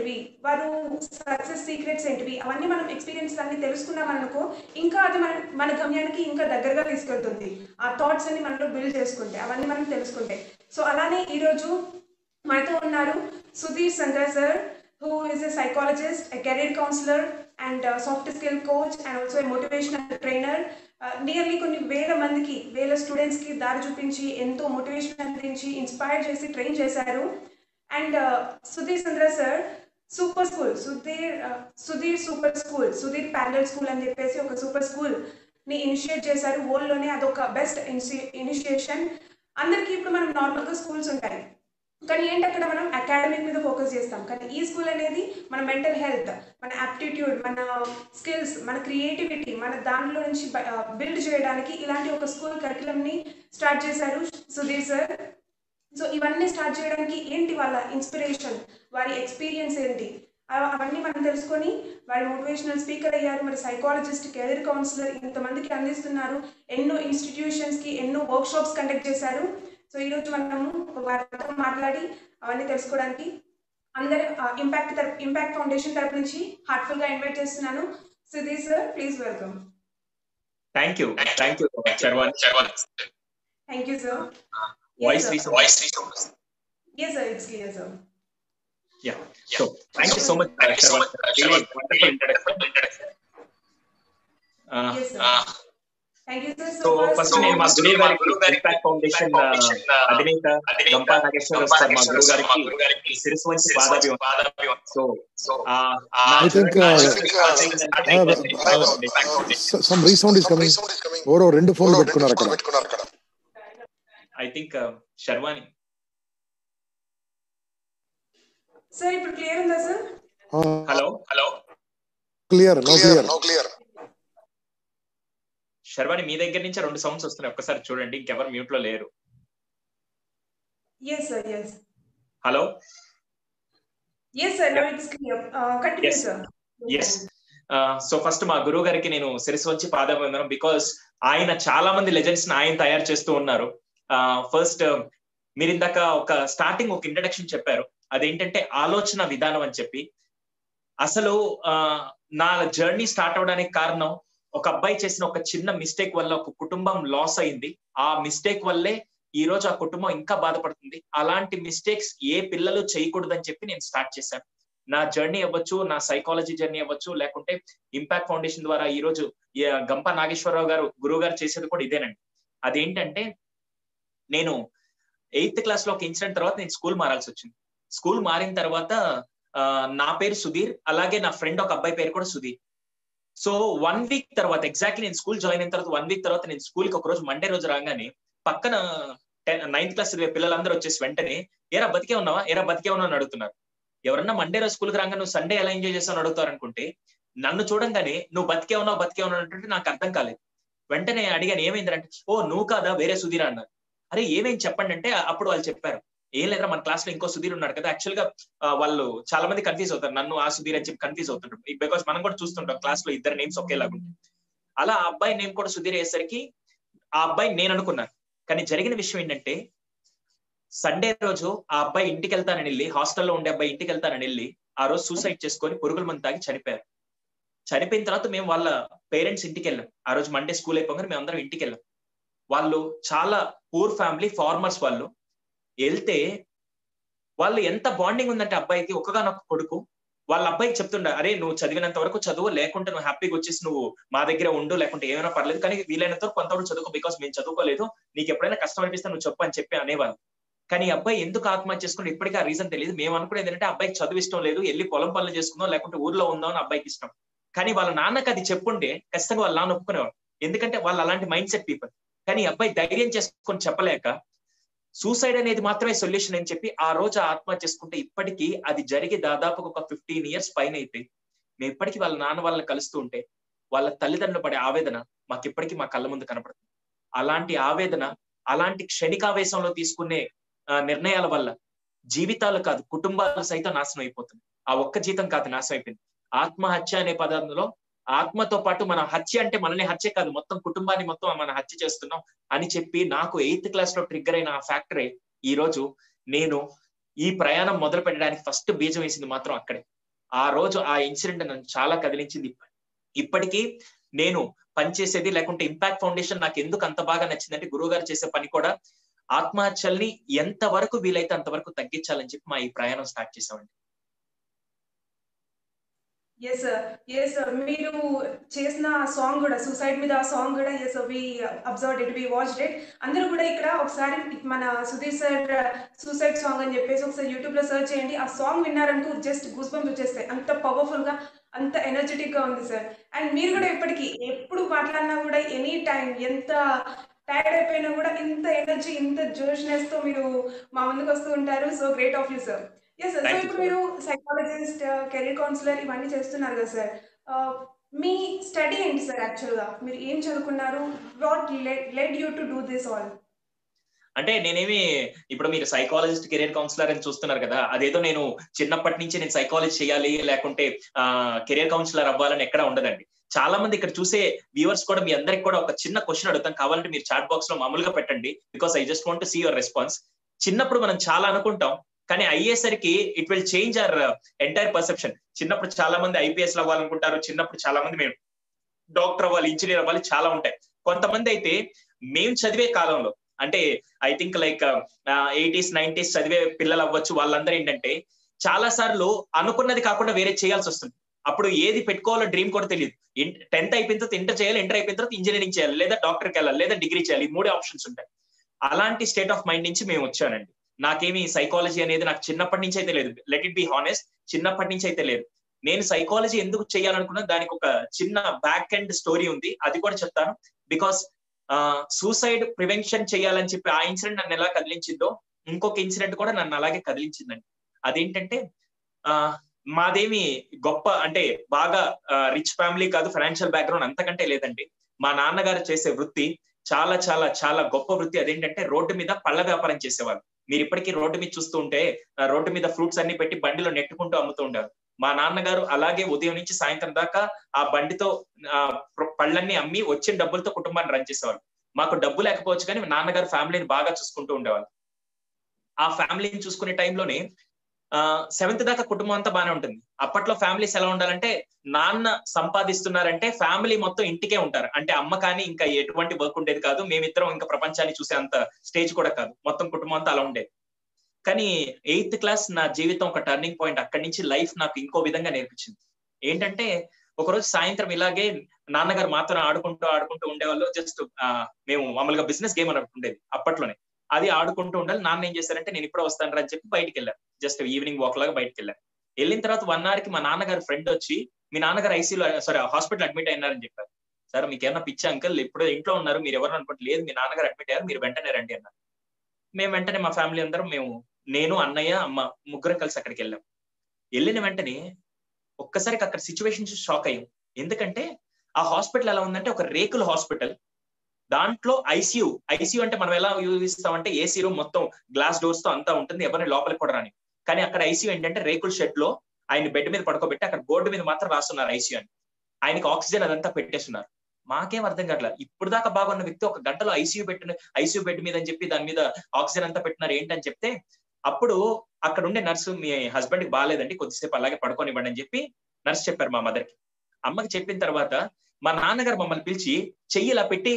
ఏంటివి వారు success secrets ఏంటివి అవన్నీ మనం ఎక్స్పీరియన్స్ అన్ని తెలుసుకున్నాం అనుకో ఇంకా అది మన మన గమ్యానికి ఇంకా దగ్గరగా తీసుకెళ్తుంది ఆ థాట్స్ అన్ని మనలో బిల్డ్ చేసుకుంటే అవన్నీ మనం తెలుసుకుంటే సో అలానే ఈరోజు మనతో ఉన్నారు సుధీర్ సంధ్ర sir who is a psychologist a career counsellor and soft skill coach and also a motivational trainer nearly కొన్ని వేల మందికి వేల స్టూడెంట్స్కి దారి చూపించి ఎంతో మోటివేషన్ అందించి ఇన్స్పైర్ చేసి ట్రైన్ చేశారు and Sudheer Chandra sir super school Sudheer Sudheer super school Sudheer parallel school అని చెప్పేసి ఒక సూపర్ స్కూల్ ని ఇనిషియేట్ చేశారు వరల్డ్లోనే అదొక బెస్ట్ ఇనిషియేషన్ అందరికీ ఇప్పుడు మనం నార్మల్గా స్కూల్స్ ఉంటాయి కానీ ఏంటి అక్కడ మనం అకాడమిక్ మీద ఫోకస్ చేస్తాం కానీ ఈ స్కూల్ అనేది మన మెంటల్ హెల్త్ మన యాప్టిట్యూడ్ మన స్కిల్స్ మన క్రియేటివిటీ మన దాంట్లో నుంచి బిల్డ్ చేయడానికి ఇలాంటి ఒక స్కూల్ కరికులంని స్టార్ట్ చేశారు సుధీర్ సార్ సో ఇవన్నీ స్టార్ట్ చేయడానికి ఏంటి వాళ్ళ ఇన్స్పిరేషన్ వారి ఎక్స్పీరియన్స్ ఏంటి అవ- అవన్నీ మనం తెలుసుకొని వారు మోటివేషనల్ స్పీకర్ అయ్యారు మరి సైకాలజిస్ట్ కెరీర్ కౌన్సిలర్ ఇంతమందికి అందిస్తున్నారు ఎన్నో ఇన్స్టిట్యూషన్స్కి ఎన్నో వర్క్ షాప్స్ కండక్ట్ చేశారు సో ఈరోజు మనము వారితో మాట్లాడి అవన్నీ తెలుసుకోవడానికి అందరి ఇంపాక్ట్ తరపు ఇంపాక్ట్ ఫౌండేషన్ తరపు నుంచి హార్ట్ఫుల్ గా ఇన్వైట్ చేస్తున్నాను Sudheer sir please welcome thank you thank you Sharvan thank you sir voice voice yes sir it's clear sir yeah so thank you so much Sharvan wonderful introduction yes sir thank you sir so first నేను మా గురువు గారికి impact foundation అధినేత Gampa Nageswara sir మా గురువు గారికి శిరస్సు వంచి పాదాభి so I think, uh, some resound is coming ఎవరో రెండు ఫోన్లు పెట్టుకున్నారు అక్కడ ఐ థింక్ శర్వాణి సార్ ఇప్పుడు క్లియర్ ఉందా sir hello hello clear no clear Sharvani మీ దగ్గర నుంచి రెండు సౌండ్స్ వస్తున్నాయి ఒక్కసారి చూడండి ఇంకెవరు మ్యూట్ లో లేరు yes sir yes hello yes sir no it's clear continue Yes. Sir yes so first మా గురువు గారికి నేను శిరస్సు వంచి పాదాభివందనం బికాస్ ఆయన చాలా మంది లెజెండ్స్ ఆయన తయారు చేస్తూ ఉన్నారు ఫస్ట్ మీరు ఇందాక ఒక స్టార్టింగ్ ఒక ఇంట్రడక్షన్ చెప్పారు అదేంటంటే ఆలోచన విధానం అని చెప్పి అసలు ఆ, నా జర్నీ స్టార్ట్ అవడానికి కారణం ఒక అబ్బాయి చేసిన ఒక చిన్న మిస్టేక్ వల్ల ఒక కుటుంబం లాస్ అయింది ఆ మిస్టేక్ వల్లే ఈ రోజు ఆ కుటుంబం ఇంకా బాధపడుతుంది అలాంటి మిస్టేక్స్ ఏ పిల్లలు చేయకూడదని చెప్పి నేను స్టార్ట్ చేశాను నా జర్నీ అవ్వచ్చు నా సైకాలజీ జర్నీ అవ్వచ్చు లేకుంటే ఇంపాక్ట్ ఫౌండేషన్ ద్వారా ఈ రోజు ఈ గంప నాగేశ్వరరావు గారు గురువు గారు చేసేది కూడా ఇదేనండి అదేంటంటే నేను ఎయిత్ క్లాస్ లో ఒక ఇన్సిడెంట్ తర్వాత నేను స్కూల్ మారాల్సి వచ్చింది స్కూల్ మారిన తర్వాత ఆ, నా పేరు సుధీర్ అలాగే నా ఫ్రెండ్ ఒక అబ్బాయి పేరు కూడా సుధీర్ సో వన్ వీక్ తర్వాత ఎగ్జాక్ట్లీ నేను స్కూల్ జాయిన్ అయిన తర్వాత వన్ వీక్ తర్వాత నేను స్కూల్ కి ఒక రోజు మండే రోజు రాగానే పక్కన నైన్త్ క్లాస్ చదివే పిల్లలందరూ వచ్చేసి వెంటనే ఏరా బతికే ఉన్నావా ఏరా బతికే ఉన్నావు అని అడుగుతున్నారు ఎవరన్నా మండే రోజు స్కూల్కి రాగా నువ్వు సండే ఎలా ఎంజాయ్ చేస్తావు అని అడుగుతారు అనుకుంటే నన్ను చూడంగానే నువ్వు బతికే ఉన్నావు బతికే ఉన్నావు అంటే నాకు అర్థం కాలేదు వెంటనే అడిగాను ఏమైందంటే ఓ నువ్వు కాదా వేరే సుధీర్ అన్నారు అరే ఏమైంది చెప్పండి అంటే అప్పుడు వాళ్ళు చెప్పారు ఏం లేదురా మన క్లాస్ లో ఇంకో సుధీర్ ఉన్నాడు కదా యాక్చువల్ గా ఆ, వాళ్ళు చాలా మంది కన్ఫ్యూజ్ అవుతారు నన్ను ఆ సుధీర్ అని చెప్పి కన్ఫ్యూజ్ అవుతుంటారు బికాస్ మనం కూడా చూస్తుంటాం క్లాస్ లో ఇద్దరు నేమ్స్ ఒకేలాగా ఉంటాయి అలా ఆ అబ్బాయి నేమ్ కూడా సుధీర్ అయ్యేసరికి ఆ అబ్బాయి నేను అనుకున్నాను కానీ జరిగిన విషయం ఏంటంటే సండే రోజు ఆ అబ్బాయి ఇంటికి వెళ్తానని వెళ్ళి హాస్టల్లో ఉండే అబ్బాయి ఇంటికి వెళ్తానని వెళ్ళి ఆ రోజు సూసైడ్ చేసుకొని పురుగుల మంది తాగి చనిపోయారు చనిపోయిన తర్వాత మేము వాళ్ళ పేరెంట్స్ ఇంటికి వెళ్ళాం ఆ రోజు మండే స్కూల్ అయిపోగానే మేము అందరం ఇంటికి వెళ్ళాం వాళ్ళు చాలా పూర్ ఫ్యామిలీ ఫార్మర్స్ వాళ్ళు వెళ్తే వాళ్ళు ఎంత బాండింగ్ ఉందంటే అబ్బాయికి ఒకగానొక కొడుకు వాళ్ళ అబ్బాయికి చెప్తుండే అరే నువ్వు చదివినంత వరకు చదువు లేకుంటే నువ్వు హ్యాపీగా వచ్చేసి నువ్వు మా దగ్గర ఉండు లేకుంటే ఏమైనా పర్లేదు కానీ వీలైనంత వరకు కొంతవరకు చదువుకో బికాస్ మేము చదువుకోలేదు నీకు ఎప్పుడైనా కష్టం అనిపిస్తే నువ్వు చెప్పు అని చెప్పి అనేవాళ్ళు కానీ ఈ అబ్బాయి ఎందుకు ఆత్మహత్య చేసుకుని ఇప్పటికీ ఆ రీజన్ తెలియదు మేము అనుకునేది ఏంటంటే అబ్బాయికి చదువు ఇష్టం లేదు వెళ్ళి పొలం పనులు చేసుకుందాం లేకుంటే ఊర్లో ఉందాం అని అబ్బాయికి ఇష్టం కానీ వాళ్ళ నాన్నకి అది చెప్పుంటే ఖచ్చితంగా వాళ్ళ నాన్న ఒప్పుకునేవాడు ఎందుకంటే వాళ్ళు అలాంటి మైండ్ సెట్ పీపుల్ కానీ ఈ అబ్బాయి ధైర్యం చేసుకొని చెప్పలేక సూసైడ్ అనేది మాత్రమే సొల్యూషన్ అని చెప్పి ఆ రోజు ఆత్మహత్య చేసుకుంటే ఇప్పటికీ అది జరిగి దాదాపు ఒక ఫిఫ్టీన్ ఇయర్స్ పైన అయితే మేము ఇప్పటికీ వాళ్ళ నాన్న వాళ్ళని కలుస్తూ ఉంటే వాళ్ళ తల్లిదండ్రులు పడే ఆవేదన మాకు ఇప్పటికీ మా కళ్ళ ముందు కనపడుతుంది అలాంటి ఆవేదన అలాంటి క్షణికావేశంలో తీసుకునే ఆ, నిర్ణయాల వల్ల జీవితాలు కాదు కుటుంబాలు సైతం నాశనం అయిపోతుంది ఆ ఒక్క జీతం కాదు నాశనం అయిపోయింది ఆత్మహత్య అనే పదంలో ఆత్మతో పాటు మన హత్య అంటే మనల్ని హత్య కాదు మొత్తం కుటుంబాన్ని మొత్తం మనం హత్య చేస్తున్నాం అని చెప్పి నాకు ఎయిత్ క్లాస్ లో ట్రిగ్గర్ అయిన ఆ ఫ్యాక్టరే ఈ రోజు నేను ఈ ప్రయాణం మొదలు పెట్టడానికి ఫస్ట్ బీజం వేసింది మాత్రం అక్కడే ఆ రోజు ఆ ఇన్సిడెంట్ నన్ను చాలా కదిలించింది ఇప్పటికీ నేను పనిచేసేది లేకుంటే ఇంపాక్ట్ ఫౌండేషన్ నాకు ఎందుకు అంత బాగా నచ్చిందంటే గురువు గారు చేసే పని కూడా ఆత్మహత్యల్ని ఎంత వరకు వీలైతే అంతవరకు తగ్గించాలని చెప్పి మా ఈ ప్రయాణం స్టార్ట్ చేసామండి ఎస్ ఎస్ మీరు చేసిన సాంగ్ కూడా సూసైడ్ మీద ఆ సాంగ్ కూడా yes we observe it we watch it అందరూ కూడా ఇక్కడ ఒకసారి మన సుధీర్ సార్ సూసైడ్ సాంగ్ అని చెప్పేసి ఒకసారి యూట్యూబ్ లో సెర్చ్ చేయండి ఆ సాంగ్ విన్నారనుకో జస్ట్ గూస్ బంప్స్ వచ్చేస్తాయి అంత పవర్ఫుల్ గా అంత ఎనర్జెటిక్ గా ఉంది సార్ అండ్ మీరు కూడా ఇప్పటికీ ఎప్పుడు మాట్లాడినా కూడా ఎనీ టైం ఎంత టైర్డ్ అయిపోయినా కూడా ఇంత ఎనర్జీ ఇంత జోష్నెస్ తో మీరు మా ముందుకు వస్తూ ఉంటారు so great of you sir yes sir so ఇప్పుడు మీరు సైకాలజిస్ట్ కెరీర్ కౌన్సిలర్ ఇవన్నీ చేస్తున్నారు కదా సార్ మీ స్టడీ ఏంటి సార్ యాక్చువల్గా మీరు ఏం చదువుకున్నారు what led you to do this all అంటే నేనేమి ఇప్పుడు మీరు సైకాలజిస్ట్ కెరీర్ కౌన్సిలర్ అని చూస్తున్నారు కదా అదేదో నేను చిన్నప్పటి నుంచి నేను సైకాలజీ చేయాలి లేకుంటే కెరీర్ కౌన్సిలర్ అవ్వాలని ఎక్కడ ఉండదండి చాలా మంది ఇక్కడ చూసే వ్యూవర్స్ కూడా మీ అందరికి కూడా ఒక చిన్న క్వశ్చన్ అడుగుతాం కావాలంటే మీరు చాట్ బాక్స్ లో మామూలుగా పెట్టండి because I just want see your response చిన్నప్పుడు మనం చాలా అనుకుంటాం కానీ అయ్యేసరికి it will change our entire perception చిన్నప్పుడు చాలా మంది ఐపీఎస్ అవ్వాలనుకుంటారు చిన్నప్పుడు చాలా మంది మేము డాక్టర్ అవ్వాలి ఇంజనీర్ అవ్వాలి చాలా ఉంటాయి కొంతమంది అయితే మేము చదివే కాలంలో అంటే I think like eighties nineties చదివే పిల్లలు అవ్వచ్చు వాళ్ళందరూ ఏంటంటే చాలా సార్లు అనుకున్నది కాకుండా వేరే చేయాల్సి వస్తుంది అప్పుడు ఏది పెట్టుకోవాలో డ్రీమ్ కూడా తెలియదు టెన్త్ అయిపోయిన తర్వాత ఇంటర్ చేయాలి ఇంటర్ అయిపోయిన తర్వాత ఇంజనీరింగ్ చేయాలి లేదా డాక్టర్కి వెళ్ళాలి లేదా డిగ్రీ చేయాలి మూడే ఆప్షన్స్ ఉంటాయి అలాంటి స్టేట్ ఆఫ్ మైండ్ నుంచి మేము వచ్చానండి నాకేమి సైకాలజీ అనేది నాకు చిన్నప్పటి నుంచి అయితే లేదు లెట్ ఇట్ బి హానెస్ట్ చిన్నప్పటి నుంచి అయితే లేదు నేను సైకాలజీ ఎందుకు చేయాలనుకున్నా దానికి ఒక చిన్న బ్యాక్ అండ్ స్టోరీ ఉంది అది కూడా చెప్తాను బికాస్ సూసైడ్ ప్రివెన్షన్ చేయాలని చెప్పి ఆ ఇన్సిడెంట్ నన్ను ఎలా కదిలించిందో ఇంకొక ఇన్సిడెంట్ కూడా నన్ను అలాగే కదిలించిందండి అదేంటంటే ఆ మాదేమి గొప్ప అంటే బాగా రిచ్ ఫ్యామిలీ కాదు ఫైనాన్షియల్ బ్యాక్గ్రౌండ్ అంతకంటే లేదండి మా నాన్నగారు చేసే వృత్తి చాలా చాలా చాలా గొప్ప వృత్తి అదేంటంటే రోడ్డు మీద పళ్ళ వ్యాపారం చేసేవాళ్ళు మీరు ఇప్పటికీ రోడ్డు మీద చూస్తూ ఉంటే రోడ్డు మీద ఫ్రూట్స్ అన్ని పెట్టి బండిలో నెట్టుకుంటూ అమ్ముతూ ఉంటారు మా నాన్నగారు అలాగే ఉదయం నుంచి సాయంత్రం దాకా ఆ బండితో పళ్ళన్ని అమ్మి వచ్చిన డబ్బులతో కుటుంబాన్ని రన్ చేసేవాళ్ళు మాకు డబ్బు లేకపోవచ్చు కానీ నాన్నగారు ఫ్యామిలీని బాగా చూసుకుంటూ ఉండేవాళ్ళు ఆ ఫ్యామిలీని చూసుకునే టైంలోనే సెవెంత్ దాకా కుటుంబం అంతా బాగానే ఉంటుంది అప్పట్లో ఫ్యామిలీస్ ఎలా ఉండాలంటే నాన్న సంపాదిస్తున్నారంటే ఫ్యామిలీ మొత్తం ఇంటికే ఉంటారు అంటే అమ్మ కానీ ఇంకా ఎటువంటి వర్క్ ఉండేది కాదు మేమిద్దరం ఇంకా ప్రపంచాన్ని చూసే అంత స్టేజ్ కూడా కాదు మొత్తం కుటుంబం అంతా అలా ఉండేది కానీ ఎయిత్ క్లాస్ నా జీవితం ఒక టర్నింగ్ పాయింట్ అక్కడి నుంచి లైఫ్ నాకు ఇంకో విధంగా నేర్పించింది ఏంటంటే ఒకరోజు సాయంత్రం ఇలాగే నాన్నగారు మాత్రం ఆడుకుంటూ ఆడుకుంటూ ఉండేవాళ్ళు జస్ట్ మేము మామూలుగా బిజినెస్ గేమ్ అని ఉండేది అప్పట్లోనే అది ఆడుకుంటూ ఉండాలి నాన్న ఏం చేశారంటే నేను ఇప్పుడు వస్తాను అని చెప్పి బయటికి వెళ్ళాను జస్ట్ ఈవినింగ్ వాక్ లాగా బయటికి వెళ్ళాను వెళ్ళిన తర్వాత వన్ అవర్ కి మా నాన్నగారు ఫ్రెండ్ వచ్చి మీ నాన్నగారు ఐసీలో సారీ హాస్పిటల్ అడ్మిట్ అయినారని చెప్పారు సార్ మీకు ఏమన్నా పిచ్చి అంకల్ ఇప్పుడు ఇంట్లో ఉన్నారు మీరు ఎవరు అనుకుంటే లేదు మీ నాన్నగారు అడ్మిట్ అయ్యారు మీరు వెంటనే రండి అన్నారు మేము వెంటనే మా ఫ్యామిలీ అందరం మేము నేను అన్నయ్య అమ్మ ముగ్గురం కలిసి అక్కడికి వెళ్ళాం వెళ్ళిన వెంటనే ఒక్కసారికి అక్కడ సిచ్యువేషన్ షాక్ అయ్యాం ఎందుకంటే ఆ హాస్పిటల్ ఎలా ఉందంటే ఒక రేకుల హాస్పిటల్ దాంట్లో ఐసీయూ ఐసీయూ అంటే మనం ఎలా యూజిస్తామంటే ఏసీ రూమ్ మొత్తం గ్లాస్ డోర్స్ తో అంతా ఉంటుంది ఎవరిని లోపలికి కూడా రాని కానీ అక్కడ ఐసీయూ ఏంటంటే రేకుల షెడ్ లో ఆయన బెడ్ మీద పడుకోబెట్టి అక్కడ బోర్డు మీద మాత్రం రాస్తున్నారు ఐసీయూ అని ఆయనకి ఆక్సిజన్ అదంతా పెట్టేస్తున్నారు మాకేం అర్థం కావట్లా ఇప్పుడు దాకా బాగున్న వ్యక్తి ఒక గంటలో ఐసీయూ పెట్టిన ఐసీయూ బెడ్ మీద అని చెప్పి దాని మీద ఆక్సిజన్ అంతా పెట్టినారు ఏంటని చెప్తే అప్పుడు అక్కడ ఉండే నర్సు మీ హస్బెండ్ కి బాగాలేదండి కొద్దిసేపు అలాగే పడుకోనివ్వండి అని చెప్పి నర్స్ చెప్పారు మా మదర్ కి అమ్మకి చెప్పిన తర్వాత మా నాన్నగారు మమ్మల్ని పిలిచి చెయ్యి ఇలా పెట్టి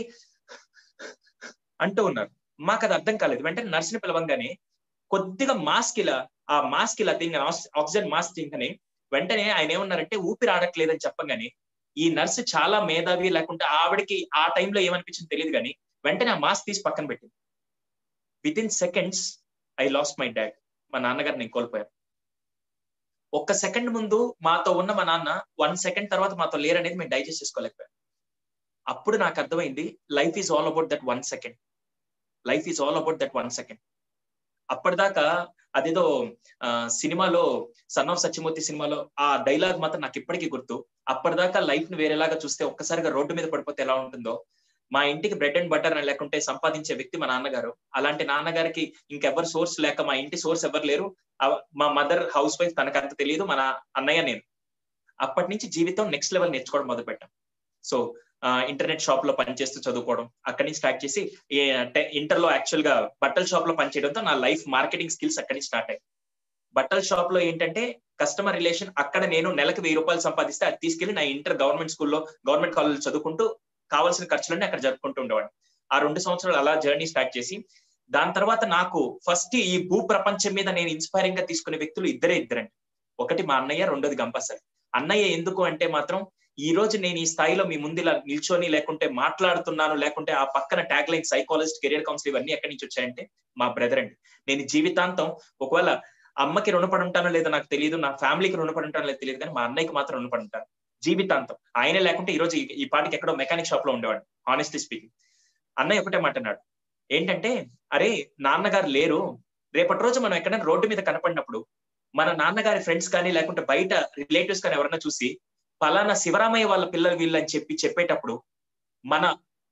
అంటూ ఉన్నారు మాకు అది అర్థం కాలేదు వెంటనే నర్సుని పిలవంగానే కొద్దిగా మాస్క్ ఇలా ఆ మాస్క్ ఇలా తింగ ఆక్సిజన్ మాస్క్ తింగని వెంటనే ఆయన ఏమన్నారంటే ఊపిరి ఆడట్లేదని చెప్పగానే ఈ నర్సు చాలా మేధావి లేకుంటే ఆవిడకి ఆ టైంలో ఏమనిపించింది తెలియదు కానీ వెంటనే ఆ మాస్క్ తీసి పక్కన పెట్టింది within seconds I lost my dad మా నాన్నగారు నేను కోల్పోయాను ఒక్క సెకండ్ ముందు మాతో ఉన్న మా నాన్న వన్ సెకండ్ తర్వాత మాతో లేరనేది మేము డైజెస్ట్ చేసుకోలేకపోయాం అప్పుడు నాకు అర్థమైంది life is all about that one second life is all about that one second అప్పటిదాకా అదేదో సినిమాలో సన్ ఆఫ్ సత్యమూర్తి సినిమాలో ఆ డైలాగ్ మాత్రం నాకు ఇప్పటికీ గుర్తు అప్పటిదాకా లైఫ్ ని వేరేలాగా చూస్తే ఒక్కసారిగా రోడ్డు మీద పడిపోతే ఎలా ఉంటుందో మా ఇంటికి బ్రెడ్ అండ్ బటర్ లేకుంటే సంపాదించే వ్యక్తి మా నాన్నగారు అలాంటి నాన్నగారికి ఇంకెవరు సోర్స్ లేక మా ఇంటి సోర్స్ ఎవరు లేరు మా మదర్ హౌస్ వైఫ్ తనకు అంత తెలియదు మన అన్నయ్య నేను అప్పటి నుంచి జీవితం నెక్స్ట్ లెవెల్ నేర్చుకోవడం మొదలు పెట్టాం సో ఇంటర్నెట్ షాప్ లో పనిచేస్తూ చదువుకోవడం అక్కడి నుంచి స్టార్ట్ చేసి ఇంటర్ లో యాక్చువల్ గా బట్టల షాప్ లో పనిచేయడంతో నా లైఫ్ మార్కెటింగ్ స్కిల్స్ అక్కడి నుంచి స్టార్ట్ అయ్యాయి బట్టల షాప్ లో ఏంటంటే కస్టమర్ రిలేషన్ అక్కడ నేను నెలకు వెయ్యి రూపాయలు సంపాదిస్తే అది తీసుకెళ్లి నా ఇంటర్ గవర్నమెంట్ స్కూల్లో గవర్నమెంట్ కాలేజ్ చదువుకుంటూ కావాల్సిన ఖర్చులన్నీ అక్కడ జరుపుకుంటూ ఉండేవాడిని ఆ రెండు సంవత్సరాలు అలా జర్నీ స్టార్ట్ చేసి దాని తర్వాత నాకు ఫస్ట్ ఈ భూ ప్రపంచం మీద నేను ఇన్స్పైరింగ్ గా తీసుకునే వ్యక్తులు ఇద్దరే ఇద్దరండి ఒకటి మా అన్నయ్య రెండోది గంపసార్ అన్నయ్య ఎందుకు అంటే మాత్రం ఈ రోజు నేను ఈ స్థాయిలో మీ ముందు ఇలా నిల్చొని లేకుంటే మాట్లాడుతున్నాను లేకుంటే ఆ పక్కన tag line psychologist career counsel ఇవన్నీ ఎక్కడి నుంచి వచ్చాయంటే మా బ్రదర్ అండి నేను జీవితాంతం ఒకవేళ అమ్మకి రుణపడి ఉంటానో లేదో నాకు తెలియదు నా ఫ్యామిలీకి రుణపడి ఉంటానో లేదో తెలియదు కానీ మా అన్నయ్యకి మాత్రం రుణపడి ఉంటాను జీవితాంతం ఆయనే లేకుంటే ఈ రోజు ఈ పాటికి ఎక్కడో మెకానిక్ షాప్ లో ఉండేవాడు ఆనెస్ట్లీ స్పీకింగ్ అన్నయ్య ఒకటే మాట అన్నాడు ఏంటంటే అరే నాన్నగారు లేరు రేపటి రోజు మనం ఎక్కడైనా రోడ్డు మీద కనపడినప్పుడు మన నాన్నగారి ఫ్రెండ్స్ కానీ లేకుంటే బయట రిలేటివ్స్ కానీ ఎవరన్నా చూసి పలానా శివరామయ్య వాళ్ళ పిల్లలు వీళ్ళు అని చెప్పి చెప్పేటప్పుడు మన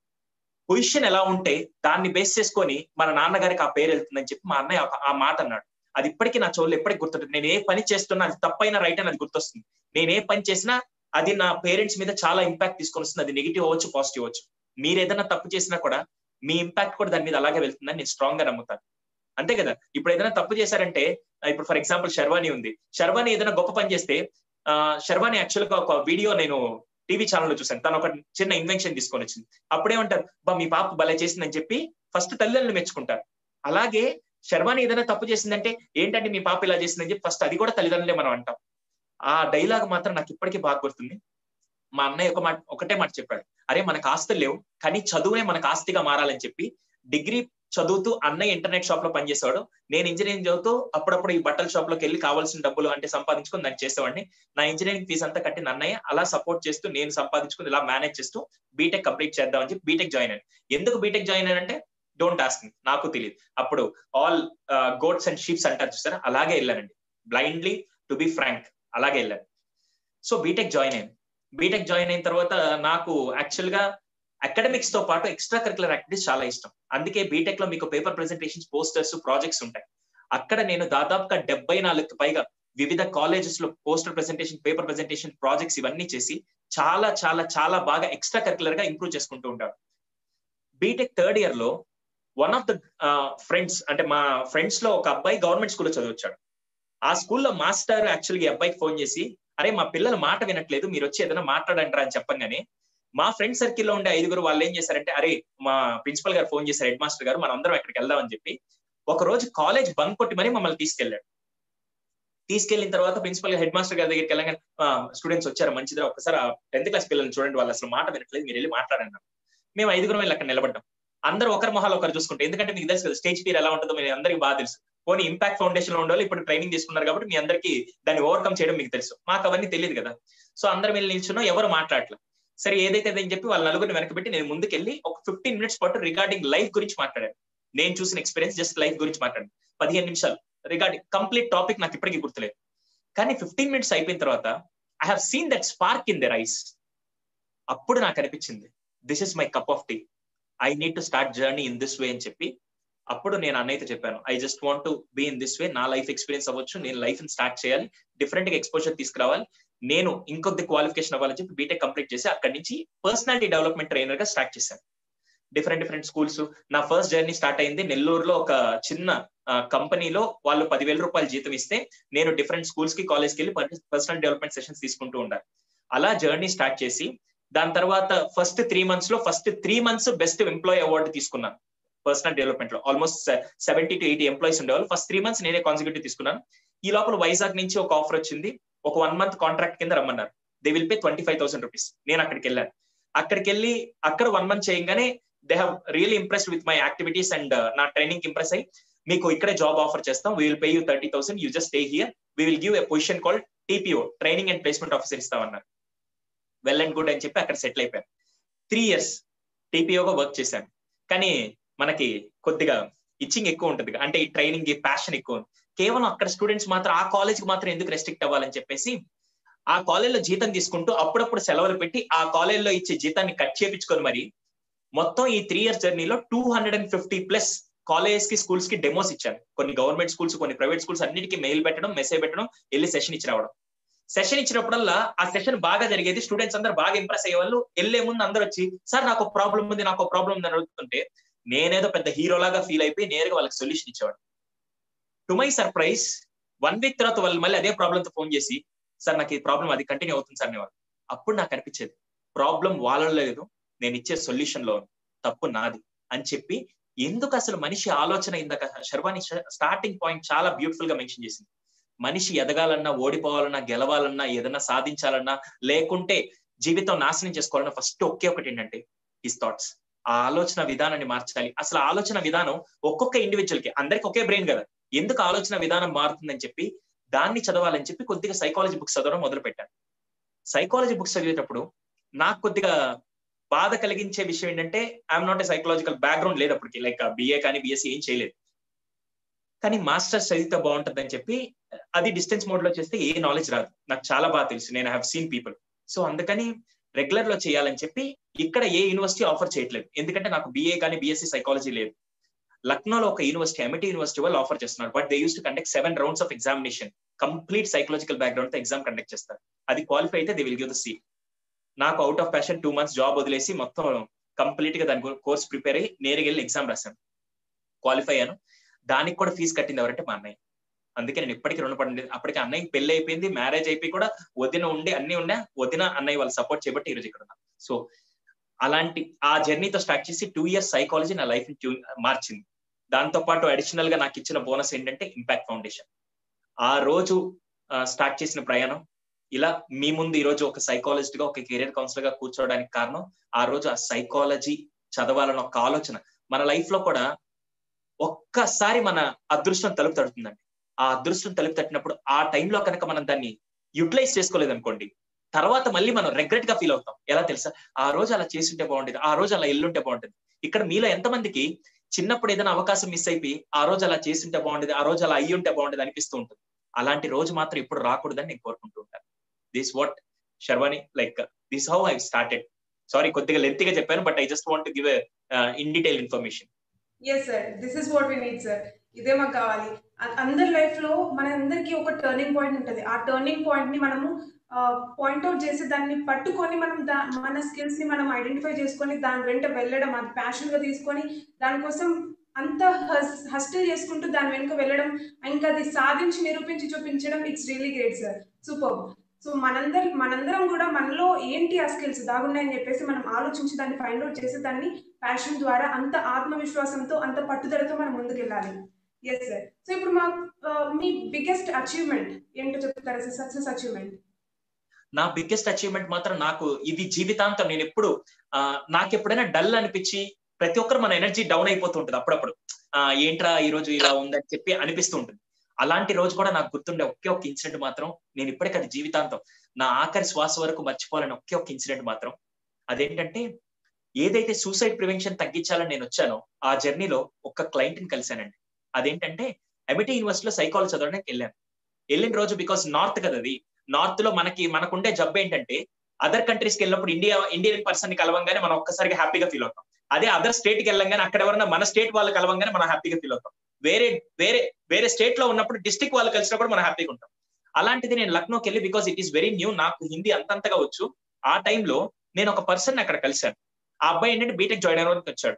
పొజిషన్ ఎలా ఉంటే దాన్ని బేస్ చేసుకొని మన నాన్నగారికి ఆ పేరు వెళ్తుందని చెప్పి మా అన్నయ్య ఆ మాట అన్నాడు అది ఇప్పటికీ నా చోళ్ళు ఎప్పటికి గుర్తుంటుంది నేను ఏ పని చేస్తున్నా అది తప్పైనా రైట్ అని అది గుర్తొస్తుంది నేను ఏ పని చేసినా అది నా పేరెంట్స్ మీద చాలా ఇంపాక్ట్ తీసుకొని వస్తుంది అది నెగిటివ్ అవ్వచ్చు పాజిటివ్ అవ్వచ్చు మీరు ఏదైనా తప్పు చేసినా కూడా మీ ఇంపాక్ట్ కూడా దాని మీద అలాగే వెళ్తుందని నేను స్ట్రాంగ్ గా నమ్ముతాను అంతే కదా ఇప్పుడు ఏదైనా తప్పు చేశారంటే ఇప్పుడు ఫర్ ఎగ్జాంపుల్ శర్వాణి ఉంది శర్వాణి ఏదైనా గొప్ప పని చేస్తే ఆ శర్వాణి యాక్చువల్ గా ఒక వీడియో నేను టీవీ ఛానల్లో చూసాను తను ఒక చిన్న ఇన్వెన్షన్ తీసుకొని వచ్చింది అప్పుడేమంటారు బా మీ పాప భలే చేసిందని చెప్పి ఫస్ట్ తల్లిదండ్రులు మెచ్చుకుంటారు అలాగే శర్వాణి ఏదైనా తప్పు చేసిందంటే ఏంటంటే మీ పాప ఇలా చేసిందని చెప్పి ఫస్ట్ అది కూడా తల్లిదండ్రులే మనం అంటాం ఆ డైలాగ్ మాత్రం నాకు ఇప్పటికీ బాగా గుర్తుంది మా అన్నయ్య ఒక మాట ఒకటే మాట చెప్పాడు అరే మనకు ఆస్తులు లేవు కానీ చదువునే మనకు ఆస్తిగా మారాలని చెప్పి డిగ్రీ చదువుతూ అన్నయ్య ఇంటర్నెట్ షాప్ లో పనిచేసేవాడు నేను ఇంజనీరింగ్ చదువుతూ అప్పుడప్పుడు ఈ బట్టల షాప్ లోకి వెళ్ళి కావాల్సిన డబ్బులు అంటే సంపాదించుకుని దాన్ని చేసేవాడిని నా ఇంజనీరింగ్ ఫీజు అంతా కట్టిన అన్నయ్య అలా సపోర్ట్ చేస్తూ నేను సంపాదించుకుని ఇలా మేనేజ్ చేస్తూ బీటెక్ కంప్లీట్ చేద్దామని చెప్పి బీటెక్ జాయిన్ అయ్యాను ఎందుకు బీటెక్ జాయిన్ అయ్యానంటే డోంట్ ఆస్క్ నాకు తెలియదు అప్పుడు ఆల్ గోడ్స్ అండ్ షీప్స్ అంటారు చూసారా అలాగే వెళ్ళానండి బ్లైండ్లీ టు బి ఫ్రాంక్ అలాగే వెళ్ళాను సో బీటెక్ జాయిన్ అయ్యాను బీటెక్ జాయిన్ అయిన తర్వాత నాకు యాక్చువల్ గా అకాడమిక్స్ తో పాటు ఎక్స్ట్రా కరికులర్ యాక్టివిటీస్ చాలా ఇష్టం అందుకే బీటెక్ లో మీకు పేపర్ ప్రెసెంటేషన్స్ పోస్టర్స్ ప్రాజెక్ట్స్ ఉంటాయి అక్కడ నేను దాదాపుగా డెబ్బై నాలుగు పైగా వివిధ కాలేజెస్ లో poster presentation paper presentation projects ఇవన్నీ చేసి చాలా చాలా చాలా బాగా ఎక్స్ట్రా కరికులర్ గా ఇంప్రూవ్ చేసుకుంటూ ఉంటాను బీటెక్ థర్డ్ ఇయర్ లో వన్ ఆఫ్ ద ఫ్రెండ్స్ అంటే మా ఫ్రెండ్స్ లో ఒక అబ్బాయి గవర్నమెంట్ స్కూల్లో చదివచ్చాడు ఆ స్కూల్లో మాస్టర్ యాక్చువల్గా అబ్బాయికి ఫోన్ చేసి అరే మా పిల్లల మాట వినట్లేదు మీరు వచ్చి ఏదైనా మాట్లాడంటారా అని చెప్పగానే మా ఫ్రెండ్ సర్కిల్లో ఉండే ఐదుగురు వాళ్ళు ఏం చేశారంటే అరే మా ప్రిన్సిపల్ గారు ఫోన్ చేశారు హెడ్ మాస్టర్ గారు మనం అందరం ఎక్కడికి వెళ్దామని చెప్పి ఒక రోజు కాలేజ్ బంక్ కొట్టి మరీ మమ్మల్ని తీసుకెళ్లాడు తీసుకెళ్లిన తర్వాత ప్రిన్సిపల్ హెడ్ మాస్టర్ గారి దగ్గరికి వెళ్ళగానే స్టూడెంట్స్ వచ్చారు మంచిదా ఒకసారి టెన్త్ క్లాస్ పిల్లల్ని చూడండి వాళ్ళు అసలు మాట వినట్లేదు మీరు వెళ్ళి మాట్లాడండి మేము ఐదుగురం వెళ్ళి అక్కడ నిలబడ్డాం అందరూ ఒకరి మొహాలు ఒకరు చూసుకుంటే ఎందుకంటే మీకు తెలుసు కదా స్టేజ్ ఫీర్ ఎలా ఉంటుందో మీరు అందరికీ బాగా తెలుసు పోనీ ఇంపాక్ట్ ఫౌండేషన్ లో ఉండాలి ఇప్పుడు ట్రైనింగ్ తీసుకున్నారు కాబట్టి మీ అందరికీ దాన్ని ఓవర్కమ్ చేయడం మీకు తెలుసు మాకు అవన్నీ తెలియదు కదా సో అందరం వెళ్ళి నిల్చున్నాం ఎవరు మాట్లాడలేదు సరే ఏదైతే అని చెప్పి వాళ్ళ నలుగురిని వెనకబెట్టి నేను ముందుకెళ్ళి ఒక ఫిఫ్టీన్ మినిట్స్ పాటు రిగార్డింగ్ లైఫ్ గురించి మాట్లాడాను నేను చూసిన ఎక్స్పీరియన్స్ జస్ట్ లైఫ్ గురించి మాట్లాడాను పదిహేను నిమిషాలు రిగార్డింగ్ కంప్లీట్ టాపిక్ నాకు ఇప్పటికీ గుర్తులేదు కానీ ఫిఫ్టీన్ మినిట్స్ అయిపోయిన తర్వాత I have seen that spark in their eyes అప్పుడు నాకు అనిపించింది this is my cup of tea I need to start journey in this way అని చెప్పి అప్పుడు నేను అన్నయ్యతో చెప్పాను I just want to be in this way నా లైఫ్ ఎక్స్పీరియన్స్ అవ్వచ్చు నేను లైఫ్ స్టార్ట్ చేయాలి డిఫరెంట్ గా ఎక్స్పోజర్ తీసుకురావాలి నేను ఇంకొద్ది క్వాలిఫికేషన్ అవ్వాలని చెప్పి బీటెక్ కంప్లీట్ చేసి అక్కడి నుంచి పర్సనాలిటీ డెవలప్మెంట్ ట్రైనర్ గా స్టార్ట్ చేశాను డిఫరెంట్ డిఫరెంట్ స్కూల్స్ నా ఫస్ట్ జర్నీ స్టార్ట్ అయింది నెల్లూరులో ఒక చిన్న కంపెనీలో వాళ్ళు పదివేల రూపాయలు జీతం ఇస్తే నేను డిఫరెంట్ స్కూల్స్ కి కాలేజ్కి వెళ్ళి పర్సనల్ డెవలప్మెంట్ సెషన్స్ తీసుకుంటూ ఉండాలి అలా జర్నీ స్టార్ట్ చేసి దాని తర్వాత ఫస్ట్ త్రీ మంత్స్ లో first three months best employee award తీసుకున్నాను పర్సనల్ డెవలప్మెంట్ లో almost seventy to eighty employees ఉండేవాళ్ళు ఫస్ట్ త్రీ మంత్స్ నేనే కాన్సిక్యూటివ్ తీసుకున్నాను ఈ లోపల వైజాగ్ నుంచి ఒక ఆఫర్ వచ్చింది ఒక వన్ మంత్ కాంట్రాక్ట్ కింద రమ్మన్నారు they will pay twenty five thousand rupees నేను అక్కడికి వెళ్ళాను అక్కడికి వెళ్ళి అక్కడ వన్ మంత్ చేయగానే they have really impressed with my activities and నా ట్రైనింగ్ ఇంప్రెస్ అయ్యి మీకు ఇక్కడే జాబ్ ఆఫర్ చేస్తాం we will pay you thirty thousand you just stay here we will give a position called TPO training and placement officer ఇస్తామన్నారు well and good అని చెప్పి అక్కడ settle అయిపోయాను త్రీ ఇయర్స్ టీపీఓగా వర్క్ చేశాను కానీ మనకి కొద్దిగా ఇచ్చింగ్ ఎక్కువ ఉంటుంది అంటే ఈ ట్రైనింగ్ ప్యాషన్ ఎక్కువ ఉంది కేవలం అక్కడ స్టూడెంట్స్ మాత్రం ఆ కాలేజ్ కి మాత్రం ఎందుకు రెస్ట్రిక్ట్ అవ్వాలని చెప్పేసి ఆ కాలేజ్ లో జీతం తీసుకుంటూ అప్పుడప్పుడు సెలవులు పెట్టి ఆ కాలేజ్ లో ఇచ్చే జీతాన్ని కట్ చేపించుకొని మరి మొత్తం ఈ త్రీ ఇయర్స్ జర్నీలో two hundred and fifty plus college కి స్కూల్స్ కి డెమోస్ ఇచ్చాను కొన్ని గవర్నమెంట్ స్కూల్స్ కొన్ని ప్రైవేట్ స్కూల్స్ అన్నిటికీ మెయిల్ పెట్టడం మెసేజ్ పెట్టడం వెళ్ళి సెషన్ ఇచ్చి రావడం సెషన్ ఇచ్చినప్పుడల్లా ఆ సెషన్ బాగా జరిగేది స్టూడెంట్స్ అందరు బాగా ఇంప్రెస్ అయ్యే వాళ్ళు వెళ్లే ముందు అందరూ వచ్చి సార్ నాకు ప్రాబ్లం ఉంది నాకు ప్రాబ్లం ఉంది అని అడుగుతుంటే నేనేదో పెద్ద హీరోలాగా ఫీల్ అయిపోయి నేరుగా వాళ్ళకి సొల్యూషన్ ఇచ్చేవాడు to my surprise one week తర్వాత వాళ్ళు మళ్ళీ అదే ప్రాబ్లంతో ఫోన్ చేసి సార్ నాకు ఈ ప్రాబ్లం అది కంటిన్యూ అవుతుంది సార్ అనేవాళ్ళు అప్పుడు నాకు అనిపించేది ప్రాబ్లం వాళ్ళలో లేదు నేను ఇచ్చే సొల్యూషన్ లో తప్పు నాది అని చెప్పి ఎందుకు అసలు మనిషి ఆలోచన ఇందాక శర్వాణి స్టార్టింగ్ పాయింట్ చాలా బ్యూటిఫుల్ గా మెన్షన్ చేసింది మనిషి ఎదగాలన్నా ఓడిపోవాలన్నా గెలవాలన్నా ఏదన్నా సాధించాలన్నా లేకుంటే జీవితం నాశనం చేసుకోవాలన్నా ఫస్ట్ ఒకే ఒకటి ఏంటంటే హిస్ థాట్స్ ఆ ఆలోచన విధానాన్ని మార్చాలి అసలు ఆలోచన విధానం ఒక్కొక్క ఇండివిజువల్ కి అందరికి ఒకే బ్రెయిన్ కదా ఎందుకు ఆలోచన విధానం మారుతుందని చెప్పి దాన్ని చదవాలని చెప్పి కొద్దిగా సైకాలజీ బుక్స్ చదవడం మొదలు పెట్టాను సైకాలజీ బుక్స్ చదివేటప్పుడు నాకు కొద్దిగా బాధ కలిగించే విషయం ఏంటంటే I'm not a psychological background లేదు అప్పటికి లైక్ బిఏ కానీ బిఎస్సీ ఏం చేయలేదు కానీ మాస్టర్స్ చదివితే బాగుంటుందని చెప్పి అది డిస్టెన్స్ మోడ్ లో చేస్తే ఏ నాలెడ్జ్ రాదు నాకు చాలా బాగా తెలుసు నేను హ్యావ్ సీన్ పీపుల్ సో అందుకని రెగ్యులర్ లో చేయాలని చెప్పి ఇక్కడ ఏ యూనివర్సిటీ ఆఫర్ చేయట్లేదు ఎందుకంటే నాకు బిఏ కానీ బిఎస్సీ సైకాలజీ లేదు లక్నోలో ఒక యూనివర్సిటీ ఎమిటీ యూనివర్సిటీ వాళ్ళు ఆఫర్ చేస్తున్నారు but they use to conduct seven rounds of examination complete psychological background తో ఎగ్జామ్ కండక్ట్ చేస్తారు అది క్వాలిఫై అయితే they will give the seat నాకు out of passion two months job వదిలేసి మొత్తం కంప్లీట్ గా దాని కోర్స్ ప్రిపేర్ అయ్యి నేరుగా వెళ్ళి ఎగ్జామ్ రాశాను క్వాలిఫై అయ్యాను దానికి కూడా ఫీజు కట్టింది ఎవరంటే మా అన్నయ్య అందుకే నేను ఇప్పటికీ రుణపడి అప్పటికి అన్నయ్య పెళ్లి అయిపోయింది మ్యారేజ్ అయిపోయి కూడా వదిన ఉండి అన్ని ఉన్నా వదిన అన్నయ్య వాళ్ళు సపోర్ట్ చేయబట్టి ఈ రోజు ఇక్కడ ఉన్నా సో అలాంటి ఆ జర్నీతో స్టార్ట్ చేసి టూ ఇయర్స్ సైకాలజీ నా లైఫ్ మార్చింది దాంతో పాటు అడిషనల్ గా నాకు ఇచ్చిన బోనస్ ఏంటంటే ఇంపాక్ట్ ఫౌండేషన్ ఆ రోజు స్టార్ట్ చేసిన ప్రయాణం ఇలా మీ ముందు ఈ రోజు ఒక సైకాలజిస్ట్ గా ఒక కెరియర్ కౌన్సిలర్ గా కూర్చోవడానికి కారణం ఆ రోజు ఆ సైకాలజీ చదవాలని ఒక ఆలోచన మన లైఫ్ లో కూడా ఒక్కసారి మన అదృష్టం తలుపు తడుతుందండి ఆ అదృష్టం తలుపు తట్టినప్పుడు ఆ టైంలో కనుక మనం దాన్ని యూటిలైజ్ చేసుకోలేదు అనుకోండి తర్వాత మళ్ళీ మనం రెగ్రెట్ గా ఫీల్ అవుతాం ఎలా తెలుసా ఆ రోజు అలా చేస్తుంటే బాగుండేది ఆ రోజు అలా ఎల్లుంటే బాగుంటుంది ఇక్కడ మీలో ఎంతమందికి చిన్నప్పుడు ఏదైనా అవకాశం మిస్ అయిపోయి ఆ రోజు అలా చేస్తుంటే బాగుండేది ఆ రోజు అలా అయ్యి ఉంటే బాగుండేది అనిపిస్తూ ఉంటుంది అలాంటి రోజు మాత్రం ఇప్పుడు రాకూడదని నేను కోరుకుంటూ ఉంటాను this what Sharvani like this how I started sorry కొద్దిగా లెంతీగా చెప్పాను but I just want give in detail information yes sir this is what we need sir ఇదే మాకు కావాలి అందరి లైఫ్ లో మన అందరికి ఒక టర్నింగ్ పాయింట్ ఉంటుంది ఆ టర్నింగ్ పాయింట్ ని మనము పాయింట్అవుట్ చేసి దాన్ని పట్టుకొని మనం దా మన స్కిల్స్ ని మనం ఐడెంటిఫై చేసుకొని దాని వెంట వెళ్ళడం అది ప్యాషన్ గా తీసుకొని దానికోసం అంత హస్టిల్ చేసుకుంటూ దాని వెనుక వెళ్ళడం ఇంకా అది సాధించి నిరూపించి చూపించడం it's really great sir super so మనందరి మనందరం కూడా మనలో ఏంటి ఆ స్కిల్స్ దాగున్నాయని చెప్పేసి మనం ఆలోచించి దాన్ని ఫైండ్ అవుట్ చేసి దాన్ని ప్యాషన్ ద్వారా అంత ఆత్మవిశ్వాసంతో అంత పట్టుదలతో మనం ముందుకెళ్ళాలి ఎస్ సార్ సో ఇప్పుడు మా మీ బిగ్గెస్ట్ అచీవ్మెంట్ ఏంటో చెప్తారా సార్ సక్సెస్ అచీవ్మెంట్ నా బిగ్గెస్ట్ అచీవ్మెంట్ మాత్రం నాకు ఇది జీవితాంతం నేను ఎప్పుడు నాకు ఎప్పుడైనా డల్ అనిపించి ప్రతి ఒక్కరు మన ఎనర్జీ డౌన్ అయిపోతూ ఉంటుంది అప్పుడప్పుడు ఏంట్రా ఈ రోజు ఇలా ఉందని చెప్పి అనిపిస్తూ ఉంటుంది అలాంటి రోజు కూడా నాకు గుర్తుండే ఒకే ఒక ఇన్సిడెంట్ మాత్రం నేను ఇప్పటికీ అది జీవితాంతం నా ఆఖరి శ్వాస వరకు మర్చిపోవాలని ఒకే ఒక ఇన్సిడెంట్ మాత్రం అదేంటంటే ఏదైతే సూసైడ్ ప్రివెన్షన్ తగ్గించాలని నేను వచ్చానో ఆ జర్నీలో ఒక క్లయింట్ ని కలిశానండి అదేంటంటే ఎమిటీ యూనివర్సిటీలో సైకాలజీ చదవడానికి వెళ్ళాను వెళ్ళిన రోజు బికాస్ నార్త్ కదా అది నార్త్ లో మనకి మనకుండే జబ్బు ఏంటంటే అదర్ కంట్రీస్కి వెళ్ళినప్పుడు ఇండియా ఇండియన్ పర్సన్ ని కలవంగానే మనం ఒక్కసారిగా హ్యాపీగా ఫీల్ అవుతాం అదే అదర్ స్టేట్ కి వెళ్ళంగానే అక్కడ ఎవరన్నా మన స్టేట్ వాళ్ళు కలవంగానే మనం హ్యాపీగా ఫీల్ అవుతాం వేరే వేరే వేరే స్టేట్ లో ఉన్నప్పుడు డిస్టిక్ వాళ్ళు కలిసినప్పుడు మనం హ్యాపీగా ఉంటాం అలాంటిది నేను లక్నోకి వెళ్ళి because it is very new నాకు హిందీ అంతంతగా వచ్చు ఆ టైంలో నేను ఒక పర్సన్ అక్కడ కలిశాను ఆ అబ్బాయి ఏంటంటే బీటెక్ జాయిన్ అవ్వడానికి వచ్చాడు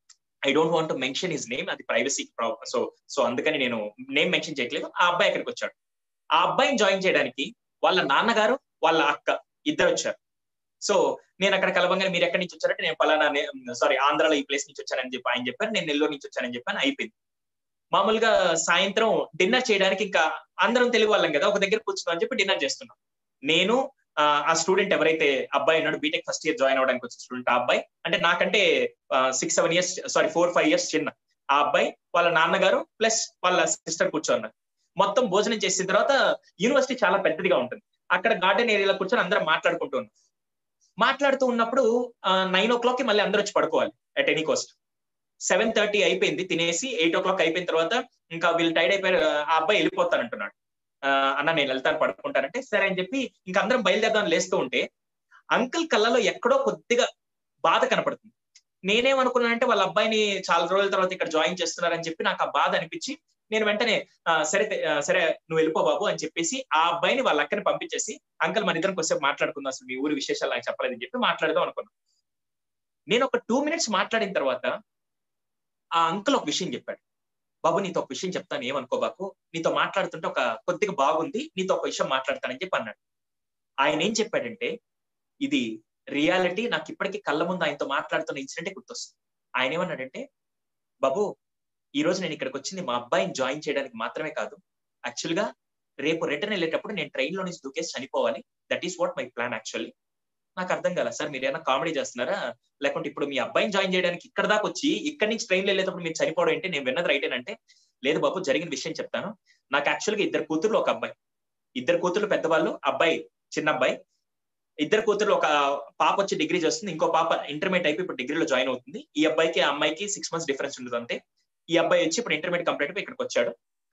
I don't want mention his name అది ప్రైవసీ సో సో అందుకని నేను నేమ్ మెన్షన్ చేయట్లేదు ఆ అబ్బాయి అక్కడికి వచ్చాడు ఆ అబ్బాయిని జాయిన్ చేయడానికి వాళ్ళ నాన్నగారు వాళ్ళ అక్క ఇద్దరు వచ్చారు సో నేను అక్కడ కలవంగానే మీరు ఎక్కడి నుంచి వచ్చారంటే నేను పలానా సారీ ఆంధ్రాలో ఈ ప్లేస్ నుంచి వచ్చానని చెప్పి ఆయన చెప్పారు నేను నెల్లూరు నుంచి వచ్చానని చెప్పాను అయిపోయింది మామూలుగా సాయంత్రం డిన్నర్ చేయడానికి ఇంకా అందరం తెలుగు వాళ్ళం కదా ఒక దగ్గర కూర్చున్నాం అని చెప్పి డిన్నర్ చేస్తున్నాం నేను ఆ స్టూడెంట్ ఎవరైతే అబ్బాయి ఉన్నాడు బీటెక్ ఫస్ట్ ఇయర్ జాయిన్ అవడానికి వచ్చిన స్టూడెంట్ ఆ అబ్బాయి అంటే నాకంటే six seven years sorry four five years చిన్న ఆ అబ్బాయి వాళ్ళ నాన్నగారు ప్లస్ వాళ్ళ సిస్టర్ కూర్చోన్నారు మొత్తం భోజనం చేసిన తర్వాత యూనివర్సిటీ చాలా పెద్దదిగా ఉంటుంది అక్కడ గార్డెన్ ఏరియాలో కూర్చొని అందరం మాట్లాడుకుంటూ ఉన్నాం మాట్లాడుతూ ఉన్నప్పుడు నైన్ ఓ క్లాక్ కి మళ్ళీ అందరూ వచ్చి పడుకోవాలి at any cost seven thirty అయిపోయింది తినేసి ఎయిట్ ఓ క్లాక్ అయిపోయిన తర్వాత ఇంకా వీళ్ళు టైడ్ అయిపోయారు ఆ అబ్బాయి వెళ్ళిపోతానంటున్నాడు అన్న నేను వెళ్తాను పడుకుంటానంటే సరే అని చెప్పి ఇంకా అందరం బయలుదేరదాం లేస్తూ ఉంటే అంకుల్ కళ్ళలో ఎక్కడో కొద్దిగా బాధ కనపడుతుంది నేనేమనుకున్నానంటే వాళ్ళ అబ్బాయిని చాలా రోజుల తర్వాత ఇక్కడ జాయిన్ చేస్తున్నారని చెప్పి నాకు ఆ బాధ అనిపించి నేను వెంటనే సరే సరే నువ్వు వెళ్ళిపో బాబు అని చెప్పేసి ఆ అబ్బాయిని వాళ్ళ అక్కని పంపించేసి అంకల్ మన ఇద్దరం కొంచెం మాట్లాడుకుందాం అసలు మీ ఊరి విశేషాలు నాకు చెప్పలేదని చెప్పి మాట్లాడదాం అనుకున్నాను నేను ఒక టూ మినిట్స్ మాట్లాడిన తర్వాత ఆ అంకుల్ ఒక విషయం చెప్పాడు బాబు నీతో ఒక విషయం చెప్తాను ఏమనుకోబాకు నీతో మాట్లాడుతుంటే ఒక కొద్దిగా బాగుంది నీతో ఒక విషయం మాట్లాడతానని చెప్పి అన్నాడు ఆయన ఏం చెప్పాడంటే ఇది రియాలిటీ నాకు ఇప్పటికీ కళ్ళ ముందు ఆయనతో మాట్లాడుతున్న ఇన్సిడెంటే గుర్తొస్తుంది ఆయన ఏమన్నాడంటే బాబు ఈ రోజు నేను ఇక్కడికి వచ్చింది మా అబ్బాయిని జాయిన్ చేయడానికి మాత్రమే కాదు యాక్చువల్ గా రేపు రిటర్న్ వెళ్ళేటప్పుడు నేను ట్రైన్ లో నుంచి దూకేసి చనిపోవాలి that is what my plan actually నాకు అర్థం కాల సార్ మీరు ఏమైనా కామెడీ చేస్తున్నారా లేకుంటే ఇప్పుడు మీ అబ్బాయిని జాయిన్ చేయడానికి ఇక్కడ దాకా వచ్చి ఇక్కడ నుంచి ట్రైన్ వెళ్ళేటప్పుడు మీరు చనిపోవడం ఏంటి నేను విన్నది రైట్ అంటే లేదు బాబు జరిగిన విషయం చెప్తాను నాకు యాక్చువల్ గా ఇద్దరు కూతుర్లు ఒక అబ్బాయి ఇద్దరు కూతుర్లు పెద్దవాళ్ళు అబ్బాయి చిన్న అబ్బాయి ఇద్దరు కూతుర్లు ఒక పాప వచ్చి డిగ్రీ చేస్తుంది ఇంకో పాప ఇంటర్మీడియట్ అయిపోయి ఇప్పుడు డిగ్రీలో జాయిన్ అవుతుంది ఈ అబ్బాయికి ఆ అమ్మాయికి సిక్స్ మంత్స్ డిఫరెన్స్ ఉంటుంది అంతే ఈ అబ్బాయి వచ్చి ఇప్పుడు ఇంటర్మీడియట్ కంప్లీట్ అయిపోయి ఇక్కడికి వచ్చాడు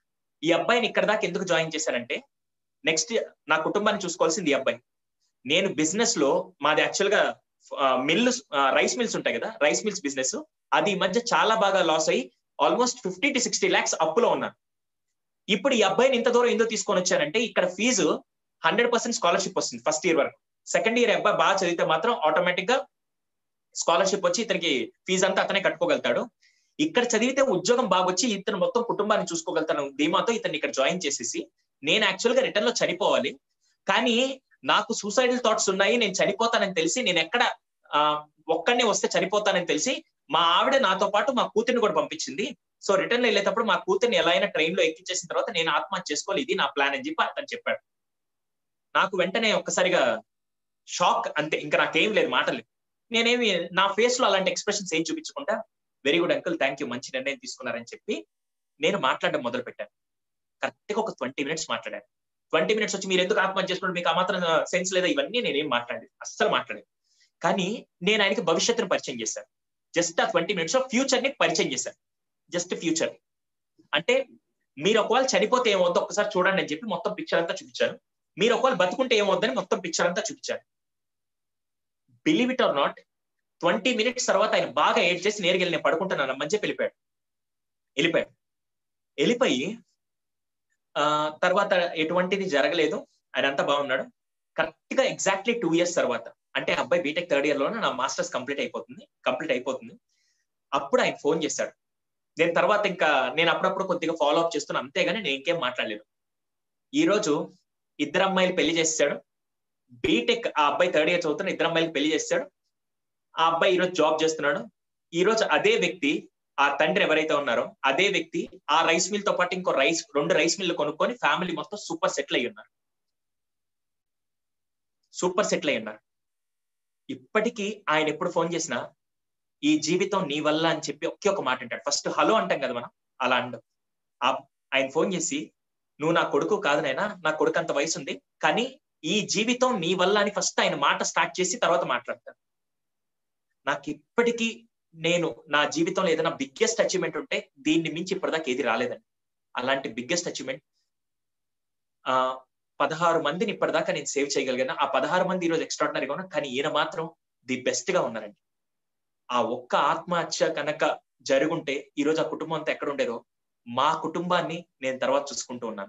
ఈ అబ్బాయిని ఇక్కడ దాకా ఎందుకు జాయిన్ చేశారంటే నెక్స్ట్ నా కుటుంబాన్ని చూసుకోవాల్సింది ఈ అబ్బాయి నేను బిజినెస్ లో మాది యాక్చువల్ గా మిల్లు రైస్ మిల్స్ ఉంటాయి కదా రైస్ మిల్స్ బిజినెస్ అది ఈ మధ్య చాలా బాగా లాస్ అయ్యి almost fifty to sixty lakhs అప్పులో ఉన్నాను ఇప్పుడు ఈ అబ్బాయిని ఇంత దూరం ఎందుకు తీసుకొని వచ్చారంటే ఇక్కడ ఫీజు హండ్రెడ్ పర్సెంట్ స్కాలర్షిప్ వస్తుంది ఫస్ట్ ఇయర్ వరకు సెకండ్ ఇయర్ అబ్బాయి బాగా చదివితే మాత్రం ఆటోమేటిక్ గా స్కాలర్షిప్ వచ్చి ఇతనికి ఫీజు అంతా అతనే కట్టుకోగలుగుతాడు ఇక్కడ చదివితే ఉద్యోగం బాగా వచ్చి ఇతను మొత్తం కుటుంబాన్ని చూసుకోగలుగుతాను ధీమాతో ఇతన్ని ఇక్కడ జాయిన్ చేసేసి నేను యాక్చువల్ గా రిటర్న్ లో చనిపోవాలి కానీ నాకు సూసైడల్ థాట్స్ ఉన్నాయి నేను చనిపోతానని తెలిసి నేను ఎక్కడ ఒక్కడినే వస్తే చనిపోతానని తెలిసి మా ఆవిడ నాతో పాటు మా కూతుర్ని కూడా పంపించింది సో రిటర్న్ వెళ్ళేటప్పుడు మా కూతుర్ని ఎలా అయినా ట్రైన్ లో ఎక్కించేసిన తర్వాత నేను ఆత్మహత్య చేసుకోవాలి ఇది నా ప్లాన్ అని చెప్పి అతను చెప్పాడు నాకు వెంటనే ఒక్కసారిగా షాక్ అంతే ఇంకా నాకేం లేదు మాటలు నేనేమి నా ఫేస్ లో అలాంటి ఎక్స్ప్రెషన్స్ ఏం చూపించకుండా very good uncle thank you మంచి నిర్ణయం తీసుకున్నారని చెప్పి నేను మాట్లాడడం మొదలు పెట్టాను కరెక్ట్ గా ఒక ట్వంటీ మినిట్స్ మాట్లాడాను ట్వంటీ మినిట్స్ వచ్చి మీరు ఎందుకు ఆత్మహత్య చేసుకోండి మీకు ఆ మాత్రం సెన్స్ లేదా ఇవన్నీ నేనేం మాట్లాడలేదు అస్సలు మాట్లాడలేదు కానీ నేను ఆయనకి భవిష్యత్తును పరిచయం చేశాను జస్ట్ ఆ ట్వంటీ మినిట్స్ లో ఫ్యూచర్ ని పరిచయం చేశాను జస్ట్ ఫ్యూచర్ అంటే మీరు ఒకవేళ చనిపోతే ఏమవుతుందో ఒకసారి చూడండి అని చెప్పి మొత్తం పిక్చర్ అంతా చూపించాను మీరు ఒకవేళ బతుకుంటే ఏమవుద్దని మొత్తం పిక్చర్ అంతా చూపించాను believe it or not twenty minutes తర్వాత ఆయన బాగా ఏడ్ చేసి నేరుగా వెళ్ళి నేను పడుకుంటున్నాను మంచి వెళ్ళిపోయాడు వెళ్ళిపోయాడు వెళ్ళిపోయి ఆ తర్వాత ఎటువంటిది జరగలేదు ఆయన అంతా బాగున్నాడు కరెక్ట్ గా ఎగ్జాక్ట్లీ టూ ఇయర్స్ తర్వాత అంటే అబ్బాయి బీటెక్ థర్డ్ ఇయర్ లోనే నా మాస్టర్స్ కంప్లీట్ అయిపోతుంది కంప్లీట్ అయిపోతుంది అప్పుడు ఆయన ఫోన్ చేశాడు నేను తర్వాత ఇంకా నేను అప్పుడప్పుడు కొద్దిగా ఫాలో అప్ చేస్తున్నా అంతేగాని నేను ఇంకేం మాట్లాడలేదు ఈ రోజు ఇద్దరు అమ్మాయిలు పెళ్లి చేశాడు బీటెక్ ఆ అబ్బాయి థర్డ్ ఇయర్ చదువుతున్న ఇద్దరు అమ్మాయిలు పెళ్లి చేశాడు ఆ అబ్బాయి ఈరోజు జాబ్ చేస్తున్నాడు ఈ రోజు అదే వ్యక్తి ఆ తండ్రి ఎవరైతే ఉన్నారో అదే వ్యక్తి ఆ రైస్ మిల్ తో పాటు ఇంకో రైస్ రెండు రైస్ మిల్లు కొనుక్కొని ఫ్యామిలీ మొత్తం సూపర్ సెటిల్ అయ్యి ఉన్నారు సూపర్ సెటిల్ అయ్యి ఉన్నారు ఇప్పటికీ ఆయన ఎప్పుడు ఫోన్ చేసినా ఈ జీవితం నీ వల్ల అని చెప్పి ఒకే ఒక మాట అంటాడు ఫస్ట్ హలో అంటాం కదా మనం అలా అండం ఆయన ఫోన్ చేసి నువ్వు నా కొడుకు కాదు నాయనా నా కొడుకు అంత వయసు ఉంది కానీ ఈ జీవితం నీ వల్ల అని ఫస్ట్ ఆయన మాట స్టార్ట్ చేసి తర్వాత మాట్లాడతాను నాకు ఇప్పటికీ నేను నా జీవితంలో ఏదైనా బిగ్గెస్ట్ అచీవ్మెంట్ ఉంటే దీన్ని మించి ఇప్పటిదాకా ఏది రాలేదండి అలాంటి బిగ్గెస్ట్ అచీవ్మెంట్ ఆ పదహారు మందిని ఇప్పటిదాకా నేను సేవ్ చేయగలిగాను ఆ పదహారు మంది ఈరోజు ఎక్స్ట్రాడినరీగా ఉన్నారు కానీ ఈయన మాత్రం ది బెస్ట్ గా ఉన్నారండి ఆ ఒక్క ఆత్మహత్య కనుక జరుగుంటే ఈరోజు ఆ కుటుంబం అంతా ఎక్కడ ఉండేదో మా కుటుంబాన్ని నేను తర్వాత చూసుకుంటూ ఉన్నాను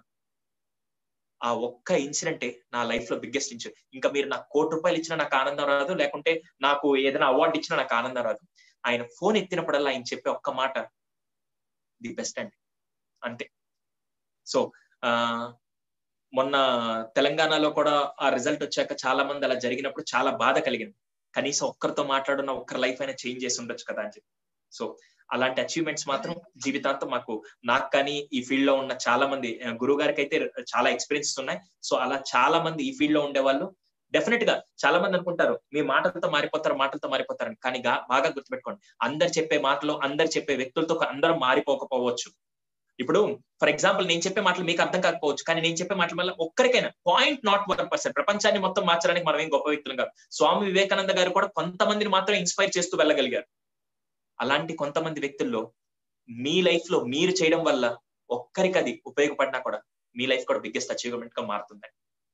ఆ ఒక్క ఇన్సిడెంటే నా లైఫ్ లో బిగ్గెస్ట్ ఇన్సిడెంట్ ఇంకా మీరు నాకు కోటి రూపాయలు ఇచ్చినా నాకు ఆనందం రాదు లేకుంటే నాకు ఏదైనా అవార్డు ఇచ్చినా నాకు ఆనందం రాదు ఆయన ఫోన్ ఎత్తినప్పుడల్లా ఆయన చెప్పే ఒక్క మాట ది బెస్ట్ అండి అంతే సో ఆ మొన్న తెలంగాణలో కూడా ఆ రిజల్ట్ వచ్చాక చాలా మంది అలా జరిగినప్పుడు చాలా బాధ కలిగింది కనీసం ఒక్కరితో మాట్లాడున్న ఒక్కరి లైఫ్ అయినా చేంజ్ చేసి ఉండొచ్చు కదా అని చెప్పి సో అలాంటి అచీవ్మెంట్స్ మాత్రం జీవితాంతం మాకు నాకు కానీ ఈ ఫీల్డ్ లో ఉన్న చాలా మంది గురువు గారికి అయితే చాలా ఎక్స్పీరియన్సెస్ ఉన్నాయి సో అలా చాలా మంది ఈ ఫీల్డ్ లో ఉండే వాళ్ళు డెఫినెట్ గా చాలా మంది అనుకుంటారు మీ మాటలతో మారిపోతారు మాటలతో మారిపోతారని కానీ బాగా గుర్తుపెట్టుకోండి అందరు చెప్పే మాటలు అందరు చెప్పే వ్యక్తులతో అందరం మారిపోకపోవచ్చు ఇప్పుడు ఫర్ ఎగ్జాంపుల్ నేను చెప్పే మాటలు మీకు అర్థం కాకపోవచ్చు కానీ నేను చెప్పే మాటల వల్ల ఒక్కరికైనా పాయింట్ నాట్ వన్ పర్సెంట్ ప్రపంచాన్ని మొత్తం మార్చడానికి మనం ఏం గొప్ప వ్యక్తులు కాదు స్వామి వివేకానంద గారు కూడా కొంతమందిని మాత్రం ఇన్స్పైర్ చేస్తూ వెళ్ళగలిగారు అలాంటి కొంతమంది వ్యక్తుల్లో మీ లైఫ్ లో మీరు చేయడం వల్ల ఒక్కరికి అది ఉపయోగపడినా కూడా మీ లైఫ్ కూడా బిగ్గెస్ట్ అచీవ్మెంట్ గా మారుతుంది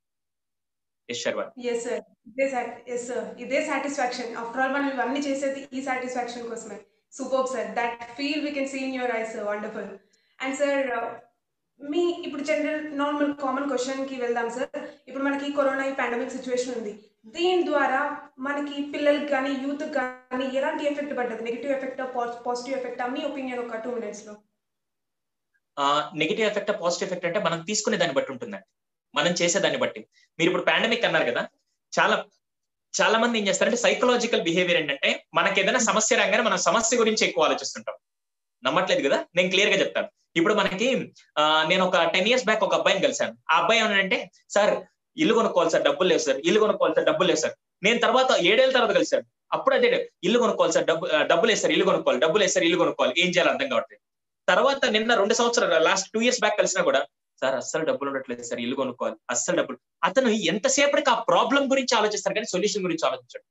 ఎస్ శర్వన్ ఎస్ సార్ ఇదే ఎస్ సార్ ఇదే సాటిస్ఫాక్షన్ ఆఫ్టర్ ఆల్ మనం ఇవన్నీ చేసేది ఈ సాటిస్ఫాక్షన్ కోసమే super sir that feel we can see in your eyes wonderful and sir మీ ఇప్పుడు జనరల్ నార్మల్ కామన్ క్వశ్చన్ కి వెళ్దాం సార్ ఇప్పుడు మనకి కరోనా ఈ పాండమిక్ సిచ్యువేషన్ ఉంది దీని ద్వారా మనకి పిల్లలకి కానీ యూత్ కానీ ఎలాంటి ఎఫెక్ట్ పడ్డది నెగిటివ్ ఎఫెక్ట్ పాజిటివ్ ఎఫెక్ట్ మీ ఒపీనియన్ ఒక టూ మినిట్స్ లో నెగిటివ్ ఎఫెక్ట్ పాజిటివ్ ఎఫెక్ట్ అంటే మనం తీసుకునే దాన్ని బట్టి ఉంటుందండి మనం చేసే దాన్ని బట్టి మీరు ఇప్పుడు పాండమిక్ అన్నారు కదా చాలా చాలా మంది ఏం చేస్తారంటే సైకలాజికల్ బిహేవియర్ ఏంటంటే మనకి ఏదైనా సమస్య రాగానే మనం సమస్య గురించి ఎక్కువ ఆలోచిస్తుంటాం నమ్మట్లేదు కదా నేను క్లియర్ గా చెప్తాను ఇప్పుడు మనకి నేను ఒక టెన్ ఇయర్స్ బ్యాక్ ఒక అబ్బాయిని కలిశాను ఆ అబ్బాయి ఏమనంటే సార్ ఇల్లు కొనుక్కోవాలి సార్ డబ్బులు లేవు సార్ ఇల్లు కొనుక్కోవాలి సార్ డబ్బులు లేవు సార్ నేను తర్వాత ఏడేళ్ళ తర్వాత కలిశాను అప్పుడు అదే ఇల్లు కొనుక్కోవాలి సార్ డబ్బు డబ్బులు వేస్తారు ఇల్లు కొనుక్కోవాలి డబ్బులు వేస్తారు ఇల్లు కొనుక్కోవాలి ఏం చేయాలి అర్థం కావట్లేదు తర్వాత నిన్న రెండు సంవత్సరాలు లాస్ట్ టూ ఇయర్స్ బ్యాక్ కలిసినా కూడా సార్ అస్సలు డబ్బులు ఉండట్లేదు సార్ ఇల్లు కొనుక్కోవాలి అస్సలు డబ్బులు అతను ఎంతసేపటికి ఆ ప్రాబ్లం గురించి ఆలోచిస్తారు కానీ సొల్యూషన్ గురించి ఆలోచించాడు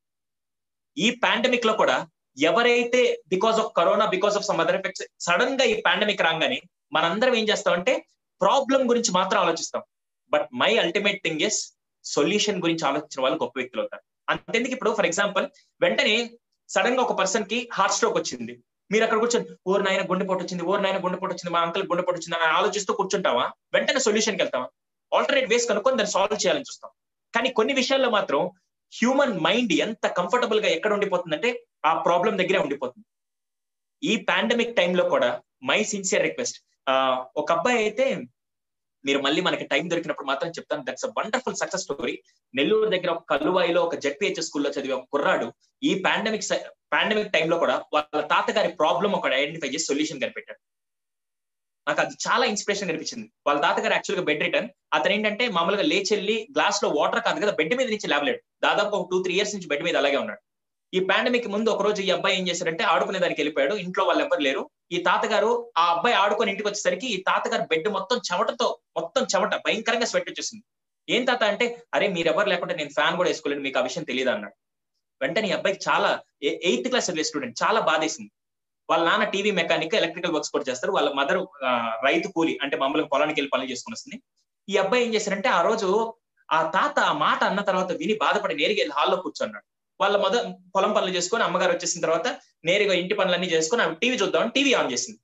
ఈ పాండమిక్ లో కూడా ఎవరైతే because of corona because of some other effects sudden గా ఈ పాండమిక్ రాగానే మనందరం ఏం చేస్తామంటే ప్రాబ్లం గురించి మాత్రం ఆలోచిస్తాం but my ultimate thing is solution గురించి ఆలోచించిన వాళ్ళు గొప్ప వ్యక్తులు అవుతారు అంతెందుకు ఇప్పుడు ఫర్ ఎగ్జాంపుల్ వెంటనే సడన్ గా ఒక పర్సన్ కి హార్ట్ స్ట్రోక్ వచ్చింది మీరు అక్కడ కూర్చొని ఓరు నాయన గుండెపోటు వచ్చింది ఓరు నాయన గుండెపోటు వచ్చింది మా అంకల్ గుండెపోటు వచ్చింది అని ఆలోచిస్తూ కూర్చుంటావా వెంటనే సొల్యూషన్కి వెళ్తావా ఆల్టర్నేట్ వేస్ కనుక్కొని దాన్ని సాల్వ్ చేయాలని చూస్తాం కానీ కొన్ని విషయాల్లో మాత్రం హ్యూమన్ మైండ్ ఎంత కంఫర్టబుల్ గా ఎక్కడ ఉండిపోతుందంటే ఆ ప్రాబ్లం దగ్గరే ఉండిపోతుంది ఈ పాండమిక్ టైంలో కూడా మై సిన్సియర్ రిక్వెస్ట్ ఒక అబ్బాయి అయితే మీరు మళ్ళీ మనకి టైం దొరికినప్పుడు మాత్రం చెప్తాను that's a wonderful success story Nellore దగ్గర ఒక కల్లువాయిలో ఒక జెడ్పిహెచ్ఎస్ స్కూల్లో చదివే ఒక కుర్రాడు ఈ పాండమిక్ పాండమిక్ టైంలో కూడా వాళ్ళ తాతగారి ప్రాబ్లం ఒక ఐడెంటిఫై చేసి సొల్యూషన్ కనిపెట్టాడు నాకు అది చాలా ఇన్స్పిరేషన్ కనిపించింది వాళ్ళ తాతగారు యాక్చువల్ గా బెడ్ రిటర్న్ అతను ఏంటంటే మామూలుగా లేచెల్లి గ్లాస్ లో వాటర్ కాదు కదా బెడ్ మీద నుంచి లేవలేడు దాదాపు ఒక టూ త్రీ ఇయర్స్ నుంచి బెడ్ మీద అలాగే ఉన్నాడు ఈ పాండమిక్ ముందు ఒక రోజు ఈ అబ్బాయి ఏం చేశాడంటే ఆడుకునే దానికి వెళ్ళిపోయాడు ఇంట్లో వాళ్ళు ఎవరు లేరు ఈ తాతగారు ఆ అబ్బాయి ఆడుకొని ఇంటికి వచ్చేసరికి ఈ తాతగారు బెడ్ మొత్తం చెమటతో మొత్తం చెమట భయంకరంగా స్వెట్ వచ్చేసింది ఏం తాత అంటే అరే మీరెవరు లేకుంటే నేను ఫ్యాన్ కూడా వేసుకోలేదు మీకు ఆ విషయం తెలియదు అన్నాడు వెంటనే ఈ అబ్బాయికి చాలా ఎయిత్ క్లాస్ చదివే స్టూడెంట్ చాలా బాధేసింది వాళ్ళ నాన్న టీవీ మెకానిక్ ఎలక్ట్రికల్ వర్క్స్ కూడా చేస్తారు వాళ్ళ మదర్ రైతు కూలి అంటే మామూలుగా పొలానికి వెళ్ళి పనులు చేసుకుని వస్తుంది ఈ అబ్బాయి ఏం చేశారంటే ఆ రోజు ఆ తాత ఆ మాట అన్న తర్వాత విని బాధపడి నేరుగా వెళ్ళి హాల్లో కూర్చున్నాడు వాళ్ళ మద పొలం పనులు చేసుకొని అమ్మగారు వచ్చేసిన తర్వాత నేరుగా ఇంటి పనులన్నీ చేసుకొని టీవీ చూద్దామని టీవీ ఆన్ చేసింది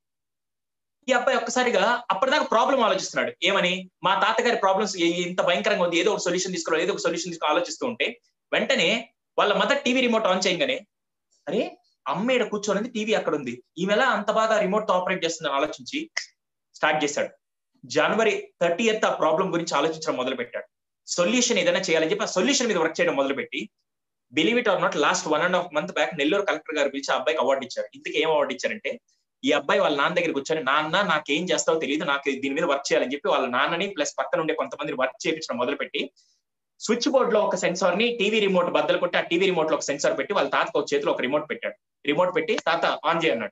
ఈ అబ్బాయి ఒక్కసారిగా అప్పటిదాకా ప్రాబ్లం ఆలోచిస్తున్నాడు ఏమని మా తాతగారి ప్రాబ్లమ్స్ ఇంత భయంకరంగా ఉంది ఏదో ఒక సొల్యూషన్ తీసుకోవాలి ఏదో ఒక సొల్యూషన్ తీసుకుని ఆలోచిస్తూ ఉంటే వెంటనే వాళ్ళ మదర్ టీవీ రిమోట్ ఆన్ చేయగానే అరే అమ్మ ఇక్కడ కూర్చోనింది టీవీ అక్కడ ఉంది ఈమెలా అంత బాగా రిమోట్ తో ఆపరేట్ చేస్తుందని ఆలోచించి స్టార్ట్ చేశాడు జనవరి థర్టీ ఎత్ ఆ ప్రాబ్లం గురించి ఆలోచించడం మొదలు పెట్టాడు సొల్యూషన్ ఏదైనా చేయాలని చెప్పి ఆ సొల్యూషన్ మీద వర్క్ చేయడం మొదలుపెట్టి believe it or not last one and half month back Nellore collector గారు పిలిచి అబ్బాయికి అవార్డు ఇచ్చారు ఇంతకు ఏం అవార్డు ఇచ్చారంటే ఈ అబ్బాయి వాళ్ళ నాన్న దగ్గరికి వచ్చారు నాన్న నాకేం చేస్తావో తెలియదు నాకు దీని మీద వర్క్ చేయాలని చెప్పి వాళ్ళ నాన్నని ప్లస్ పక్కన ఉండే కొంతమంది వర్క్ చేయించడం మొదలుపెట్టి స్విచ్ బోర్డ్ లో ఒక సెన్సార్ ని టీవీ రిమోట్ బద్దలు కొట్టి ఆ టీవీ రిమోట్ లో ఒక సెన్సార్ పెట్టి వాళ్ళ తాతకు ఒక చేతిలో ఒక రిమోట్ పెట్టాడు రిమోట్ పెట్టి తాత ఆన్ చేయన్నాడు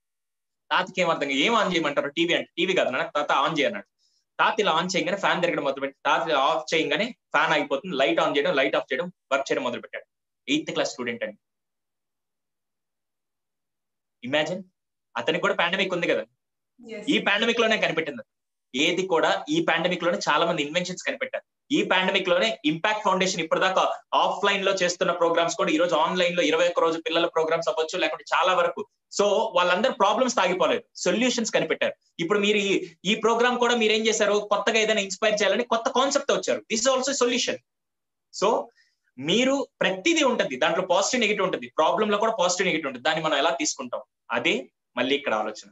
తాతకి ఏం అర్థం ఏం ఆన్ చేయమంటారు టీవీ అంటే టీవీ కాదు నాన్న తాత ఆన్ చేయన్నాడు తాత ఇలా ఆన్ చేయగానే ఫ్యాన్ తిరగడం మొదలు పెట్టి తాత ఆఫ్ చేయగానే ఫ్యాన్ ఆగిపోతుంది లైట్ ఆన్ చేయడం లైట్ ఆఫ్ చేయడం వర్క్ చేయడం మొదలు పెట్టాడు ఎయిత్ క్లాస్ స్టూడెంట్ అండి ఇమాజిన్ అతనికి కూడా పాండమిక్ ఉంది కదా ఈ పాండమిక్ లోనే కనిపెట్టింది ఏది కూడా ఈ పాండమిక్ లోనే చాలా మంది ఇన్వెన్షన్స్ కనిపెట్టారు ఈ పాండమిక్ లోనే ఇంపాక్ట్ ఫౌండేషన్ ఇప్పటిదాకా ఆఫ్లైన్ లో చేస్తున్న ప్రోగ్రామ్స్ కూడా ఈ రోజు ఆన్లైన్ లో ఇరవై ఒక్క రోజు పిల్లల ప్రోగ్రామ్స్ అవ్వచ్చు లేకుంటే చాలా వరకు సో వాళ్ళందరూ ప్రాబ్లమ్స్ తాగిపోలేదు సొల్యూషన్స్ కనిపెట్టారు ఇప్పుడు మీరు ఈ ప్రోగ్రామ్ కూడా మీరు ఏం చేశారు కొత్తగా ఏదైనా ఇన్స్పైర్ చేయాలని కొత్త కాన్సెప్ట్ వచ్చారు this is also solution so మీరు ప్రతిదీ ఉంటుంది దాంట్లో పాజిటివ్ నెగిటివ్ ఉంటుంది ప్రాబ్లమ్ లో కూడా పాజిటివ్ నెగిటివ్ ఉంటుంది దాన్ని మనం ఎలా తీసుకుంటాం అదే మళ్ళీ ఇక్కడ ఆలోచన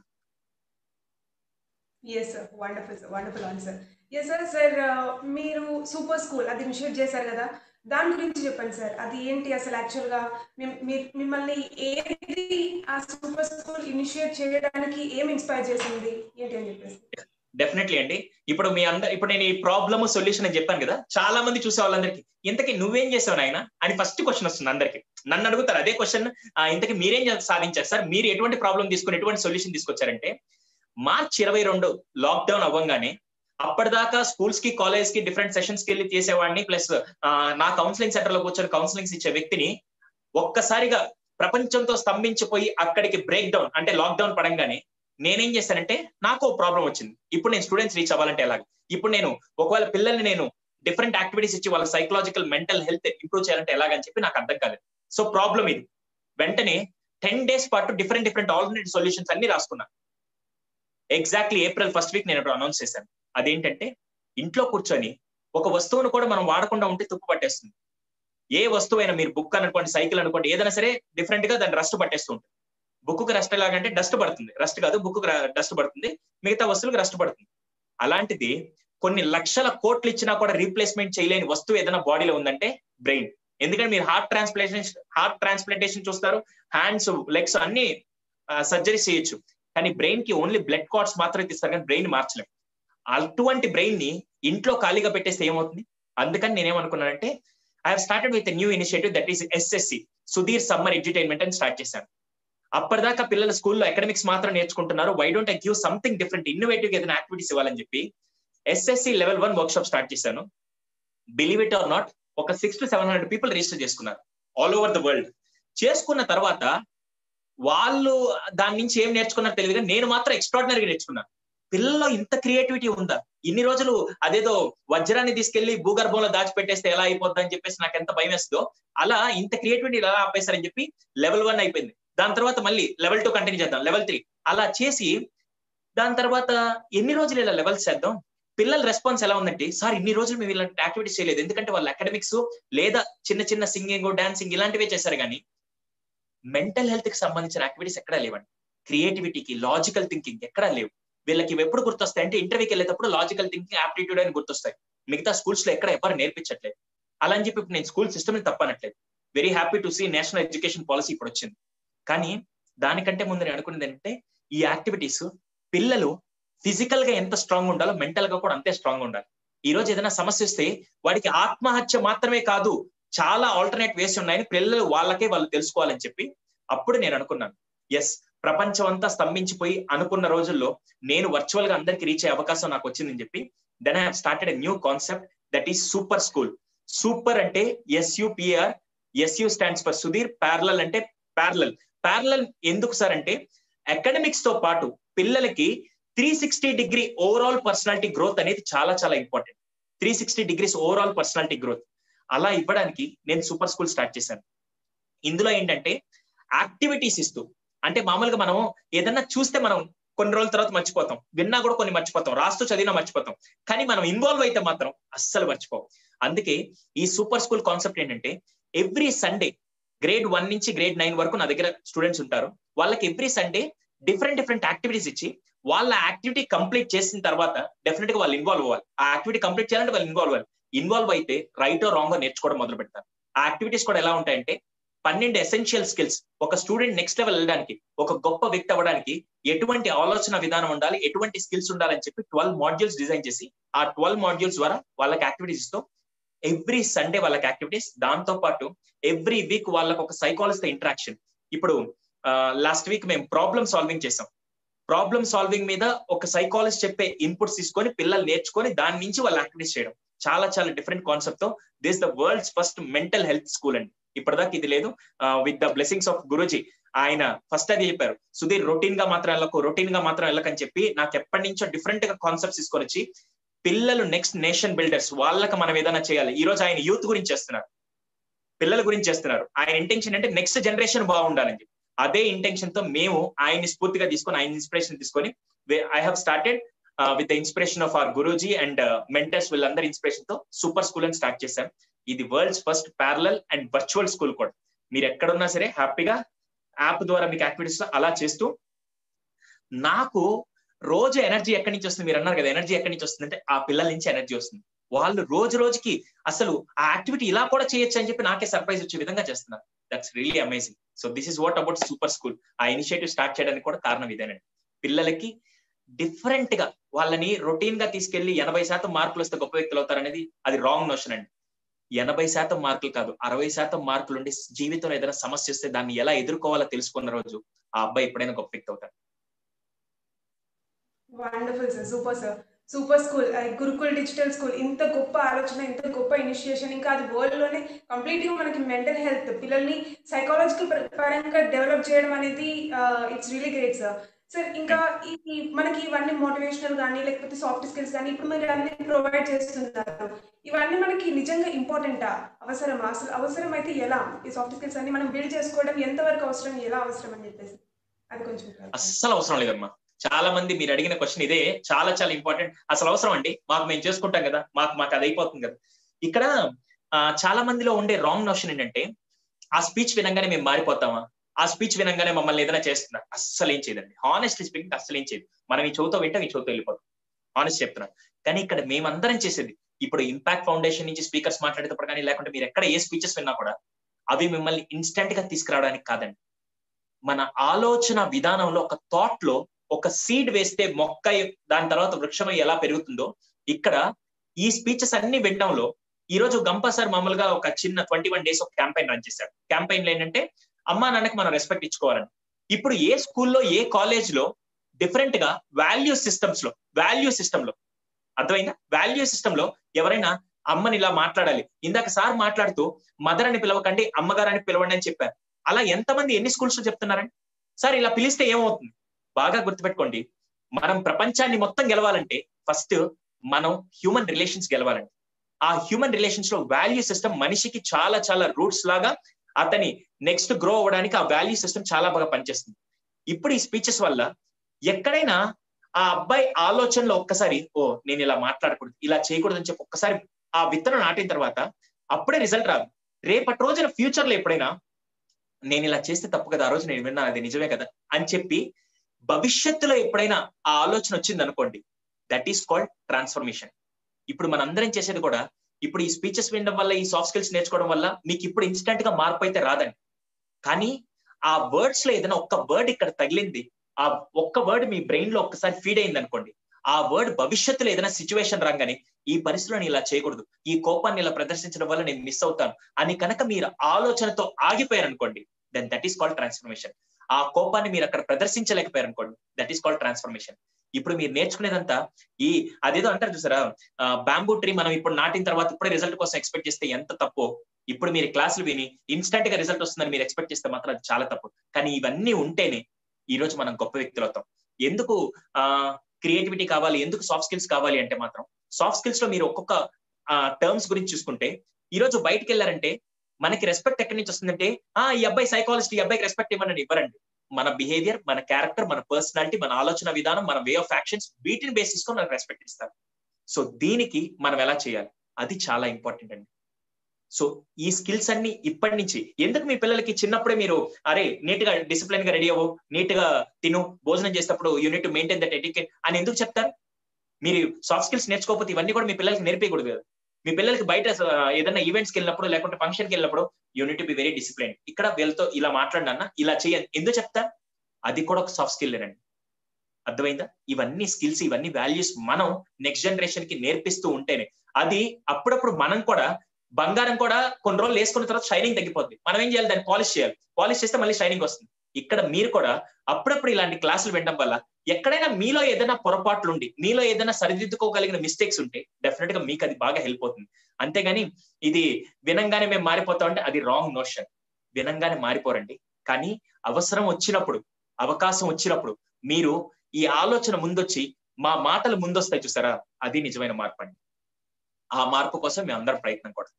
yes sir wonderful sir wonderful answer yes sir sir మీరు సూపర్ స్కూల్ అది ఇనిషియేట్ చేశారు కదా దాని గురించి చెప్పండి సార్ అది ఏంటి అసలు యాక్చువల్గా మిమ్మల్ని ఏది ఆ సూపర్ స్కూల్ ఇనిషియేట్ చేయడానికి ఏం ఇన్స్పైర్ చేసింది ఏంటి అని చెప్పేసి డెఫినెట్లీ అండి ఇప్పుడు మీ అందరు ఇప్పుడు నేను ఈ ప్రాబ్లమ్ సొల్యూషన్ అని చెప్పాను కదా చాలా మంది చూసే వాళ్ళందరికీ ఇంతకీ నువ్వేం చేసావు నాయన అని ఫస్ట్ క్వశ్చన్ వస్తుంది అందరికి నన్ను అడుగుతారు అదే క్వశ్చన్ ఇంతకీ మీరేం సాధించారు సార్ మీరు ఎటువంటి ప్రాబ్లం తీసుకుని ఎటువంటి సొల్యూషన్ తీసుకొచ్చారంటే మార్చ్ ఇరవై రెండు లాక్డౌన్ అవ్వగానే అప్పటిదాకా స్కూల్స్ కి కాలేజ్ కి డిఫరెంట్ సెషన్స్ కి వెళ్ళి చేసేవాడిని ప్లస్ నా కౌన్సిలింగ్ సెంటర్ లో కూర్చొని కౌన్సిలింగ్స్ ఇచ్చే వ్యక్తిని ఒక్కసారిగా ప్రపంచంతో స్తంభించిపోయి అక్కడికి బ్రేక్ డౌన్ అంటే లాక్డౌన్ పడంగానే నేనేం చేశానంటే నాకు ప్రాబ్లం వచ్చింది ఇప్పుడు నేను స్టూడెంట్స్ రీచ్ అవ్వాలంటే ఎలాగ ఇప్పుడు నేను ఒకవేళ పిల్లల్ని నేను డిఫరెంట్ యాక్టివిటీస్ ఇచ్చి వాళ్ళ సైకలాజికల్ మెంటల్ హెల్త్ ఇంప్రూవ్ చేయాలంటే ఎలాగని చెప్పి నాకు అర్థం కాలేదు సో ప్రాబ్లం ఇది వెంటనే టెన్ డేస్ పాటు డిఫరెంట్ డిఫరెంట్ ఆల్టర్నేటివ్ సొల్యూషన్స్ అన్ని రాసుకున్నా ఎగ్జాక్ట్లీ ఏప్రిల్ ఫస్ట్ వీక్ నేను అనౌన్స్ చేశాను అదేంటంటే ఇంట్లో కూర్చొని ఒక వస్తువును కూడా మనం వాడకుండా ఉంటే తుప్పు పట్టేస్తుంది ఏ వస్తువు అయినా మీరు బుక్ అనుకోండి సైకిల్ అనుకోండి ఏదైనా సరే డిఫరెంట్ గా దాన్ని రస్ట్ పట్టేస్తూ ఉంటుంది బుక్ రెస్ట్ ఎలాగంటే డస్ట్ పడుతుంది రెస్ట్ కాదు బుక్ డస్ట్ పడుతుంది మిగతా వస్తువులకు రెస్ట్ పడుతుంది అలాంటిది కొన్ని లక్షల కోట్లు ఇచ్చినా కూడా రీప్లేస్మెంట్ చేయలేని వస్తువు ఏదైనా బాడీలో ఉందంటే బ్రెయిన్ ఎందుకంటే మీరు హార్ట్ ట్రాన్స్ప్లాంటేషన్ హార్ట్ ట్రాన్స్ప్లాంటేషన్ చూస్తారు హ్యాండ్స్ లెగ్స్ అన్ని సర్జరీ చేయొచ్చు కానీ బ్రెయిన్ కి ఓన్లీ బ్లడ్ కార్డ్స్ మాత్రమే తీస్తారు కానీ బ్రెయిన్ మార్చలేం అటువంటి బ్రెయిన్ ని ఇంట్లో ఖాళీగా పెట్టేస్తే ఏమవుతుంది అందుకని నేనేమనుకున్నానంటే I have started with new initiative that is SSC Sudheer summer edutainment అని స్టార్ట్ చేశాను అప్పటిదాకా పిల్లల స్కూల్లో అకాడమిక్స్ మాత్రం నేర్చుకుంటున్నారు why don't I give something different innovative ఏదైనా యాక్టివిటీస్ ఇవ్వాలని చెప్పి SSC level one workshop start చేశాను బిలీవ్ ఇట్ ఆర్ నాట్ ఒక six to seven hundred people register చేసుకున్నారు ఆల్ ఓవర్ ద వరల్డ్ చేసుకున్న తర్వాత వాళ్ళు దాని నుంచి ఏం నేర్చుకున్నారో తెలియదు కానీ నేను మాత్రం ఎక్స్ట్రాడినరీగా నేర్చుకున్నాను పిల్లల్లో ఇంత క్రియేటివిటీ ఉందా ఇన్ని రోజులు అదేదో వజ్రాన్ని తీసుకెళ్లి భూగర్భంలో దాచిపెట్టేస్తే ఎలా అయిపోద్ది అని చెప్పేసి నాకు ఎంత భయం వేస్తుందో అలా ఇంత క్రియేటివిటీ ఎలా ఆపేశారని చెప్పి లెవెల్ వన్ అయిపోయింది దాని తర్వాత మళ్ళీ లెవెల్ టూ కంటిన్యూ చేద్దాం లెవెల్ త్రీ అలా చేసి దాని తర్వాత ఎన్ని రోజులు ఇలా లెవెల్స్ చేద్దాం పిల్లల రెస్పాన్స్ ఎలా ఉందంటే సార్ ఇన్ని రోజులు మేము ఇలాంటి యాక్టివిటీస్ చేయలేదు ఎందుకంటే వాళ్ళ అకాడమిక్స్ లేదా చిన్న చిన్న సింగింగ్ డాన్సింగ్ ఇలాంటివే చేశారు కానీ మెంటల్ హెల్త్ కి సంబంధించిన యాక్టివిటీస్ ఎక్కడా లేవండి క్రియేటివిటీకి లాజికల్ థింకింగ్ ఎక్కడా లేవు వీళ్ళకి ఇవి ఎప్పుడు గుర్తొస్తాయి అంటే ఇంటర్వ్యూకి వెళ్ళేటప్పుడు లాజికల్ థింకింగ్ ఆప్టిట్యూడ్ అని గుర్తొస్తాయి మిగతా స్కూల్స్ లో ఎక్కడ ఎవరు నేర్పించట్లేదు అలా అని చెప్పి నేను స్కూల్ సిస్టమ్ తప్పనట్లేదు very happy to see national education policy ఇప్పుడు వచ్చింది కానీ దానికంటే ముందు నేను అనుకున్నది ఏంటంటే ఈ యాక్టివిటీస్ పిల్లలు ఫిజికల్ గా ఎంత స్ట్రాంగ్ ఉండాలో మెంటల్ గా కూడా అంతే స్ట్రాంగ్ ఉండాలి ఈ రోజు ఏదైనా సమస్య వస్తే వాడికి ఆత్మహత్య మాత్రమే కాదు చాలా ఆల్టర్నేట్ వేస్ ఉన్నాయని పిల్లలు వాళ్ళకే వాళ్ళు తెలుసుకోవాలని చెప్పి అప్పుడు నేను అనుకున్నాను ఎస్ ప్రపంచం అంతా స్తంభించిపోయి అనుకున్న రోజుల్లో నేను వర్చువల్ గా అందరికి రీచ్ అయ్యే అవకాశం నాకు వచ్చిందని చెప్పి then I started a new concept that is super school super అంటే SUPR SU stands for Sudheer parallel అంటే ప్యారలల్ ప్యారలల్ ఎందుకు సార్ అంటే అకాడమిక్స్ తో పాటు పిల్లలకి three sixty degree overall personality growth అనేది చాలా చాలా important three sixty degrees overall personality growth అలా ఇవ్వడానికి నేను సూపర్ స్కూల్ స్టార్ట్ చేశాను ఇందులో ఏంటంటే యాక్టివిటీస్ ఇస్తూ అంటే మామూలుగా మనం ఏదన్నా చూస్తే మనం కొన్ని రోజుల తర్వాత మర్చిపోతాం విన్నా కూడా కొన్ని మర్చిపోతాం రాస్తూ చదివినా మర్చిపోతాం కానీ మనం ఇన్వాల్వ్ అయితే మాత్రం అస్సలు మర్చిపోం అందుకే ఈ సూపర్ స్కూల్ కాన్సెప్ట్ ఏంటంటే ఎవ్రీ సండే గ్రేడ్ వన్ నుంచి గ్రేడ్ నైన్ వరకు నా దగ్గర స్టూడెంట్స్ ఉంటారు వాళ్ళకి every Sunday different different activities ఇచ్చి వాళ్ళ యాక్టివిటీ కంప్లీట్ చేసిన తర్వాత డెఫినెట్ గా వాళ్ళు ఇన్వాల్వ్ అవ్వాలి ఆ యాక్టివిటీ కంప్లీట్ చేయాలంటే వాళ్ళు ఇన్వాల్వ్ అవ్వాలి ఇన్వాల్వ్ అయితే రైట్ రాంగ్ నేర్చుకోవడం మొదలు పెడతారు ఆ యాక్టివిటీస్ కూడా ఎలా ఉంటాయంటే పన్నెండు ఎసెన్షియల్ స్కిల్స్ ఒక స్టూడెంట్ నెక్స్ట్ లెవెల్ వెళ్ళడానికి ఒక గొప్ప వ్యక్తి అవ్వడానికి ఎటువంటి ఆలోచన విధానం ఉండాలి ఎటువంటి స్కిల్స్ ఉండాలని చెప్పి ట్వెల్వ్ మాడ్యూల్స్ డిజైన్ చేసి ఆ ట్వెల్వ్ మాడ్యూల్స్ ద్వారా వాళ్ళకి యాక్టివిటీస్ ఇస్తూ ఎవ్రీ సండే వాళ్ళకి యాక్టివిటీస్ దాంతో పాటు ఎవ్రీ వీక్ వాళ్ళకి ఒక సైకాలజిస్ట్ ఇంటరాక్షన్ ఇప్పుడు లాస్ట్ వీక్ మేము ప్రాబ్లమ్ సాల్వింగ్ చేసాం ప్రాబ్లమ్ సాల్వింగ్ మీద ఒక సైకాలజిస్ట్ చెప్పే ఇన్పుట్స్ తీసుకొని పిల్లలు నేర్చుకొని దాని నుంచి వాళ్ళు యాక్టివిటీస్ చేయడం చాలా చాలా డిఫరెంట్ కాన్సెప్ట్ తో this the world's first mental health school అండి ఇప్పటిదాకా ఇది లేదు with the blessings of Guruji ఆయన ఫస్ట్ అది చెప్పారు సుధీర్ రొటీన్ గా మాత్రం వెళ్ళకు రొటీన్ గా మాత్రం వెళ్ళకని చెప్పి నాకు ఎప్పటి నుంచో డిఫరెంట్ గా కాన్సెప్ట్స్ తీసుకొని వచ్చి పిల్లలు నెక్స్ట్ నేషన్ బిల్డర్స్ వాళ్ళకి మనం ఏదైనా చేయాలి ఈ రోజు ఆయన యూత్ గురించి చేస్తున్నారు పిల్లల గురించి చేస్తున్నారు ఆయన ఇంటెన్షన్ అంటే నెక్స్ట్ జనరేషన్ బాగుండాలని చెప్పి అదే ఇంటెన్షన్ తో మేము ఆయన్ని స్ఫూర్తిగా తీసుకొని ఆయన ఇన్స్పిరేషన్ తీసుకొని I have started with the inspiration of our Guruji and mentors వీళ్ళందరి ఇన్స్పిరేషన్ తో సూపర్ స్కూల్ అని స్టార్ట్ చేశాం ఇది world's first parallel and virtual school కూడా మీరు ఎక్కడున్నా సరే హ్యాపీగా యాప్ ద్వారా మీకు యాక్టివిటీస్ అలా చేస్తూ నాకు రోజు ఎనర్జీ ఎక్కడి నుంచి వస్తుంది మీరు అన్నారు కదా ఎనర్జీ ఎక్కడి నుంచి వస్తుంది అంటే ఆ పిల్లల నుంచి ఎనర్జీ వస్తుంది వాళ్ళు రోజు రోజుకి అసలు ఆ యాక్టివిటీ ఇలా కూడా చేయొచ్చు అని చెప్పి నాకే సర్ప్రైజ్ వచ్చే విధంగా చేస్తున్నారు that's really amazing so this is what about super school ఆ ఇనిషియేటివ్ స్టార్ట్ చేయడానికి కూడా కారణం ఇదేనండి పిల్లలకి డిఫరెంట్ గా వాళ్ళని రొటీన్ గా తీసుకెళ్లి ఎనభై శాతం మార్కులు వస్తే గొప్ప వ్యక్తులు అవుతారనేది అది రాంగ్ నోషన్ అండి ఎనభై శాతం మార్కులు కాదు అరవై శాతం మార్కులు ఉండి జీవితంలో ఏదైనా సమస్య వస్తే దాన్ని ఎలా ఎదుర్కోవాలో తెలుసుకున్న రోజు ఆ అబ్బాయి ఎప్పుడైనా గొప్ప వ్యక్తి అవుతారు wonderful sir super sir super school Gurukul digital school ఇంత గొప్ప ఆలోచన ఇంత గొప్ప ఇనిషియేషన్ ఇంకా అది వరల్డ్ లోనే కంప్లీట్ గా మనకి మెంటల్ హెల్త్ పిల్లల్ని సైకాలజికల్ పరంగా డెవలప్ చేయడం అనేది it's really great sir sir ఇంకా ఈ మనకి ఇవన్నీ మోటివేషనల్ కానీ లేకపోతే సాఫ్ట్ స్కిల్స్ కానీ ఇప్పుడు మీరు అన్ని ప్రొవైడ్ చేస్తున్నారు ఇవన్నీ మనకి నిజంగా ఇంపార్టెంటా అవసరమా అసలు అవసరం అయితే ఎలా ఈ సాఫ్ట్ స్కిల్స్ అన్ని మనం బిల్డ్ చేసుకోవడం ఎంతవరకు అవసరం ఎలా అవసరం అని చెప్పేసి అది కొంచెం అస్సలు అవసరం లేదమ్మా చాలా మంది మీరు అడిగిన క్వశ్చన్ ఇదే చాలా చాలా ఇంపార్టెంట్ అసలు అవసరం అండి మాకు మేము చేసుకుంటాం కదా మాకు మాకు అది అయిపోతుంది కదా ఇక్కడ చాలా మందిలో ఉండే రాంగ్ నోషన్ ఏంటంటే ఆ స్పీచ్ వినంగానే మేము మారిపోతామా ఆ స్పీచ్ వినంగానే మమ్మల్ని ఏదైనా చేస్తున్నారు అస్సలు ఏం చేయదండి హానెస్ట్లీ స్పీకింగ్ అస్సలు ఏం చేయదు మనం ఈ చదువుతో వింటాం ఈ చదువుతో వెళ్ళిపోతాం హానెస్ట్ చెప్తున్నాను కానీ ఇక్కడ మేమందరం చేసేది ఇప్పుడు ఇంపాక్ట్ ఫౌండేషన్ నుంచి స్పీకర్స్ మాట్లాడేటప్పుడు కానీ లేకుంటే మీరు ఎక్కడ ఏ స్పీచెస్ విన్నా కూడా అవి మిమ్మల్ని ఇన్స్టెంట్ గా తీసుకురావడానికి కాదండి మన ఆలోచన విధానంలో ఒక థాట్ లో ఒక సీడ్ వేస్తే మొక్క దాని తర్వాత వృక్షం ఎలా పెరుగుతుందో ఇక్కడ ఈ స్పీచెస్ అన్ని వినడంలో ఈ రోజు గంప సార్ మామూలుగా ఒక చిన్న ట్వంటీ వన్ డేస్ ఒక క్యాంపెయిన్ రన్ చేశారు క్యాంపెయిన్ ఏంటంటే అమ్మా నాన్నకి మనం రెస్పెక్ట్ ఇచ్చుకోవాలని ఇప్పుడు ఏ స్కూల్లో ఏ కాలేజ్ లో డిఫరెంట్ గా వాల్యూ సిస్టమ్స్ లో వాల్యూ సిస్టమ్ లో అర్థమైందా వాల్యూ సిస్టమ్ లో ఎవరైనా అమ్మని ఇలా మాట్లాడాలి ఇందాక సార్ మాట్లాడుతూ మదర్ అని పిలవకండి అమ్మగారని పిలవండి అని చెప్పారు అలా ఎంతమంది ఎన్ని స్కూల్స్ లో చెప్తున్నారండి సార్ ఇలా పిలిస్తే ఏమవుతుంది బాగా గుర్తుపెట్టుకోండి మనం ప్రపంచాన్ని మొత్తం గెలవాలంటే ఫస్ట్ మనం హ్యూమన్ రిలేషన్స్ గెలవాలండి ఆ హ్యూమన్ రిలేషన్స్ లో వాల్యూ సిస్టమ్ మనిషికి చాలా చాలా రూట్స్ లాగా అతని నెక్స్ట్ గ్రో అవ్వడానికి ఆ వాల్యూ సిస్టమ్ చాలా బాగా పనిచేస్తుంది ఇప్పుడు ఈ స్పీచెస్ వల్ల ఎక్కడైనా ఆ అబ్బాయి ఆలోచనలో ఒక్కసారి ఓ నేను ఇలా మాట్లాడకూడదు ఇలా చేయకూడదు అని చెప్పి ఒక్కసారి ఆ విత్తనం నాటిన తర్వాత అప్పుడే రిజల్ట్ రాదు రేపటి రోజున ఫ్యూచర్ లో ఎప్పుడైనా నేను ఇలా చేస్తే తప్పు కదా ఆ రోజు నేను విన్నాను అది నిజమే కదా అని చెప్పి భవిష్యత్తులో ఎప్పుడైనా ఆ ఆలోచన వచ్చింది అనుకోండి దట్ ఈస్ కాల్డ్ ట్రాన్స్ఫర్మేషన్ ఇప్పుడు మనందరం చేసేది కూడా ఇప్పుడు ఈ స్పీచెస్ వినడం వల్ల ఈ సాఫ్ట్ స్కిల్స్ నేర్చుకోవడం వల్ల మీకు ఇప్పుడు ఇన్స్టెంట్ గా మార్పు అయితే రాదండి కానీ ఆ వర్డ్స్ లో ఏదైనా ఒక్క వర్డ్ ఇక్కడ తగిలింది ఆ ఒక్క వర్డ్ మీ బ్రెయిన్ లో ఒక్కసారి ఫీడ్ అయింది అనుకోండి ఆ వర్డ్ భవిష్యత్తులో ఏదైనా సిచ్యువేషన్ రాగానే ఈ పరిస్థితిలో ఇలా చేయకూడదు ఈ కోపాన్ని ఇలా ప్రదర్శించడం వల్ల నేను మిస్ అవుతాను అని కనుక మీరు ఆలోచనతో ఆగిపోయారు అనుకోండి then that is called transformation ఆ కోపాన్ని మీరు అక్కడ ప్రదర్శించలేకపోయారు అనుకోండి దట్ ఈస్ కాల్డ్ ట్రాన్స్ఫర్మేషన్ ఇప్పుడు మీరు నేర్చుకునేదంతా ఈ అదేదో అంటారు చూసారా బ్యాంబూ ట్రీ మనం ఇప్పుడు నాటిన తర్వాత ఇప్పుడే రిజల్ట్ కోసం ఎక్స్పెక్ట్ చేస్తే ఎంత తప్పో ఇప్పుడు మీరు క్లాసులు విని ఇన్స్టెంట్ గా రిజల్ట్ వస్తుందని మీరు ఎక్స్పెక్ట్ చేస్తే మాత్రం అది చాలా తప్పు కానీ ఇవన్నీ ఉంటేనే ఈ రోజు మనం గొప్ప వ్యక్తులు అవుతాం ఎందుకు ఆ క్రియేటివిటీ కావాలి ఎందుకు సాఫ్ట్ స్కిల్స్ కావాలి అంటే మాత్రం సాఫ్ట్ స్కిల్స్ లో మీరు ఒక్కొక్క టర్మ్స్ గురించి చూసుకుంటే ఈ రోజు బయటకు వెళ్ళారంటే మనకి రెస్పెక్ట్ ఎక్కడి నుంచి వస్తుందంటే ఆ ఈ అబ్బాయి సైకాలజిస్ట్ ఈ అబ్బాయికి రెస్పెక్ట్ ఇవ్వనని ఇవ్వరండి మన బిహేవియర్ మన క్యారెక్టర్ మన పర్సనాలిటీ మన ఆలోచన విధానం మన వే ఆఫ్ యాక్షన్స్ వీటిని బేస్ చేసుకొని మనకు రెస్పెక్ట్ ఇస్తారు సో దీనికి మనం ఎలా చేయాలి అది చాలా ఇంపార్టెంట్ అండి సో ఈ స్కిల్స్ అన్ని ఇప్పటి నుంచి ఎందుకు మీ పిల్లలకి చిన్నప్పుడే మీరు అరే నీట్ గా డిసిప్లిన్ గా రెడీ అవ్వు నీట్ గా తిను భోజనం చేసేటప్పుడు you need to maintain that etiquette అని ఎందుకు చెప్తారు మీరు సాఫ్ట్ స్కిల్స్ నేర్చుకోకపోతే ఇవన్నీ కూడా మీ పిల్లలకి నేర్పించకూడదు కదా మీ పిల్లలకి బయట ఏదైనా ఈవెంట్స్కి వెళ్ళినప్పుడు లేకుంటే ఫంక్షన్కి వెళ్ళినప్పుడు యూనిట్ బి వెరీ డిసిప్లైన్ ఇక్కడ వీళ్ళతో ఇలా మాట్లాడినా ఇలా చేయండి ఎందుకు చెప్తా అది కూడా ఒక సాఫ్ట్ స్కిల్ అండి అర్థమైందా ఇవన్నీ స్కిల్స్ ఇవన్నీ వాల్యూస్ మనం నెక్స్ట్ జనరేషన్ కి నేర్పిస్తూ ఉంటేనే అది అప్పుడప్పుడు మనం కూడా బంగారం కూడా కొన్ని రోజులు వేసుకున్న తర్వాత షైనింగ్ తగ్గిపోద్ది మనం ఏం చేయాలి దాన్ని పాలిష్ చేయాలి పాలిష్ చేస్తే మళ్ళీ షైనింగ్ వస్తుంది ఇక్కడ మీరు కూడా అప్పుడప్పుడు ఇలాంటి క్లాసులు వినడం వల్ల ఎక్కడైనా మీలో ఏదైనా పొరపాట్లు ఉండి మీలో ఏదైనా సరిదిద్దుకోగలిగిన మిస్టేక్స్ ఉంటే డెఫినెట్ గా మీకు అది బాగా హెల్ప్ అవుతుంది అంతేగాని ఇది వినంగానే మేము మారిపోతాం అంటే అది రాంగ్ నోషన్ వినంగానే మారిపోరండి కానీ అవసరం వచ్చినప్పుడు అవకాశం వచ్చినప్పుడు మీరు ఈ ఆలోచన ముందొచ్చి మా మాటలు ముందొస్తాయి చూసారా అది నిజమైన మార్పు అండి ఆ మార్పు కోసం మేము అందరం ప్రయత్నం కూడా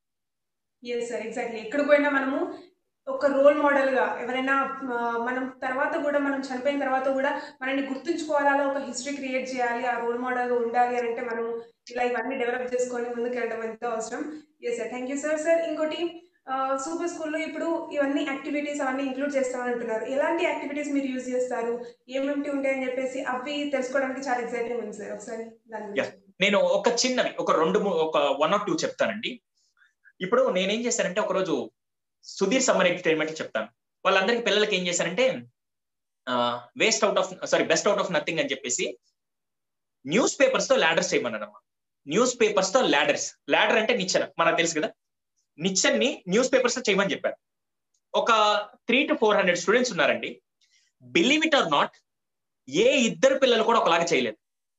ఎస్ సార్ ఎగ్జాక్ట్లీ ఎక్కడ పోయినా మనము ఒక రోల్ మోడల్ గా ఎవరైనా మనం తర్వాత కూడా మనం చనిపోయిన తర్వాత కూడా మనల్ని గుర్తుంచుకోవాలా ఒక హిస్టరీ క్రియేట్ చేయాలి ఆ రోల్ మోడల్ గా ఉండాలి అని అంటే మనం ఇలా ఇవన్నీ డెవలప్ చేసుకొని ముందుకు వెళ్ళడం ఎంతో అవసరం yes sir thank you sir sir ఇంకోటి సూపర్ స్కూల్లో ఇప్పుడు ఇవన్నీ యాక్టివిటీస్ అవన్నీ ఇంక్లూడ్ చేస్తామని అంటున్నారు ఎలాంటి యాక్టివిటీస్ మీరు యూజ్ చేస్తారు ఏమేమిటి ఉంటాయని చెప్పేసి అవి తెలుసుకోవడానికి చాలా ఎక్సైటింగ్ ఉంది సార్ ఒకసారి దాని నేను ఒక చిన్నవి ఒక రెండు ఒక వన్ ఆర్ టూ చెప్తానండి ఇప్పుడు నేనేం చేశానంటే ఒకరోజు సుధీర్ సమ్మర్ ఎంటర్టైన్మెంట్ చెప్తాను వాళ్ళందరికి పిల్లలకి ఏం చేశారంటే waste out of sorry best out of nothing అని చెప్పేసి న్యూస్ పేపర్స్ తో ల్యాడర్స్ చేయమన్నానమ్మా న్యూస్ పేపర్స్ తో ల్యాడర్స్ ల్యాడర్ అంటే నిచ్చెన మనకు తెలుసు కదా నిచ్చెన్ని న్యూస్ పేపర్స్ తో చేయమని చెప్పారు ఒక three to four hundred students ఉన్నారండి బిలీవ్ ఇట్ ఆర్ నాట్ ఏ ఇద్దరు పిల్లలు కూడా ఒకలాగా చేయలేదు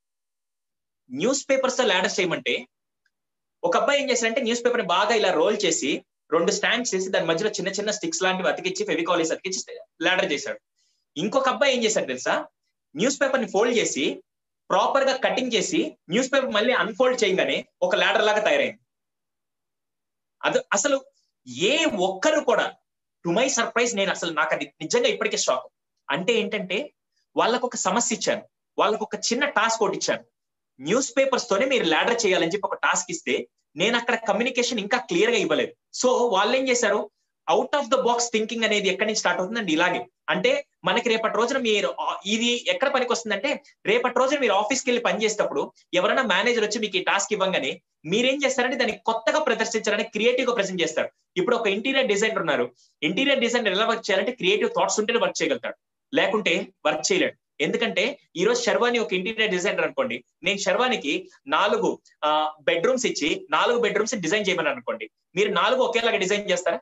న్యూస్ పేపర్స్ తో ల్యాడర్స్ చేయమంటే ఒక అబ్బాయి ఏం చేశారంటే న్యూస్ పేపర్ ని బాగా ఇలా రోల్ చేసి రెండు స్టాండ్స్ చేసి దాని మధ్యలో చిన్న చిన్న స్టిక్స్ లాంటివి అతికిచ్చి ఫెవికాలేస్ అతికిచ్చి ల్యాడర్ చేశాడు ఇంకొక అబ్బాయి ఏం చేశాడు తెలుసా న్యూస్ పేపర్ ని ఫోల్డ్ చేసి ప్రాపర్ గా కటింగ్ చేసి న్యూస్ పేపర్ మళ్ళీ అన్ఫోల్డ్ చేయగానే ఒక ల్యాడర్ లాగా తయారైంది అది అసలు ఏ ఒక్కరు కూడా టు మై సర్ప్రైజ్ నేను అసలు నాకు అది నిజంగా ఇప్పటికే షాక్ అంటే ఏంటంటే వాళ్ళకు ఒక సమస్య ఇచ్చాను వాళ్ళకు ఒక చిన్న టాస్క్ ఒకటి ఇచ్చాను న్యూస్ పేపర్స్ తోనే మీరు ల్యాడర్ చేయాలని చెప్పి ఒక టాస్క్ ఇస్తే నేను అక్కడ కమ్యూనికేషన్ ఇంకా క్లియర్ గా ఇవ్వలేదు సో వాళ్ళు ఏం చేశారు out of the box thinking అనేది ఎక్కడి నుంచి స్టార్ట్ అవుతుందండి ఇలాగే అంటే మనకి రేపటి రోజున మీరు ఇది ఎక్కడ పనికి వస్తుందంటే రేపటి రోజున మీరు ఆఫీస్కి వెళ్ళి పని చేసేటప్పుడు ఎవరైనా మేనేజర్ వచ్చి మీకు ఈ టాస్క్ ఇవ్వగానే మీరేం చేస్తారంటే దాన్ని కొత్తగా ప్రదర్శించాలని క్రియేటివ్ గా ప్రెజెంట్ చేస్తారు ఇప్పుడు ఒక ఇంటీరియర్ డిజైనర్ ఉన్నారు ఇంటీరియర్ డిజైనర్ ఎలా వర్క్ చేయాలంటే క్రియేటివ్ థాట్స్ ఉంటేనే వర్క్ చేయగలుగుతాడు లేకుంటే వర్క్ చేయలేడు ఎందుకంటే ఈ రోజు శర్వాణి ఒక ఇంటీరియర్ డిజైనర్ అనుకోండి నేను శర్వానికి నాలుగు బెడ్రూమ్స్ ఇచ్చి నాలుగు బెడ్రూమ్స్ డిజైన్ చేయమని అనుకోండి మీరు నాలుగు ఒకేలాగా డిజైన్ చేస్తారా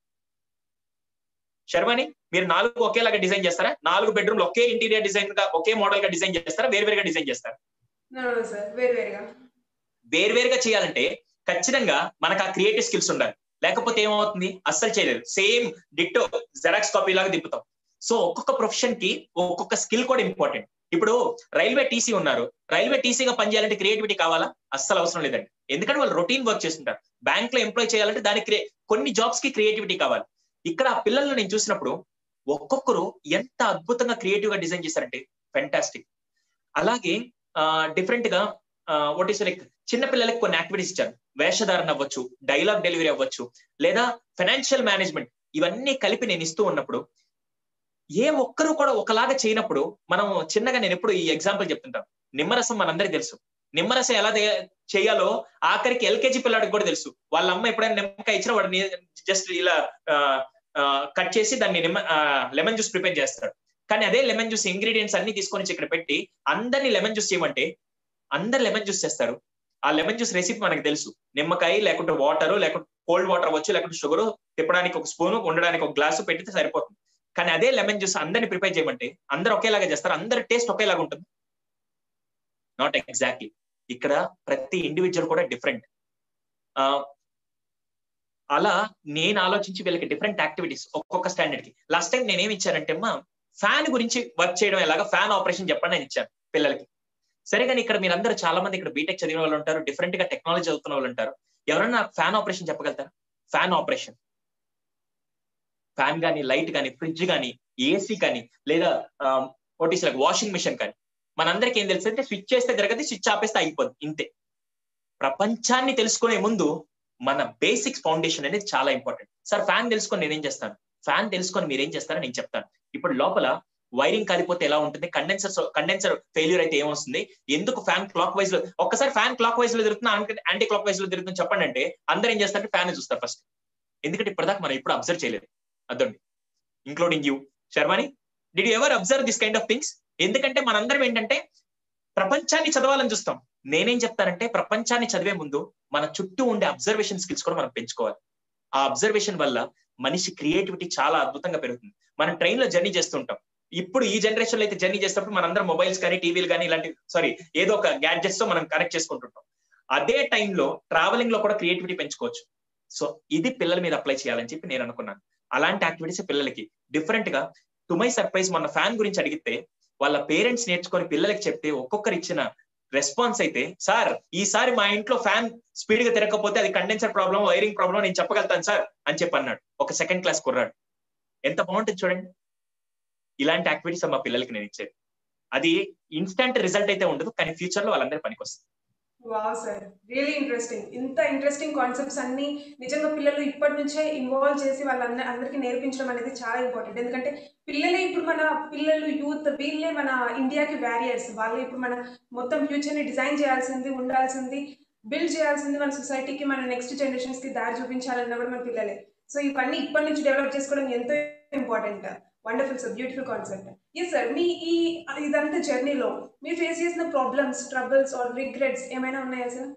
శర్వాణి మీరు నాలుగు ఒకేలాగా డిజైన్ చేస్తారా నాలుగు బెడ్రూమ్లు ఒకే ఇంటీరియర్ డిజైన్ గా ఒకే మోడల్ గా డిజైన్ చేస్తారా వేరువేరుగా డిజైన్ చేస్తారా సార్ వేరువేరుగా వేరువేరుగా చేయాలంటే ఖచ్చితంగా మనకు ఆ క్రియేటివ్ స్కిల్స్ ఉండాలి లేకపోతే ఏమవుతుంది అస్సలు చేయలేదు సేమ్ డిట్టో జెరాక్స్ కాపీ లాగా దింపుతాం సో ఒక్కొక్క ప్రొఫెషన్ కి ఒక్కొక్క స్కిల్ కూడా ఇంపార్టెంట్ ఇప్పుడు రైల్వే టీసీ ఉన్నారు రైల్వే టీసీగా పనిచేయాలంటే క్రియేటివిటీ కావాలా అస్సలు అవసరం లేదండి ఎందుకంటే వాళ్ళు రొటీన్ వర్క్ చేస్తుంటారు బ్యాంక్ లో ఎంప్లాయ్ చేయాలంటే దానికి కొన్ని జాబ్స్ కి క్రియేటివిటీ కావాలి ఇక్కడ ఆ పిల్లలను నేను చూసినప్పుడు ఒక్కొక్కరు ఎంత అద్భుతంగా క్రియేటివ్ గా డిజైన్ చేశారంటే ఫెంటాస్టిక్ అలాగే డిఫరెంట్ గా వాట్ ఈస్ లైక్ చిన్న పిల్లలకి కొన్ని యాక్టివిటీస్ ఇచ్చారు వేషధారణ అవ్వచ్చు డైలాగ్ డెలివరీ అవ్వచ్చు లేదా ఫైనాన్షియల్ మేనేజ్మెంట్ ఇవన్నీ కలిపి నేను ఇస్తూ ఉన్నప్పుడు ఏ ఒక్కరు కూడా ఒకలాగా చేయనప్పుడు మనం చిన్నగా నేను ఎప్పుడు ఈ ఎగ్జాంపుల్ చెప్తుంటాను నిమ్మరసం మనందరికి తెలుసు నిమ్మరసం ఎలా చేయాలో ఆఖరికి ఎల్కేజీ పిల్లాడికి కూడా తెలుసు వాళ్ళ అమ్మ ఎప్పుడైనా నిమ్మకాయ ఇచ్చినా వాడిని జస్ట్ ఇలా కట్ చేసి దాన్ని నిమ్మ లెమన్ జ్యూస్ ప్రిపేర్ చేస్తాడు కానీ అదే లెమన్ జ్యూస్ ఇంగ్రీడియంట్స్ అన్ని తీసుకొని ఇక్కడ పెట్టి అందరినీ లెమన్ జ్యూస్ చేయమంటే అందరు లెమన్ జ్యూస్ చేస్తారు ఆ లెమన్ జ్యూస్ రెసిపీ మనకు తెలుసు నిమ్మకాయ లేకుంటే వాటర్ లేకుంటే కోల్డ్ వాటర్ అవ్వచ్చు లేకుంటే షుగర్ తిప్పడానికి ఒక స్పూన్ ఉండడానికి ఒక గ్లాసు పెట్టితే సరిపోతుంది కానీ అదే లెమన్ జ్యూస్ అందరిని ప్రిపేర్ చేయమంటే అందరు ఒకేలాగా చేస్తారు అందరి టేస్ట్ ఒకేలాగా ఉంటుంది నాట్ ఎగ్జాక్ట్లీ ఇక్కడ ప్రతి ఇండివిజువల్ కూడా డిఫరెంట్ అలా నేను ఆలోచించి వీళ్ళకి డిఫరెంట్ యాక్టివిటీస్ ఒక్కొక్క స్టాండర్డ్ కి లాస్ట్ టైం నేనేమి ఇచ్చానంటే అమ్మా ఫ్యాన్ గురించి వర్క్ చేయడం ఎలాగా ఫ్యాన్ ఆపరేషన్ చెప్పండి నేను ఇచ్చాను పిల్లలకి సరే కానీ ఇక్కడ మీరందరూ చాలా మంది ఇక్కడ బీటెక్ చదివిన వాళ్ళు ఉంటారు డిఫరెంట్ గా టెక్నాలజీ చదువుతున్న వాళ్ళు ఉంటారు ఎవరన్నా ఫ్యాన్ ఆపరేషన్ చెప్పగలుగుతారా ఫ్యాన్ ఆపరేషన్ ఫ్యాన్ కానీ లైట్ కానీ ఫ్రిడ్జ్ కానీ ఏసీ కానీ లేదా ఓటీసీ లైక్ వాషింగ్ మిషన్ కానీ మనందరికి ఏం తెలుసు అంటే స్విచ్ చేస్తే జరగదు స్విచ్ ఆపేస్తే అయిపోద్ది ఇంతే ప్రపంచాన్ని తెలుసుకునే ముందు మన బేసిక్స్ ఫౌండేషన్ అనేది చాలా ఇంపార్టెంట్ సార్ ఫ్యాన్ తెలుసుకొని నేనేం చేస్తాను ఫ్యాన్ తెలుసుకొని మీరేం చేస్తారో నేను చెప్తాను ఇప్పుడు లోపల వైరింగ్ కాలిపోతే ఎలా ఉంటుంది కండెన్సర్ కండెన్సర్ ఫెయిల్యూర్ అయితే ఏమొస్తుంది ఎందుకు ఫ్యాన్ క్లాక్ వైజ్ లో ఒక్కసారి ఫ్యాన్ క్లాక్ వైజ్ లో తిరుగుతున్నా యాంటీ క్లాక్ వైజ్ లో తిరుగుతుంది చెప్పండి అంటే అందరూ ఏం చేస్తారంటే ఫ్యాన్ చూస్తారు ఫస్ట్ ఎందుకంటే ఇప్పటిదాకా మనం ఇప్పుడు అబ్జర్వ్ చేయలేదు అదండి including you Sharvani did you ever observe this kind of things ఎందుకంటే మనందరం ఏంటంటే ప్రపంచాన్ని చదవాలని చూస్తాం నేనేం చెప్తానంటే ప్రపంచాన్ని చదివే ముందు మన చుట్టూ ఉండే అబ్జర్వేషన్ స్కిల్స్ కూడా మనం పెంచుకోవాలి ఆ అబ్జర్వేషన్ వల్ల మనిషి క్రియేటివిటీ చాలా అద్భుతంగా పెరుగుతుంది మనం ట్రైన్ లో జర్నీ చేస్తుంటాం ఇప్పుడు ఈ జనరేషన్ లో అయితే జర్నీ చేసేటప్పుడు మనందరం మొబైల్స్ కానీ టీవీలు కానీ ఇలాంటి సారీ ఏదో ఒక గ్యాడ్జెట్స్ తో మనం కనెక్ట్ చేసుకుంటుంటాం అదే టైంలో ట్రావెలింగ్ లో కూడా క్రియేటివిటీ పెంచుకోవచ్చు సో ఇది పిల్లల మీద అప్లై చేయాలని చెప్పి నేను అనుకున్నాను అలాంటి యాక్టివిటీస్ పిల్లలకి డిఫరెంట్ గా టు మై సర్ప్రైజ్ మన ఫ్యాన్ గురించి అడిగితే వాళ్ళ పేరెంట్స్ నేర్చుకొని పిల్లలకి చెప్తే ఒక్కొక్కరు ఇచ్చిన రెస్పాన్స్ అయితే సార్ ఈసారి మా ఇంట్లో ఫ్యాన్ స్పీడ్ గా తిరగకపోతే అది కండెన్సర్ ప్రాబ్లం వైరింగ్ ప్రాబ్లం నేను చెప్పగలుగుతాను సార్ అని చెప్పి అన్నాడు ఒక సెకండ్ క్లాస్ కుర్రాడు ఎంత బాగుంటుంది చూడండి ఇలాంటి యాక్టివిటీస్ మా పిల్లలకి నేను ఇచ్చేది అది ఇన్స్టంట్ రిజల్ట్ అయితే ఉండదు కానీ ఫ్యూచర్ లో వాళ్ళందరూ పనికి వస్తుంది వావ్ సార్ రియలీ ఇంట్రెస్టింగ్ ఇంత ఇంట్రెస్టింగ్ కాన్సెప్ట్స్ అన్ని నిజంగా పిల్లలు ఇప్పటి నుంచే ఇన్వాల్వ్ చేసి వాళ్ళందరి అందరికీ నేర్పించడం అనేది చాలా ఇంపార్టెంట్ ఎందుకంటే పిల్లలే ఇప్పుడు మన పిల్లలు యూత్ వీళ్ళే మన ఇండియాకి వ్యారియర్స్ వాళ్ళే ఇప్పుడు మన మొత్తం ఫ్యూచర్ని డిజైన్ చేయాల్సింది ఉండాల్సింది బిల్డ్ చేయాల్సింది మన సొసైటీకి మన నెక్స్ట్ జనరేషన్స్ కి దారి చూపించాలన్నా కూడా మన పిల్లలే సో ఇవన్నీ ఇప్పటి నుంచి డెవలప్ చేసుకోవడం ఎంతో important wonderful sir beautiful concept yes sir మీ ఈ ఇదంతా జర్నీలో మీరు ఫేస్ చేసిన ప్రాబ్లమ్స్ ట్రబుల్స్ ఆర్ రిగ్రెట్స్ ఏమైనా ఉన్నాయా సార్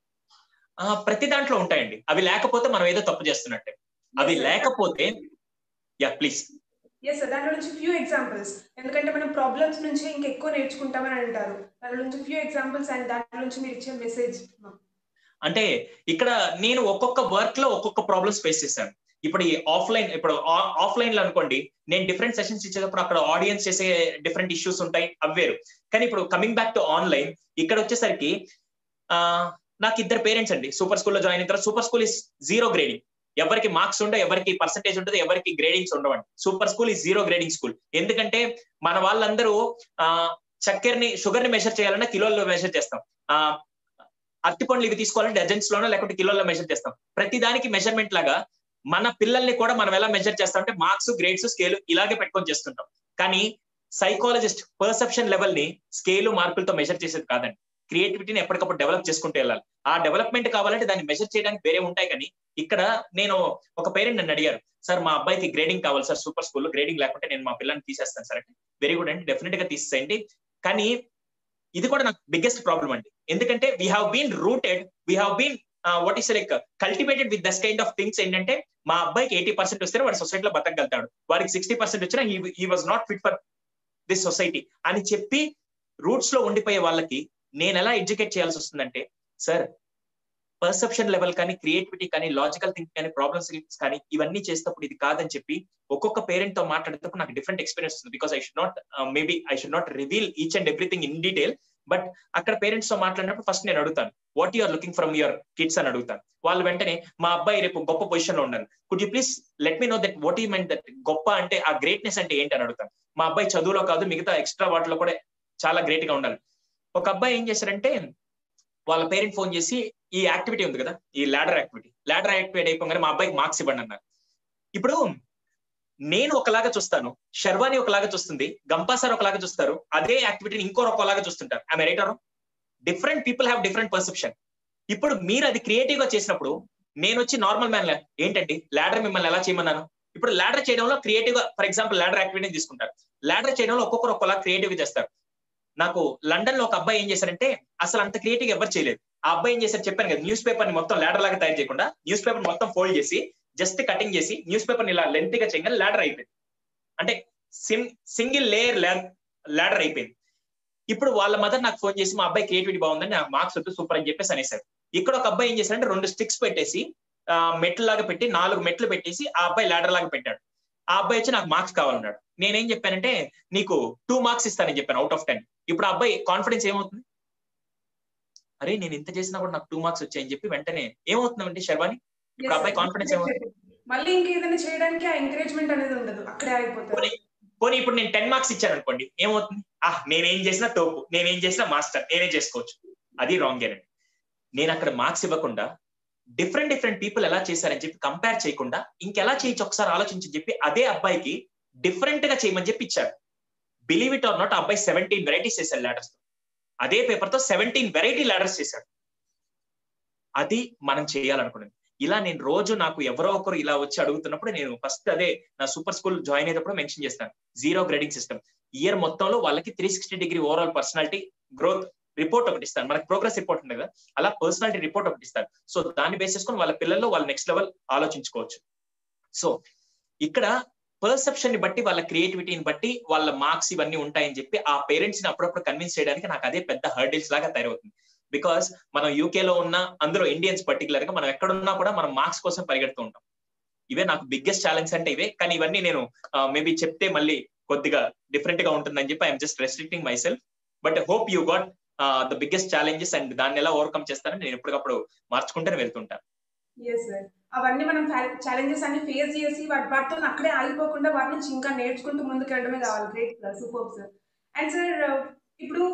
ప్రతి దాంట్లో ఉంటాయండి అవి లేకపోతే మనం ఏదో తప్పు చేస్తున్నట్టే అవి లేకపోతే యా ప్లీజ్ ఎస్ సార్ దాంట్లో నుంచి ఫ్యూ ఎగ్జాంపుల్స్ ఎందుకంటే మనం ప్రాబ్లమ్స్ నుంచి ఇంకా ఎక్కువ నేర్చుకుంటామని అంటారు దాంట్లో నుంచి ఫ్యూ ఎగ్జాంపుల్స్ అండ్ దాంట్లో నుంచి మీరు ఇచ్చే మెసేజ్ అంటే ఇక్కడ నేను ఒక్కొక్క వర్క్ లో ఒక్కొక్క ప్రాబ్లమ్స్ ఫేస్ చేశాను ఇప్పుడు ఈ ఆఫ్లైన్ ఇప్పుడు ఆఫ్లైన్ లో అనుకోండి నేను డిఫరెంట్ సెషన్స్ ఇచ్చేటప్పుడు అక్కడ ఆడియన్స్ చేసే డిఫరెంట్ ఇష్యూస్ ఉంటాయి అవి వేరు కానీ ఇప్పుడు కమింగ్ బ్యాక్ టు ఆన్లైన్ ఇక్కడ వచ్చేసరికి నాకు ఇద్దరు పేరెంట్స్ అండి సూపర్ స్కూల్లో జాయిన్ అయిన తర్వాత super school is zero grading ఎవరికి మార్క్స్ ఉండవు ఎవరికి పర్సంటేజ్ ఉంటుంది ఎవరికి గ్రేడింగ్స్ ఉండవండి సూపర్ స్కూల్ ఈ జీరో గ్రేడింగ్ స్కూల్ ఎందుకంటే మన వాళ్ళందరూ ఆ చక్కెరని షుగర్ ని మెజర్ చేయాలన్నా కిలోల్లో మెజర్ చేస్తాం ఆ అరటి పండ్లు ఇవి తీసుకోవాలంటే డజన్స్ లోనో లేకుంటే కిలోల్లో మెజర్ చేస్తాం ప్రతి దానికి మెజర్మెంట్ లాగా మన పిల్లల్ని కూడా మనం ఎలా మెజర్ చేస్తామంటే మార్క్స్ గ్రేడ్స్ స్కేల్ ఇలాగే పెట్టుకొని చేస్తుంటాం కానీ సైకాలజిస్ట్ పర్సెప్షన్ లెవెల్ ని స్కేల్ మార్కులతో మెజర్ చేసేది కాదండి క్రియేటివిటీని ఎప్పటికప్పుడు డెవలప్ చేసుకుంటూ వెళ్ళాలి ఆ డెవలప్మెంట్ కావాలంటే దాన్ని మెజర్ చేయడానికి వేరే ఉంటాయి కానీ ఇక్కడ నేను ఒక పేరెంట్ నన్ను అడిగారు సార్ మా అబ్బాయికి గ్రేడింగ్ కావాలి సార్ సూపర్ స్కూల్లో గ్రేడింగ్ లేకుంటే నేను మా పిల్లల్ని తీసేస్తాను సార్ అంటే వెరీ గుడ్ అండి డెఫినెట్ గా తీసేయండి కానీ ఇది కూడా నాకు బిగ్గెస్ట్ ప్రాబ్లం అండి ఎందుకంటే we have been rooted we have been what is like cultivated with this kind of things ఏంటంటే మా అబ్బాయికి ఎయిటీ పర్సెంట్ వస్తే వాడు సొసైటీలో బతకగలుగుతాడు వాడికి సిక్స్టీ పర్సెంట్ వచ్చినా ఈ was not fit for this society అని చెప్పి రూట్స్ లో ఉండిపోయే వాళ్ళకి నేను ఎలా ఎడ్యుకేట్ చేయాల్సి వస్తుందంటే సార్ పర్సెప్షన్ లెవెల్ కానీ క్రియేటివిటీ కానీ లాజికల్ థింక్ కానీ ప్రాబ్లమ్స్ కానీ ఇవన్నీ చేసేటప్పుడు ఇది కాదని చెప్పి ఒక్కొక్క పేరెంట్ తో మాట్లాడేటప్పుడు నాకు డిఫరెంట్ ఎక్స్పీరియన్స్ ఉంది because I should not maybe I should not reveal each and everything in detail but అక్కడ పేరెంట్స్ తో మాట్లాడినప్పుడు ఫస్ట్ నేను అడుగుతాను what you're looking from your kids అని అడుగుతాను వాళ్ళు వెంటనే మా అబ్బాయి రేపు గొప్ప పొజిషన్ లో ఉన్నారు could you please let me know that what you meant that గొప్ప అంటే ఆ గ్రేట్నెస్ అంటే ఏంటి అని అడుగుతాను మా అబ్బాయి చదువులో కాదు మిగతా ఎక్స్ట్రా వాటిలో కూడా చాలా గ్రేట్ గా ఉండాలి ఒక అబ్బాయి ఏం చేశారంటే వాళ్ళ పేరెంట్ ఫోన్ చేసి ఈ యాక్టివిటీ ఉంది కదా ఈ లాడర్ యాక్టివిటీ లాడర్ యాక్టివిటీ అయిపోగానే మా అబ్బాయికి మార్క్స్ ఇవ్వండి అన్నారు ఇప్పుడు నేను ఒకలాగా చూస్తాను శర్వాణి ఒకలాగా చూస్తుంది గంపా సార్ ఒకలాగా చూస్తారు అదే యాక్టివిటీని ఇంకో ఒకలాగా చూస్తుంటారు ఆమె writer different people have different perception ఇప్పుడు మీరు అది క్రియేటివ్ గా చేసినప్పుడు నేను వచ్చి నార్మల్ మ్యాన్ ఏంటండి లాడర్ మిమ్మల్ని ఎలా చేయమన్నాను ఇప్పుడు లాడర్ చేయడంలో క్రియేటివ్ గా ఫర్ ఎగ్జాంపుల్ లాడర్ యాక్టివిటీని తీసుకుంటారు లాడర్ చేయడంలో ఒక్కొక్కరు ఒక్కొక్కలా క్రియేటివ్ గా చేస్తారు నాకు లండన్ లో ఒక అబ్బాయి ఏం చేశారంటే అసలు అంత క్రియేటివ్ ఎవరు చేయలేదు ఆ అబ్బాయి ఏం చేశారు చెప్పాను కదా న్యూస్ పేపర్ ని మొత్తం లాడర్ లాగా తయారు చేయకుండా న్యూస్ పేపర్ మొత్తం ఫోల్డ్ చేసి జస్ట్ కటింగ్ చేసి న్యూస్ పేపర్ ని ఇలా లెంత్ గా చేయగానే లాడర్ అయిపోయింది అంటే సింగిల్ లేయర్ లాడర్ అయిపోయింది ఇప్పుడు వాళ్ళ మదర్ నాకు ఫోన్ చేసి మా అబ్బాయి క్రియేటివిటీ బాగుందని నాకు మార్క్స్ వద్దు సూపర్ అని చెప్పేసి అనేసారు ఇక్కడ ఒక అబ్బాయి ఏం చేశారంటే రెండు స్టిక్స్ పెట్టేసి మెట్లు లాగా పెట్టి నాలుగు మెట్లు పెట్టేసి ఆ అబ్బాయి లాడర్ లాగా పెట్టాడు ఆ అబ్బాయి వచ్చి నాకు మార్క్స్ కావాలన్నాడు నేనేం చెప్పానంటే నీకు టూ మార్క్స్ ఇస్తానని చెప్పాను అవుట్ ఆఫ్ టెన్ ఇప్పుడు ఆ అబ్బాయి కాన్ఫిడెన్స్ ఏమవుతుంది అరే నేను ఇంత చేసినా కూడా నాకు టూ మార్క్స్ వచ్చాయని చెప్పి వెంటనే ఏమవుతుందంటే శర్వాణి ఇప్పుడు అబ్బాయి కాన్ఫిడెన్స్ ఏమవుతుంది మళ్ళీ ఇంకా ఏదైనా చేయడానికి ఆ ఎంకరేజ్మెంట్ అనేది ఉండదు అక్కడే అయిపోతుంది పోనీ ఇప్పుడు నేను టెన్ మార్క్స్ ఇచ్చాను అనుకోండి ఏమవుతుంది ఆ నేనేం చేసినా తోపు నేనేం చేసినా మాస్టర్ నేనే చేసుకోవచ్చు అది రాంగ్ అండి నేను అక్కడ మార్క్స్ ఇవ్వకుండా డిఫరెంట్ డిఫరెంట్ పీపుల్ ఎలా చేశారని చెప్పి కంపేర్ చేయకుండా ఇంకెలా చేయొచ్చు ఒకసారి ఆలోచించి చెప్పి అదే అబ్బాయికి డిఫరెంట్ గా చేయమని చెప్పి ఇచ్చారు బిలీవ్ ఇట్ ఆర్ నాట్ అబ్బాయి సెవెంటీన్ వెరైటీస్ చేశారు లాడర్స్ అదే పేపర్ తో సెవెంటీన్ వెరైటీ లాడర్స్ చేశాడు అది మనం చేయాలనుకున్నది ఇలా నేను రోజు నాకు ఎవరో ఒకరు ఇలా వచ్చి అడుగుతున్నప్పుడు నేను ఫస్ట్ అదే నా సూపర్ స్కూల్ జాయిన్ అయ్యేటప్పుడు మెన్షన్ చేస్తాను జీరో గ్రేడింగ్ సిస్టమ్ ఇయర్ మొత్తంలో వాళ్ళకి three sixty degree overall personality growth report ఒకటి ఇస్తాను మనకి ప్రోగ్రెస్ రిపోర్ట్ ఉంటుంది కదా అలా పర్సనాలిటీ రిపోర్ట్ ఒకటి ఇస్తాను సో దాన్ని బేస్ చేసుకొని వాళ్ళ పిల్లల్లో వాళ్ళ నెక్స్ట్ లెవెల్ ఆలోచించుకోవచ్చు సో ఇక్కడ పర్సెప్షన్ ని బట్టి వాళ్ళ క్రియేటివిటీని బట్టి వాళ్ళ మార్క్స్ ఇవన్నీ ఉంటాయని చెప్పి ఆ పేరెంట్స్ ని అప్పుడప్పుడు కన్విన్స్ చేయడానికి నాకు అదే పెద్ద హర్డిల్స్ లాగా తయారవుతుంది బికాస్ మనం యూకేలో ఉన్న అందులో ఇండియన్స్ పర్టికులర్ గా మనం ఎక్కడున్నా కూడా మనం మార్క్స్ కోసం పరిగెడుతూ ఉంటాం ఇవే నాకు బిగ్గెస్ట్ ఛాలెంజ్ అంటే ఇవే కానీ ఇవన్నీ నేను మేబీ చెప్తే మళ్ళీ కొద్దిగా డిఫరెంట్ గా ఉంటుందని చెప్పి I'm just restricting myself but hope you got the biggest challenges and దాన్ని ఎలా ఓవర్కమ్ చేస్తారని నేను ఎప్పటికప్పుడు మార్చుకుంటూనే వెళ్తుంటాను ఎస్ సార్ అవన్నీ మనం ఛాలెంజెస్ అన్ని ఫేస్ చేసి వాటి వాటితో అక్కడే ఆగిపోకుండా వాటి నుంచి ఇంకా నేర్చుకుంటూ ముందుకు వెళ్ళడమే కావాలి great sir super sir and sir ఇప్పుడు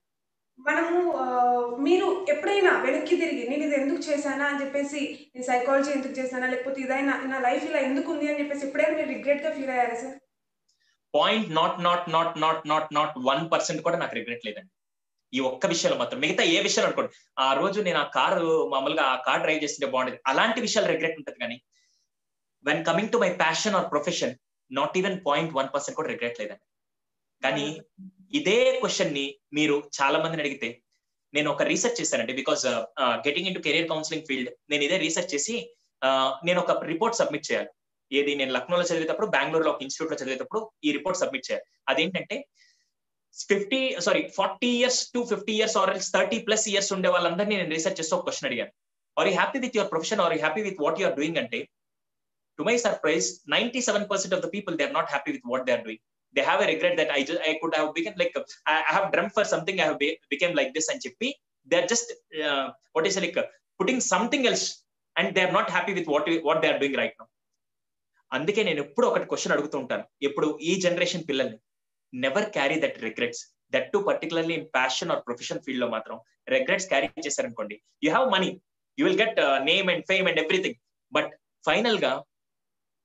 మనము మీరు ఎప్పుడైనా వెనక్కి తిరిగి నేను ఇది ఎందుకు చేశానా అని చెప్పేసి నేను సైకాలజీ ఎందుకు చేశానా లేకపోతే ఇదైనా నా లైఫ్ ఇలా ఎందుకు ఉంది అని చెప్పేసి ఎప్పుడైనా మీరు రిగ్రెట్ గా ఫీల్ అయ్యారా sir point not not not not not not one percent కూడా నాకు రిగ్రెట్ లేదండి ఈ ఒక్క విషయంలో మాత్రం మిగతా ఏ విషయాలు అనుకోండి ఆ రోజు నేను ఆ కారు మామూలుగా ఆ కార్ డ్రైవ్ చేస్తుంటే బాగుండేది అలాంటి విషయాలు రిగ్రెట్ ఉంటుంది కానీ when coming to my passion or profession not even point one percent కూడా రిగ్రెట్ లేదండి కానీ ఇదే క్వశ్చన్ ని మీరు చాలా మందిని అడిగితే నేను ఒక రీసెర్చ్ చేశానండి because getting into career counselling field నేను ఇదే రీసెర్చ్ చేసి నేను ఒక రిపోర్ట్ సబ్మిట్ చేయాలి ఏది నేను లక్నోలో చదివేటప్పుడు బెంగళూరులో ఒక ఇన్స్టిట్యూట్ లో చదివేటప్పుడు ఈ రిపోర్ట్ సబ్మిట్ చేయాలి అదేంటంటే fifty sorry forty years to fifty years or thirty plus years ఉండే వాళ్ళందరినీ నేను రీసెర్చ్ చేస్తూ ఒక క్వశ్చన్ అడిగాను are you happy with your profession are you happy with what you're doing అంటే to my surprise ninety seven percent of the people they are not happy with what they are doing they have a regret that I I could have become like I have dream for something I have became like this అని చెప్పి they are just what is like putting something else and they are not happy with what what they are doing right now అందుకే నేను ఎప్పుడు ఒకటి question అడుగుతూ ఉంటాను ఎప్పుడు ఈ జనరేషన్ పిల్లల్ని never carry that regrets that to particularly in passion or profession field లో మాత్రం రిగ్రెట్స్ క్యారీ చేశారనుకోండి you have money you will get name and fame and everything but final గా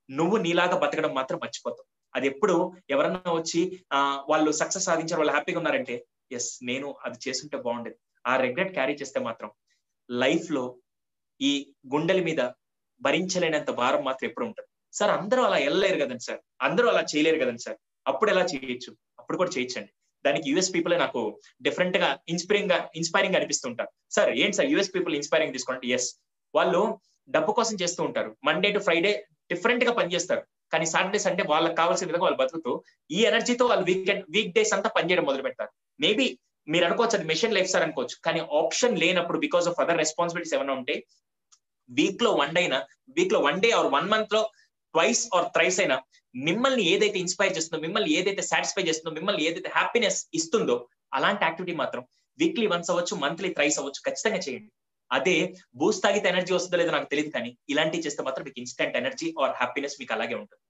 నువ్వు నీలాగా బతకడం మాత్రం మర్చిపోతావు అది ఎప్పుడు ఎవరన్నా వచ్చి ఆ వాళ్ళు సక్సెస్ సాధించారు వాళ్ళు హ్యాపీగా ఉన్నారంటే ఎస్ నేను అది చేస్తుంటే బాగుండేది ఆ రెగ్రెట్ క్యారీ చేస్తే మాత్రం లైఫ్ లో ఈ గుండెల మీద భరించలేనంత భారం మాత్రం ఎప్పుడు ఉంటుంది సార్ అందరూ అలా వెళ్ళలేరు కదండి సార్ అందరూ అలా చేయలేరు కదండి సార్ అప్పుడు ఎలా చేయొచ్చు అప్పుడు కూడా చేయొచ్చండి దానికి యుఎస్ పీపుల్ నాకు డిఫరెంట్ గా ఇన్స్పైరింగ్ గా ఇన్స్పైరింగ్ అనిపిస్తుంటారు సార్ ఏంటి సార్ యుఎస్ పీపుల్ ఇన్స్పైరింగ్ తీసుకోండి ఎస్ వాళ్ళు డబ్బు కోసం చేస్తూ ఉంటారు మండే టు ఫ్రైడే డిఫరెంట్ గా పనిచేస్తారు కానీ సాటర్డే సండే వాళ్ళకి కావాల్సిన విధంగా వాళ్ళు బతుకుతూ ఈ ఎనర్జీతో వాళ్ళు వీకెండ్ వీక్ డేస్ అంతా పనిచేయడం మొదలు పెడతారు మేబీ మీరు అనుకోవచ్చు అది మెషిన్ లైఫ్ సార్ అనుకోవచ్చు కానీ ఆప్షన్ లేనప్పుడు బికాస్ ఆఫ్ అదర్ రెస్పాన్సిబిలిటీస్ ఏమైనా ఉంటే వీక్ లో వన్ డే అయినా వీక్ లో one day or one month లో ట్వైస్ ఆర్ థ్రైస్ అయినా మిమ్మల్ని ఏదైతే ఇన్స్పైర్ చేస్తుందో మిమ్మల్ని ఏదైతే సాటిస్ఫై చేస్తుందో మిమ్మల్ని ఏదైతే హ్యాపీనెస్ ఇస్తుందో అలాంటి యాక్టివిటీ మాత్రం వీక్లీ వన్స్ అవ్వచ్చు మంత్లీ థ్రైస్ అవ్వచ్చు ఖచ్చితంగా చేయండి అదే బూస్ట్ తాగితే ఎనర్జీ వస్తుందో లేదో నాకు తెలియదు కానీ ఇలాంటివి చేస్తే మాత్రం మీకు ఇన్స్టెంట్ ఎనర్జీ ఆర్ హ్యాపీనెస్ మీకు అలాగే ఉంటుంది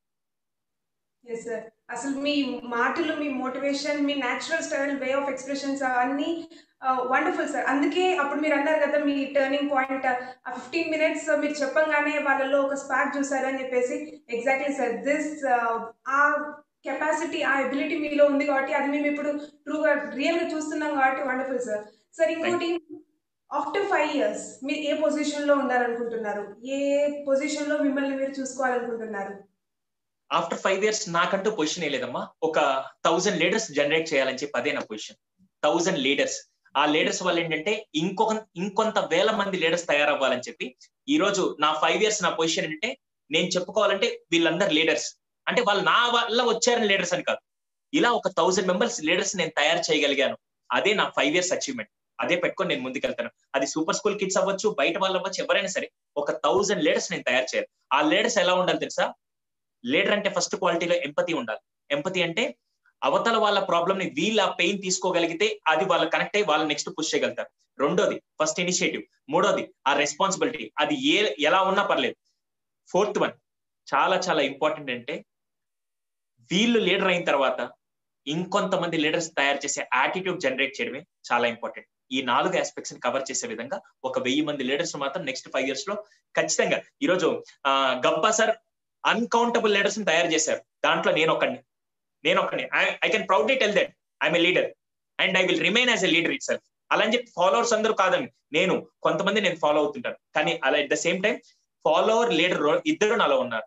ఎస్ సార్ అసలు మీ మాటలు మీ మోటివేషన్ మీ natural style way of expressions అవన్నీ వండర్ఫుల్ సార్ అందుకే అప్పుడు మీరు అన్నారు కదా మీ టర్నింగ్ పాయింట్ ఆ ఫిఫ్టీన్ మినిట్స్ మీరు చెప్పంగానే వాళ్ళలో ఒక స్పార్క్ చూసారని చెప్పేసి ఎగ్జాక్ట్లీ సార్ దిస్ ఆ కెపాసిటీ ఆ ఎబిలిటీ మీలో ఉంది కాబట్టి అది మేము ఇప్పుడు ట్రూగా రియల్ గా చూస్తున్నాం కాబట్టి వండర్ఫుల్ సార్ సార్ ఇంకోటి ఆఫ్టర్ ఫైవ్ ఇయర్స్ మీరు ఏ పొజిషన్ లో ఉండాలనుకుంటున్నారు ఏ పొజిషన్ లో మిమ్మల్ని మీరు చూసుకోవాలనుకుంటున్నారు ఆఫ్టర్ ఫైవ్ ఇయర్స్ నాకంటూ పొజిషన్ ఏ లేదమ్మా ఒక థౌజండ్ లీడర్స్ జనరేట్ చేయాలని చెప్పి అదే నా పొజిషన్ థౌజండ్ లీడర్స్ ఆ లీడర్స్ వల్ల ఏంటంటే ఇంకొక ఇంకొంత వేల మంది లీడర్స్ తయారవ్వాలని చెప్పి ఈ రోజు నా ఫైవ్ ఇయర్స్ నా పొజిషన్ ఏంటంటే నేను చెప్పుకోవాలంటే వీళ్ళందరు లీడర్స్ అంటే వాళ్ళు నా వల్ల వచ్చారని లీడర్స్ అని కాదు ఇలా ఒక థౌజండ్ మెంబర్స్ లీడర్స్ నేను తయారు చేయగలిగాను అదే నా ఫైవ్ ఇయర్స్ అచీవ్మెంట్ అదే పెట్టుకొని నేను ముందుకెళ్తాను అది సూపర్ స్కూల్ కిడ్స్ అవ్వచ్చు బయట వాళ్ళు అవ్వచ్చు ఎవరైనా సరే ఒక థౌజండ్ లీడర్స్ నేను తయారు చేయాలి ఆ లీడర్స్ ఎలా ఉండాలి తెలుసా లీడర్ అంటే ఫస్ట్ క్వాలిటీలో ఎంపతి ఉండాలి ఎంపతి అంటే అవతల వాళ్ళ ప్రాబ్లమ్ ని వీళ్ళ పెయిన్ తీసుకోగలిగితే అది వాళ్ళ కనెక్ట్ అయ్యి వాళ్ళు నెక్స్ట్ పుష్ చేయగలుగుతారు రెండోది ఫస్ట్ ఇనిషియేటివ్ మూడోది ఆ రెస్పాన్సిబిలిటీ అది ఏ ఎలా ఉన్నా పర్లేదు ఫోర్త్ వన్ చాలా చాలా ఇంపార్టెంట్ అంటే వీళ్ళు లీడర్ అయిన తర్వాత ఇంకొంతమంది లీడర్స్ తయారు చేసే యాటిట్యూడ్ జనరేట్ చేయడమే చాలా ఇంపార్టెంట్ ఈ నాలుగు ఆస్పెక్ట్స్ ని కవర్ చేసే విధంగా ఒక వెయ్యి మంది లీడర్స్ మాత్రం నెక్స్ట్ ఫైవ్ ఇయర్స్ లో ఖచ్చితంగా ఈరోజు గబ్బా సార్ అన్కౌంటబుల్ లీడర్స్ ని తయారు చేశారు దాంట్లో నేను ఒకడిని నేను ఒకడిని I can proudly tell that I'm a leader and I will remain as a leader itself అలా అని చెప్పి ఫాలోవర్స్ అందరూ కాదండి నేను కొంతమంది నేను ఫాలో అవుతుంటాను కానీ అలా at the same time follower leader ఇద్దరు నాలో ఉన్నారు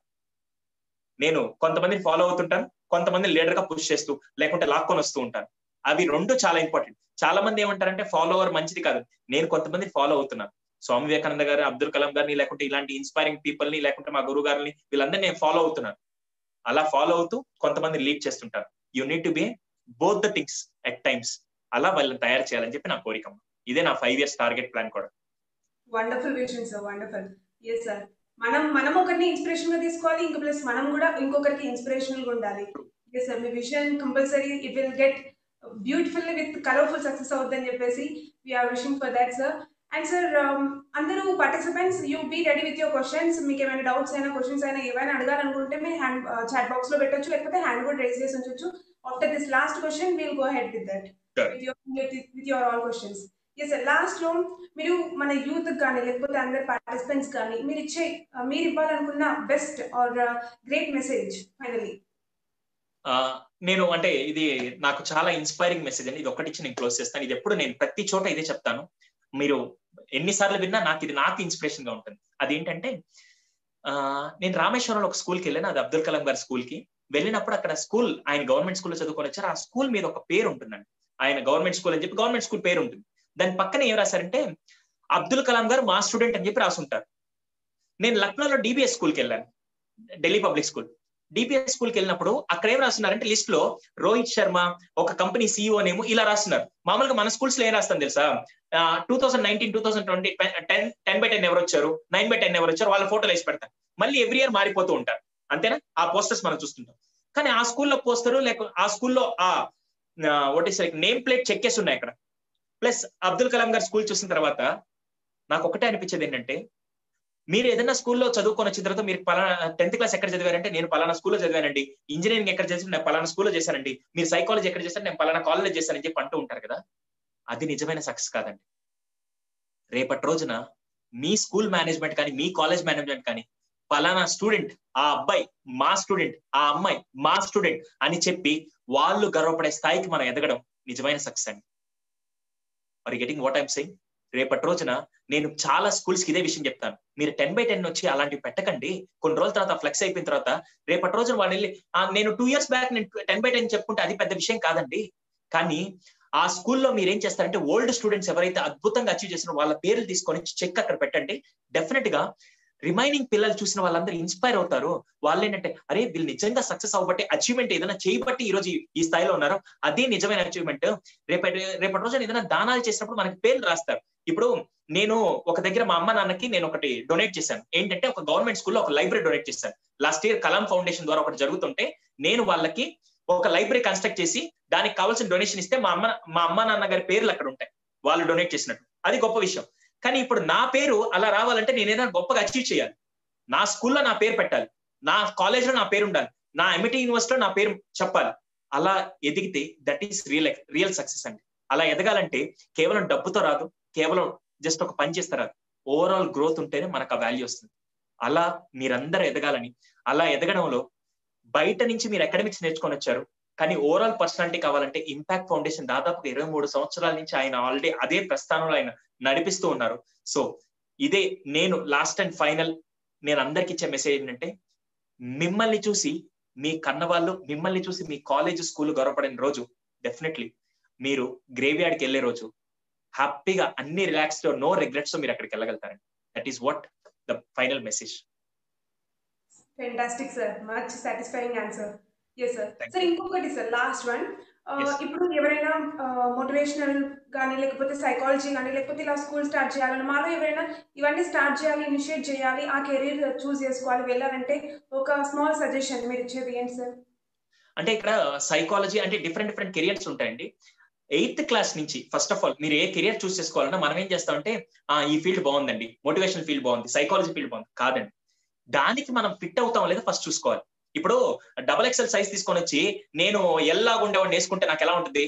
నేను కొంతమందిని ఫాలో అవుతుంటాను కొంతమంది లీడర్ గా పుష్ చేస్తూ లేకుంటే లాక్కొని వస్తూ ఉంటాను అవి రెండు చాలా ఇంపార్టెంట్ చాలా మంది ఏమంటారంటే ఫాలోవర్ మంచిది కాదు నేను కొంతమంది ఫాలో అవుతున్నాను స్వామి వివేకానంద గారు అబ్దుల్ కలాం గారిని లేకుంటే ఇలాంటి ఇన్స్పైరింగ్ పీపుల్ ని లేకుంటే మా గురువు గారిని వీళ్ళందరినీ నేను ఫాలో అవుతున్నాను అలా ఫాలో అవుతూ కొంతమంది లీడ్ చేస్తుంటారు you need to be both the things at times అలా వాళ్ళని తయారు చేయాలని చెప్పి నా కోరిక ఇదే నా ఫైవ్ ఇయర్స్ టార్గెట్ ప్లాన్ కూడా wonderful vision sir wonderful yes sir మనం మనం ఒకరిని ఇన్స్పిరేషన్ గా తీసుకోవాలి ఇంకా ప్లస్ మనం కూడా ఇంకొకరికి ఇన్స్పిరేషనల్ గా ఉండాలి ఎస్ సార్ మీ vision compulsory it will get beautiful with colourful success అవుతుందని చెప్పేసి we're wishing for that sir and sir అందరూ participants you be ready with your questions మీకు ఏమైనా డౌట్స్ అయినా క్వశ్చన్స్ అయినా ఏమైనా అడగాలనుకుంటే మీరు హ్యాండ్ చాట్ బాక్స్ లో పెట్టొచ్చు లేకపోతే హ్యాండ్ కూడా రైజ్ చేసి ఉంచొచ్చు after this last question we'll go ahead with that with your with your all questions yes sir last లో మీరు మన యూత్ కానీ లేకపోతే అందరి పార్టిసిపెంట్స్ కానీ మీరు ఇచ్చే మీరు ఇవ్వాలనుకున్న best or great message finally నేను అంటే ఇది నాకు చాలా ఇన్స్పైరింగ్ మెసేజ్ అండి ఇది ఒకటి ఇచ్చి నేను క్లోజ్ చేస్తాను ఇది ఎప్పుడు నేను ప్రతి చోట ఇదే చెప్తాను మీరు ఎన్నిసార్లు విన్నా నాకు ఇది నాకు ఇన్స్పిరేషన్ గా ఉంటుంది అదేంటంటే నేను రామేశ్వరంలో ఒక స్కూల్కి వెళ్ళాను అది అబ్దుల్ కలాం గారి స్కూల్ కి వెళ్ళినప్పుడు అక్కడ స్కూల్ ఆయన గవర్నమెంట్ స్కూల్లో చదువుకొని వచ్చారు ఆ స్కూల్ మీద ఒక పేరు ఉంటుందండి ఆయన గవర్నమెంట్ స్కూల్ అని చెప్పి గవర్నమెంట్ స్కూల్ పేరు ఉంటుంది దాని పక్కన ఏం రాశారంటే అబ్దుల్ కలాం గారు మా స్టూడెంట్ అని చెప్పి రాసుంటారు నేను లక్నోలో డిబిఎస్ స్కూల్కి వెళ్ళాను ఢిల్లీ పబ్లిక్ స్కూల్ డిపిఎస్ స్కూల్కి వెళ్ళినప్పుడు అక్కడ ఏం రాస్తున్నారంటే లిస్ట్ లో రోహిత్ శర్మ ఒక కంపెనీ సీఈఓ నేమో ఇలా రాస్తున్నారు మామూలుగా మన స్కూల్స్ లో ఏం రాస్తాం తెలుసా two thousand nineteen two thousand twenty ten ten by ten ఎవరు వచ్చారు నైన్ బై టెన్ ఎవరు వచ్చారు వాళ్ళ ఫోటోలు వేసి పెడతారు మళ్ళీ ఎవ్రీ ఇయర్ మారిపోతూ ఉంటారు అంతేనా ఆ పోస్టర్స్ మనం చూస్తుంటాం కానీ ఆ స్కూల్లో పోస్టరు లేక ఆ స్కూల్లో ఆ what is like name plate చెక్కేసి ఉన్నాయి అక్కడ ప్లస్ అబ్దుల్ కలాం గారి స్కూల్ చూసిన తర్వాత నాకు ఒకటే అనిపించేది ఏంటంటే మీరు ఏదైనా స్కూల్లో చదువుకొని వచ్చిన తర్వాత మీరు పలానా టెన్త్ క్లాస్ ఎక్కడ చదివారంటే నేను పలానా స్కూల్లో చదివానండి ఇంజనీరింగ్ ఎక్కడ చేసి నేను పలానా స్కూల్లో చేశానండి మీరు సైకాలజీ ఎక్కడ చేశారు నేను పలానా కాలేజ్ చేశానని చెప్పి అంటూ ఉంటారు కదా అది నిజమైన సక్సెస్ కాదండి రేపటి రోజున మీ స్కూల్ మేనేజ్మెంట్ కానీ మీ కాలేజ్ మేనేజ్మెంట్ కానీ పలానా స్టూడెంట్ ఆ అబ్బాయి మా స్టూడెంట్ ఆ అమ్మాయి మా స్టూడెంట్ అని చెప్పి వాళ్ళు గర్వపడే స్థాయికి మనం ఎదగడం నిజమైన సక్సెస్ అండి or getting what I'm saying రేపటి రోజున నేను చాలా స్కూల్స్ కి ఇదే విషయం చెప్తాను మీరు టెన్ బై టెన్ వచ్చి అలాంటివి పెట్టకండి కొన్ని రోజుల తర్వాత ఫ్లెక్స్ అయిపోయిన తర్వాత రేపటి రోజున వాళ్ళు వెళ్ళి నేను టూ ఇయర్స్ బ్యాక్ నేను టెన్ బై టెన్ చెప్పుకుంటే అది పెద్ద విషయం కాదండి కానీ ఆ స్కూల్లో మీరు ఏం చేస్తారంటే ఓల్డ్ స్టూడెంట్స్ ఎవరైతే అద్భుతంగా అచీవ్ చేసిన వాళ్ళ పేర్లు తీసుకొని చెక్ అక్కడ పెట్టండి డెఫినెట్ గా రిమైనింగ్ పిల్లలు చూసిన వాళ్ళందరూ ఇన్స్పైర్ అవుతారు వాళ్ళు ఏంటంటే అరే వీళ్ళు నిజంగా సక్సెస్ అవ్వబట్టి అచీవ్మెంట్ ఏదైనా చేయబట్టి ఈ రోజు ఈ స్థాయిలో ఉన్నారు అదే నిజమైన అచీవ్మెంట్ రేపటి రేపటి రోజున ఏదైనా దానాలు చేసినప్పుడు మనకి పేర్లు రాస్తారు ఇప్పుడు నేను ఒక దగ్గర మా అమ్మ నాన్నకి నేను ఒకటి డొనేట్ చేశాను ఏంటంటే ఒక గవర్నమెంట్ స్కూల్లో ఒక లైబ్రరీ డొనేట్ చేశాను లాస్ట్ ఇయర్ కలాం ఫౌండేషన్ ద్వారా ఒకటి జరుగుతుంటే నేను వాళ్ళకి ఒక లైబ్రరీ కన్స్ట్రక్ట్ చేసి దానికి కావాల్సిన డొనేషన్ ఇస్తే మా అమ్మ మా అమ్మ నాన్న గారి పేర్లు అక్కడ ఉంటాయి వాళ్ళు డొనేట్ చేసినట్టు అది గొప్ప విషయం కానీ ఇప్పుడు నా పేరు అలా రావాలంటే నేను ఏదైనా గొప్పగా అచీవ్ చేయాలి నా స్కూల్లో నా పేరు పెట్టాలి నా కాలేజ్లో నా పేరు ఉండాలి నా ఎంఐటి యూనివర్సిటీలో నా పేరు చెప్పాలి అలా ఎదిగితే that is real real success అండి అలా ఎదగాలంటే కేవలం డబ్బుతో రాదు కేవలం జస్ట్ ఒక పని చేస్తే రాదు ఓవరాల్ గ్రోత్ ఉంటేనే మనకు ఆ వాల్యూ వస్తుంది అలా మీరందరూ ఎదగాలని అలా ఎదగడంలో బయట నుంచి మీరు అకాడమిక్స్ నేర్చుకొని వచ్చారు కానీ ఓవరాల్ పర్సనాలిటీ కావాలంటే ఇంపాక్ట్ ఫౌండేషన్ దాదాపుగా ఇరవై మూడు సంవత్సరాల నుంచి ఆయన ఆల్రెడీ అదే ప్రస్థానంలో ఆయన నడిపిస్తూ ఉన్నారు సో ఇదే నేను లాస్ట్ అండ్ ఫైనల్ నేను అందరికి ఇచ్చే మెసేజ్ ఏంటంటే మిమ్మల్ని చూసి మీ కన్న వాళ్ళు మిమ్మల్ని చూసి మీ కాలేజ్ స్కూల్ గౌరవపడిన రోజు డెఫినెట్లీ మీరు గ్రేవ్ యార్డ్కి వెళ్ళే రోజు హ్యాపీగా అన్ని రిలాక్స్ నో రిగ్రెట్స్ మీరు అక్కడికి వెళ్ళగలుగుతారండి that is what the final message fantastic sir much satisfying answer yes sir Thank sir ఇంకొకటి సార్ లాస్ట్ వన్ Yes. ఇప్పుడు ఎవరైనా మోటివేషనల్ కానీ లేకపోతే సైకాలజీ కానీ లేకపోతే ఇలా స్కూల్ స్టార్ట్ చేయాలని మాలో ఎవరైనా ఇవన్నీ స్టార్ట్ చేయాలి ఇనిషియేట్ చేయాలి ఆ కెరీర్ చూస్ చేసుకోవాలి వెళ్ళాలంటే ఒక స్మాల్ సజెషన్ మీరు ఇచ్చేది ఏంటి సార్ అంటే ఇక్కడ సైకాలజీ అంటే డిఫరెంట్ డిఫరెంట్ కెరియర్స్ ఉంటాయండి ఎయిత్ క్లాస్ నుంచి ఫస్ట్ ఆఫ్ ఆల్ మీరు ఏ కెరియర్ చూస్ చేసుకోవాలన్నా మనం ఏం చేస్తామంటే ఆ ఈ ఫీల్డ్ బాగుందండి మోటివేషన్ ఫీల్డ్ బాగుంది సైకాలజీ ఫీల్డ్ బాగుంది కాదండి దానికి మనం ఫిట్ అవుతాం లేదా ఫస్ట్ చూసుకోవాలి ఇప్పుడు డబల్ ఎక్సెల్ సైజ్ తీసుకొని వచ్చి నేను ఎల్లాగా ఉండేవాడిని వేసుకుంటే నాకు ఎలా ఉంటుంది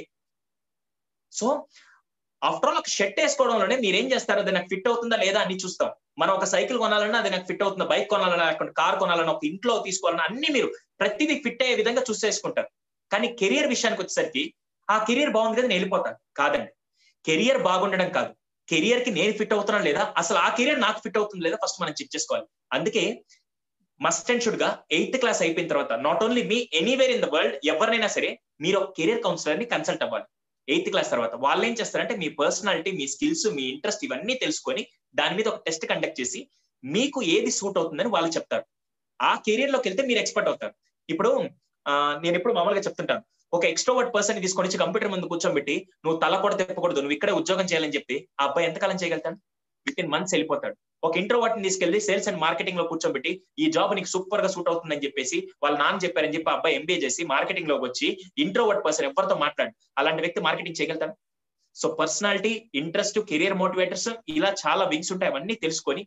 సో ఆఫ్టర్ ఆల్ ఒక షర్ట్ వేసుకోవడంలోనే మీరు ఏం చేస్తారు అది నాకు ఫిట్ అవుతుందా లేదా అని చూస్తాం మనం ఒక సైకిల్ కొనాలన్నా అది నాకు ఫిట్ అవుతుందా బైక్ కొనాలన్నా లేకుంటే కార్ కొనాలన్నా ఒక ఇంట్లో తీసుకోవాలన్నా అన్ని మీరు ప్రతిదీ ఫిట్ అయ్యే విధంగా చూస్ చేసుకుంటారు కానీ కెరియర్ విషయానికి వచ్చేసరికి ఆ కెరియర్ బాగుంది కదా నేను వెళ్ళిపోతాను కాదండి కెరియర్ బాగుండడం కాదు కెరియర్ కి నేను ఫిట్ అవుతున్నాను లేదా అసలు ఆ కెరియర్ నాకు ఫిట్ అవుతుంది లేదా ఫస్ట్ మనం చెక్ చేసుకోవాలి అందుకే మస్ట్ అండ్ షుడ్ గా ఎయిత్ క్లాస్ అయిపోయిన తర్వాత నాట్ ఓన్లీ మీ ఎనీవేర్ ఇన్ ద వరల్డ్ ఎవరినైనా సరే మీరు ఒక కెరియర్ కౌన్సిలర్ ని కన్సల్ట్ అవ్వాలి ఎయిత్ క్లాస్ తర్వాత వాళ్ళు ఏం చేస్తారంటే మీ పర్సనాలిటీ మీ స్కిల్స్ మీ ఇంట్రెస్ట్ ఇవన్నీ తెలుసుకొని దాని మీద ఒక టెస్ట్ కండక్ట్ చేసి మీకు ఏది సూట్ అవుతుందని వాళ్ళు చెప్తారు ఆ కెరియర్ లోకి వెళ్తే మీరు ఎక్స్పర్ట్ అవుతారు ఇప్పుడు నేను ఎప్పుడు మామూలుగా చెప్తుంటాను ఒక ఎక్స్ట్రోవర్ట్ పర్సన్ తీసుకొని వచ్చి కంప్యూటర్ ముందు కూర్చోబెట్టి నువ్వు తల కూడా తిప్పకూడదు నువ్వు ఇక్కడే ఉద్యోగం చేయాలని చెప్పి ఆ అబ్బాయి ఎంతకాలం చేయగలుగుతాడు విత్ ఇన్ మంత్స్ వెళ్ళిపోతాడు ఒక ఇంట్రోవర్ట్ ని తీసుకెళ్లి సేల్స్ అండ్ మార్కెటింగ్ లో కూర్చోబెట్టి ఈ జాబ్ నీకు సూపర్ గా సూట్ అవుతుందని చెప్పేసి వాళ్ళ నాన్న చెప్పారని చెప్పి అబ్బాయి ఎంబీఏ చేసి మార్కెటింగ్ లోకి వచ్చి ఇంట్రోవర్ట్ పర్సన్ ఎవరితో మాట్లాడు అలాంటి వ్యక్తి మార్కెటింగ్ చేయగలుగుతాడు so personality interest career motivators ఇలా చాలా వింగ్స్ ఉంటాయి అవన్నీ తెలుసుకొని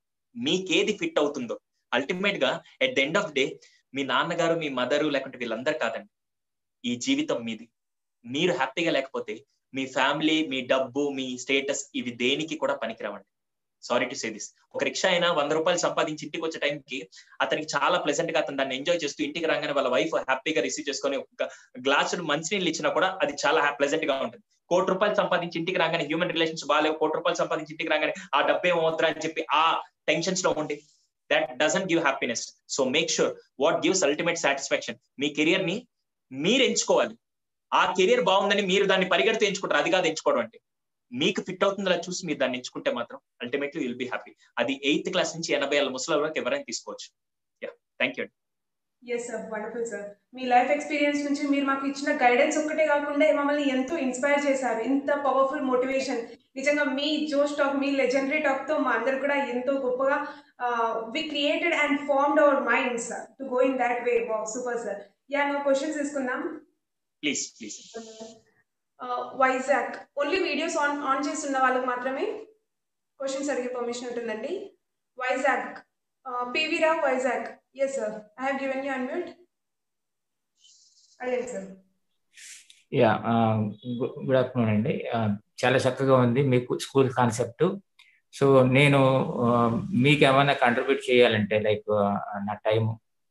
మీకేది ఫిట్ అవుతుందో అల్టిమేట్ గా at the end of day మీ నాన్నగారు మీ మదరు లేకుంటే వీళ్ళందరూ కాదండి ఈ జీవితం మీది మీరు హ్యాపీగా లేకపోతే మీ ఫ్యామిలీ మీ డబ్బు మీ స్టేటస్ ఇవి దేనికి కూడా పనికిరావండి సారీ టు సే దిస్ ఒక రిక్షా అయినా వంద రూపాయలు సంపాదించి ఇంటికి వచ్చే టైంకి అతనికి చాలా ప్లెజెంట్ గా అతను దాన్ని ఎంజాయ్ చేస్తూ ఇంటికి రాగానే వాళ్ళ వైఫ్ హ్యాపీగా రిసీవ్ చేసుకొని ఒక గ్లాస్ మంచినీళ్ళు ఇచ్చినా కూడా అది చాలా ప్లెజెంట్ గా ఉంటుంది కోటి రూపాయలు సంపాదించి ఇంటికి రాగానే హ్యూమన్ రిలేషన్స్ బాగాలేవు కోటి రూపాయలు సంపాదించి ఇంటికి రాగానే ఆ డబ్బు ఏమవుతారా అని చెప్పి ఆ టెన్షన్స్ లో ఉండి that doesn't give happiness so make sure what gives ultimate satisfaction మీ కెరియర్ ని మీరు ఎంచుకోవాలి ఆ కెరియర్ బాగుందని మీరు దాన్ని పరిగెడుతూ ఎంచుకుంటారు అది కాదు ఎంచుకోవడం అంటే మీకు ఫిట్ అవుతుందా చూసి మీరు దాన్ని ఎంచుకుంటే మాత్రం అల్టిమేట్లీ విల్ బి హ్యాపీ అది ఎయిత్ క్లాస్ నుంచి ఎనభై ఏళ్ళ ముసలి వరకు ఎవరైనా తీసుకోవచ్చు yeah thank you yes sir wonderful sir మీ లైఫ్ ఎక్స్పీరియన్స్ నుంచి మీరు మాకు ఇచ్చిన గైడెన్స్ ఒక్కటే కాకుండా మమ్మల్ని ఎంతో ఇన్స్పైర్ చేశారు ఇంత పవర్ఫుల్ మోటివేషన్ నిజంగా మీ జోష్ టాక్ మీ లెజెండరీ టాక్ తో మా అందరు కూడా ఎంతో గొప్పగా we created and formed our minds to go in that way super sir yeah no questions తీసుకుందాం please please Vizag only videos on on చేస్తున్న వాళ్ళకి మాత్రమే క్వశ్చన్స్ అడిగే పర్మిషన్ ఉంటుందండి Vizag PV Rao Vizag yes sir I have given you unmute అడిగాను sir yeah good afternoon అండి చాలా చక్కగా ఉంది మీకు స్కూల్ కాన్సెప్ట్ సో నేను మీకు ఏమైనా కంట్రిబ్యూట్ చేయాలంటే లైక్ నా టైం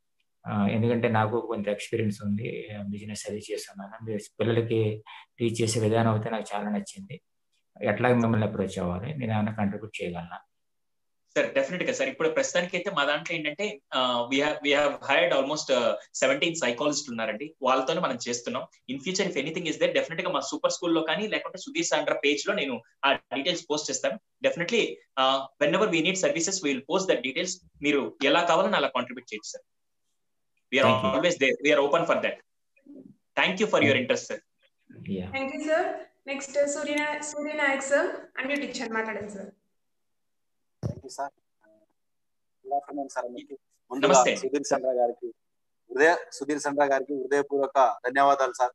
ఎందుకంటే నాకు కొంత ఎక్స్పీరియన్స్ ఉంది బిజినెస్ అది చేస్తున్నాను మీరు పిల్లలకి టీచ్ చేసే విధానం అయితే నాకు చాలా నచ్చింది ఎట్లా మిమ్మల్ని అప్రోచ్ అవ్వాలి నేను ఏమైనా కంట్రిబ్యూట్ చేయగలనా సార్ డెఫినెట్ గా సార్ ఇప్పుడు ప్రస్తుతానికి అయితే మా దాంట్లో ఏంటంటే we have hired almost seventeen psychologist ఉన్నారండి వాళ్ళతోనే మనం చేస్తున్నాం in future if anything is there definite గా మా సూపర్ స్కూల్లో కానీ లేకుంటే సుధీర్ సాండ్రా పేజ్ లో నేను ఆ డీటెయిల్స్ పోస్ట్ చేస్తాను definitely whenever we need services will post that details మీరు ఎలా కావాలని అలా కాంట్రిబ్యూట్ చేయొచ్చు sir we're always there we're open for that thank you for your interest sir thank you sir next Surya Surya Nayak sir unmute ఇచ్చాను మాట్లాడండి sir thank you sir good afternoon sir మీకు ముందుగా సుధీర్ చంద్ర గారికి హృదయ సుధీర్ చంద్ర గారికి హృదయపూర్వక ధన్యవాదాలు సార్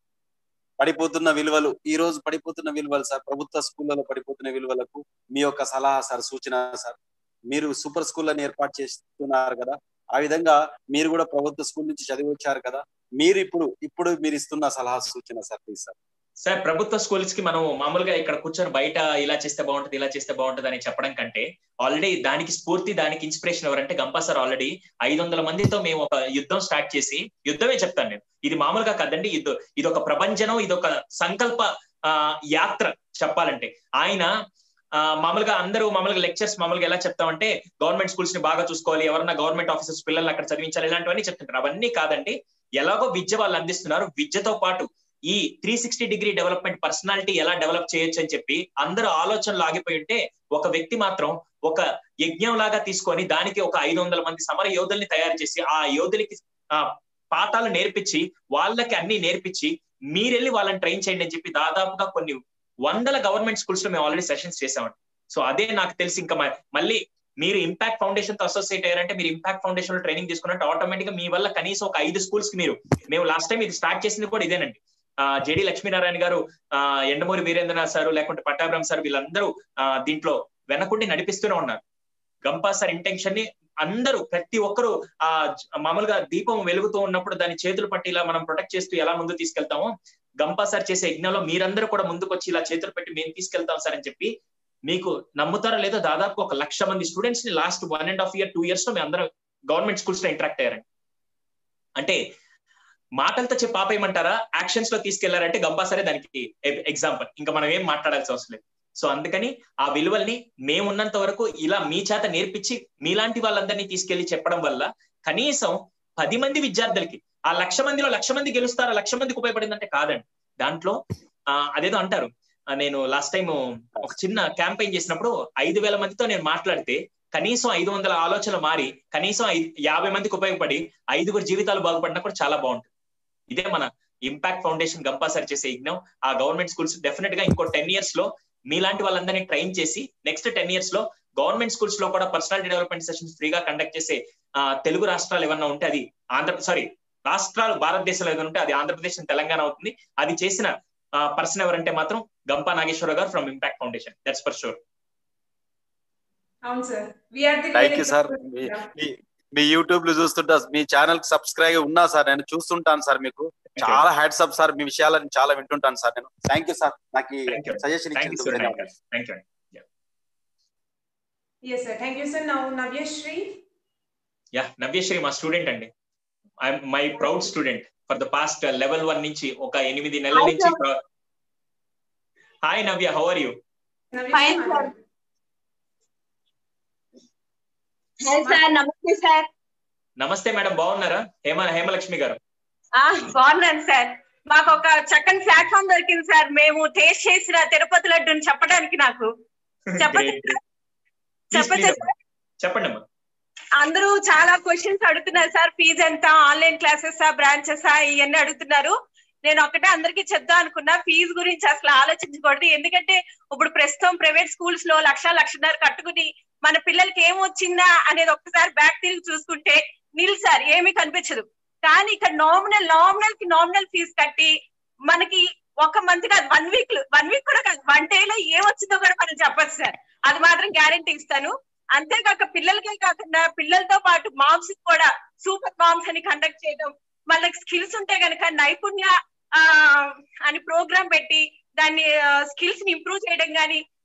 పడిపోతున్న విలువలు ఈ రోజు పడిపోతున్న విలువలు సార్ ప్రభుత్వ స్కూళ్ళలో పడిపోతున్న విలువలకు మీ యొక్క సలహా సార్ సూచన సార్ మీరు సూపర్ స్కూళ్ళని ఏర్పాటు చేస్తున్నారు కదా ఆ విధంగా మీరు కూడా ప్రభుత్వ స్కూల్ నుంచి చదివి వచ్చారు కదా మీరు ఇప్పుడు ఇప్పుడు మీరు ఇస్తున్న సలహా సూచన సార్ ప్లీజ్ సార్ సార్ ప్రభుత్వ స్కూల్స్ కి మనం మామూలుగా ఇక్కడ కూర్చొని బయట ఇలా చేస్తే బాగుంటుంది ఇలా చేస్తే బాగుంటుంది అని చెప్పడం కంటే ఆల్రెడీ దానికి స్ఫూర్తి దానికి ఇన్స్పిరేషన్ ఎవరంటే గంపా సార్ ఆల్రెడీ ఐదు వందల మందితో మేము ఒక యుద్ధం స్టార్ట్ చేసి యుద్ధమే చెప్తాను నేను ఇది మామూలుగా కదండి యుద్ధం ఇది ఒక ప్రభంజనం ఇది ఒక సంకల్ప యాత్ర చెప్పాలంటే ఆయన మామూలుగా అందరూ మామూలుగా లెక్చర్స్ మామూలుగా ఎలా చెప్తామంటే గవర్నమెంట్ స్కూల్స్ ని బాగా చూసుకోవాలి ఎవరన్నా గవర్నమెంట్ ఆఫీసర్స్ పిల్లల్ని అక్కడ చదివించాలి ఇలాంటివన్నీ చెప్తుంటారు అవన్నీ కాదండి ఎలాగో విద్య వాళ్ళు అందిస్తున్నారు విద్యతో పాటు ఈ three sixty degree development personality ఎలా డెవలప్ చేయొచ్చు అని చెప్పి అందరూ ఆలోచనలు ఆగిపోయి ఉంటే ఒక వ్యక్తి మాత్రం ఒక యజ్ఞం లాగా తీసుకొని దానికి ఒక ఐదు వందల మంది సమర యోధుల్ని తయారు చేసి ఆ యోధులకి ఆ పాఠాలు నేర్పించి వాళ్ళకి అన్ని నేర్పించి మీరెళ్ళి వాళ్ళని ట్రైన్ చేయండి అని చెప్పి దాదాపుగా కొన్ని వందల గవర్నమెంట్ స్కూల్స్ లో మేము ఆల్రెడీ సెషన్స్ చేసామండి సో అదే నాకు తెలిసి ఇంకా మళ్ళీ మీరు ఇంపాక్ట్ ఫౌండేషన్ తో అసోసియేట్ అయ్యారంటే మీరు ఇంపాక్ట్ ఫౌండేషన్ లో ట్రైనింగ్ తీసుకున్నట్టు ఆటోమేటిక్ గా మీ వల్ల కనీసం ఒక ఐదు స్కూల్స్ కి మీరు మేము లాస్ట్ టైం ఇది స్టార్ట్ చేసింది కూడా ఇదేనండి జేడి లక్ష్మీనారాయణ గారు ఆ ఎండమూరి వీరేంద్రనాథ్ సార్ లేకుంటే పట్టాభిరామ్ సార్ వీళ్ళందరూ ఆ దీంట్లో వెనకుండి నడిపిస్తూనే ఉన్నారు గంపా సార్ ఇంటెన్షన్ ని అందరూ ప్రతి ఒక్కరు ఆ మామూలుగా దీపం వెలుగుతూ ఉన్నప్పుడు దాని చేతులు పట్టి ఇలా మనం ప్రొటెక్ట్ చేస్తూ ఎలా ముందు తీసుకెళ్తామో గంపా సార్ చేసే యజ్ఞంలో మీరందరూ కూడా ముందుకు వచ్చి ఇలా చేతులు పెట్టి మేము తీసుకెళ్తాం సార్ అని చెప్పి మీకు నమ్ముతారో లేదో దాదాపు ఒక లక్ష మంది స్టూడెంట్స్ ని last one and half year two years లో మేము అందరం గవర్నమెంట్ స్కూల్స్ లో ఇంటరాక్ట్ అయ్యారండి అంటే మాటలతో చెప్పి ఆపేయమంటారా యాక్షన్స్ లో తీసుకెళ్లారంటే గంపా సరే దానికి ఎగ్జాంపుల్ ఇంకా మనం ఏం మాట్లాడాల్సిన అవసరం లేదు సో అందుకని ఆ విలువల్ని మేమున్నంత వరకు ఇలా మీ చేత నేర్పించి మీలాంటి వాళ్ళందరినీ తీసుకెళ్లి చెప్పడం వల్ల కనీసం పది మంది విద్యార్థులకి ఆ లక్ష మందిలో లక్ష మంది గెలుస్తారా లక్ష మందికి ఉపయోగపడిందంటే కాదండి దాంట్లో ఆ అదేదో అంటారు నేను లాస్ట్ టైం ఒక చిన్న క్యాంపెయిన్ చేసినప్పుడు ఐదు వేల మందితో నేను మాట్లాడితే కనీసం ఐదు వందల ఆలోచనలు మారి కనీసం యాభై మందికి ఉపయోగపడి ఐదుగురు జీవితాలు బాగుపడినా కూడా చాలా బాగుంటుంది ఇదే మన ఇంపాక్ట్ ఫౌండేషన్ గంపాసరి చేసే యజ్ఞం ఆ గవర్నమెంట్ స్కూల్స్ డెఫినెట్ గా ఇంకో టెన్ ఇయర్స్ లో మీలాంటి వాళ్ళందరినీ ట్రైన్ చేసి నెక్స్ట్ టెన్ ఇయర్స్ లో గవర్నమెంట్ స్కూల్స్ లో కూడా పర్సనాలిటీ డెవలప్మెంట్ సెషన్స్ ఫ్రీగా కండక్ట్ చేసే తెలుగు రాష్ట్రాలు ఏమన్నా ఉంటే అది ఆంధ్ర సారీ రాష్ట్రాలు భారతదేశంలో ఏదైనా ఉంటే అది ఆంధ్రప్రదేశ్ తెలంగాణ అవుతుంది అది చేసిన పర్సన్ ఎవరంటే మాత్రం గంపా నాగేశ్వర గారు from impact foundation that's for sure అవును సార్ థ్యాంక్ యూ సార్ మీ యూట్యూబ్ లో చూస్తుంటా మీ ఛానల్ కి సబ్స్క్రైబ్ ఉన్నా సార్ నేను చూస్తుంటాను సార్ మీకు చాలా హ్యాడ్స్ అప్ సార్ మీ విషయాలను చాలా వింటుంటాను సార్ నేను థ్యాంక్ యూ సార్ నాకు సజెషన్ ఇచ్చింది yes sir thank you sir now Navyasri yeah Navyasri మా స్టూడెంట్ అండి I'm my proud student for the past level one నుంచి ఒక ఎనిమిది నెలల నుంచి hi Navya how are you sir నమస్తే సార్ నమస్తే మేడం బాగున్నారా హేమ హేమలక్ష్మి గారు బాగున్నాను సార్ మాకు ఒక చక్కని ప్లాట్ఫామ్ దొరికింది సార్ మేము టేస్ట్ చేసిన తిరుపతి లడ్డుని చెప్పడానికి నాకు చెప్పండి చెప్పండి చెప్పండి అమ్మా అందరూ చాలా క్వశ్చన్స్ అడుగుతున్నారు సార్ ఫీజు ఎంత ఆన్లైన్ క్లాసెస్ బ్రాంచెస్ ఇవన్నీ అడుగుతున్నారు నేను ఒకటే అందరికీ చెప్దాం అనుకున్నా ఫీజు గురించి అసలు ఆలోచించకూడదు ఎందుకంటే ఇప్పుడు ప్రస్తుతం ప్రైవేట్ స్కూల్స్ లో లక్ష లక్షన్నర కట్టుకుని మన పిల్లలకి ఏం వచ్చిందా అనేది ఒక్కసారి బ్యాక్ తిరిగి చూసుకుంటే నీళ్ళు సార్ ఏమీ కనిపించదు కానీ ఇక్కడ నామినల్ నామినల్ కి నామినల్ ఫీజు కట్టి మనకి ఒక మంత్ కాదు వన్ వీక్ వన్ వీక్ కూడా కాదు వన్ డే లో ఏం వచ్చిందో కూడా మనం చెప్పచ్చు సార్ అది మాత్రం గ్యారంటీ ఇస్తాను అంతేకాక పిల్లలకే కాకుండా పిల్లలతో పాటు మామ్స్ కూడా సూపర్ మామ్స్ అని కండక్ట్ చేయడం వాళ్ళకి స్కిల్స్ ఉంటే గనక నైపుణ్య ఆ అని ప్రోగ్రామ్ పెట్టి దాన్ని స్కిల్స్ ని ఇంప్రూవ్ చేయడం కానీ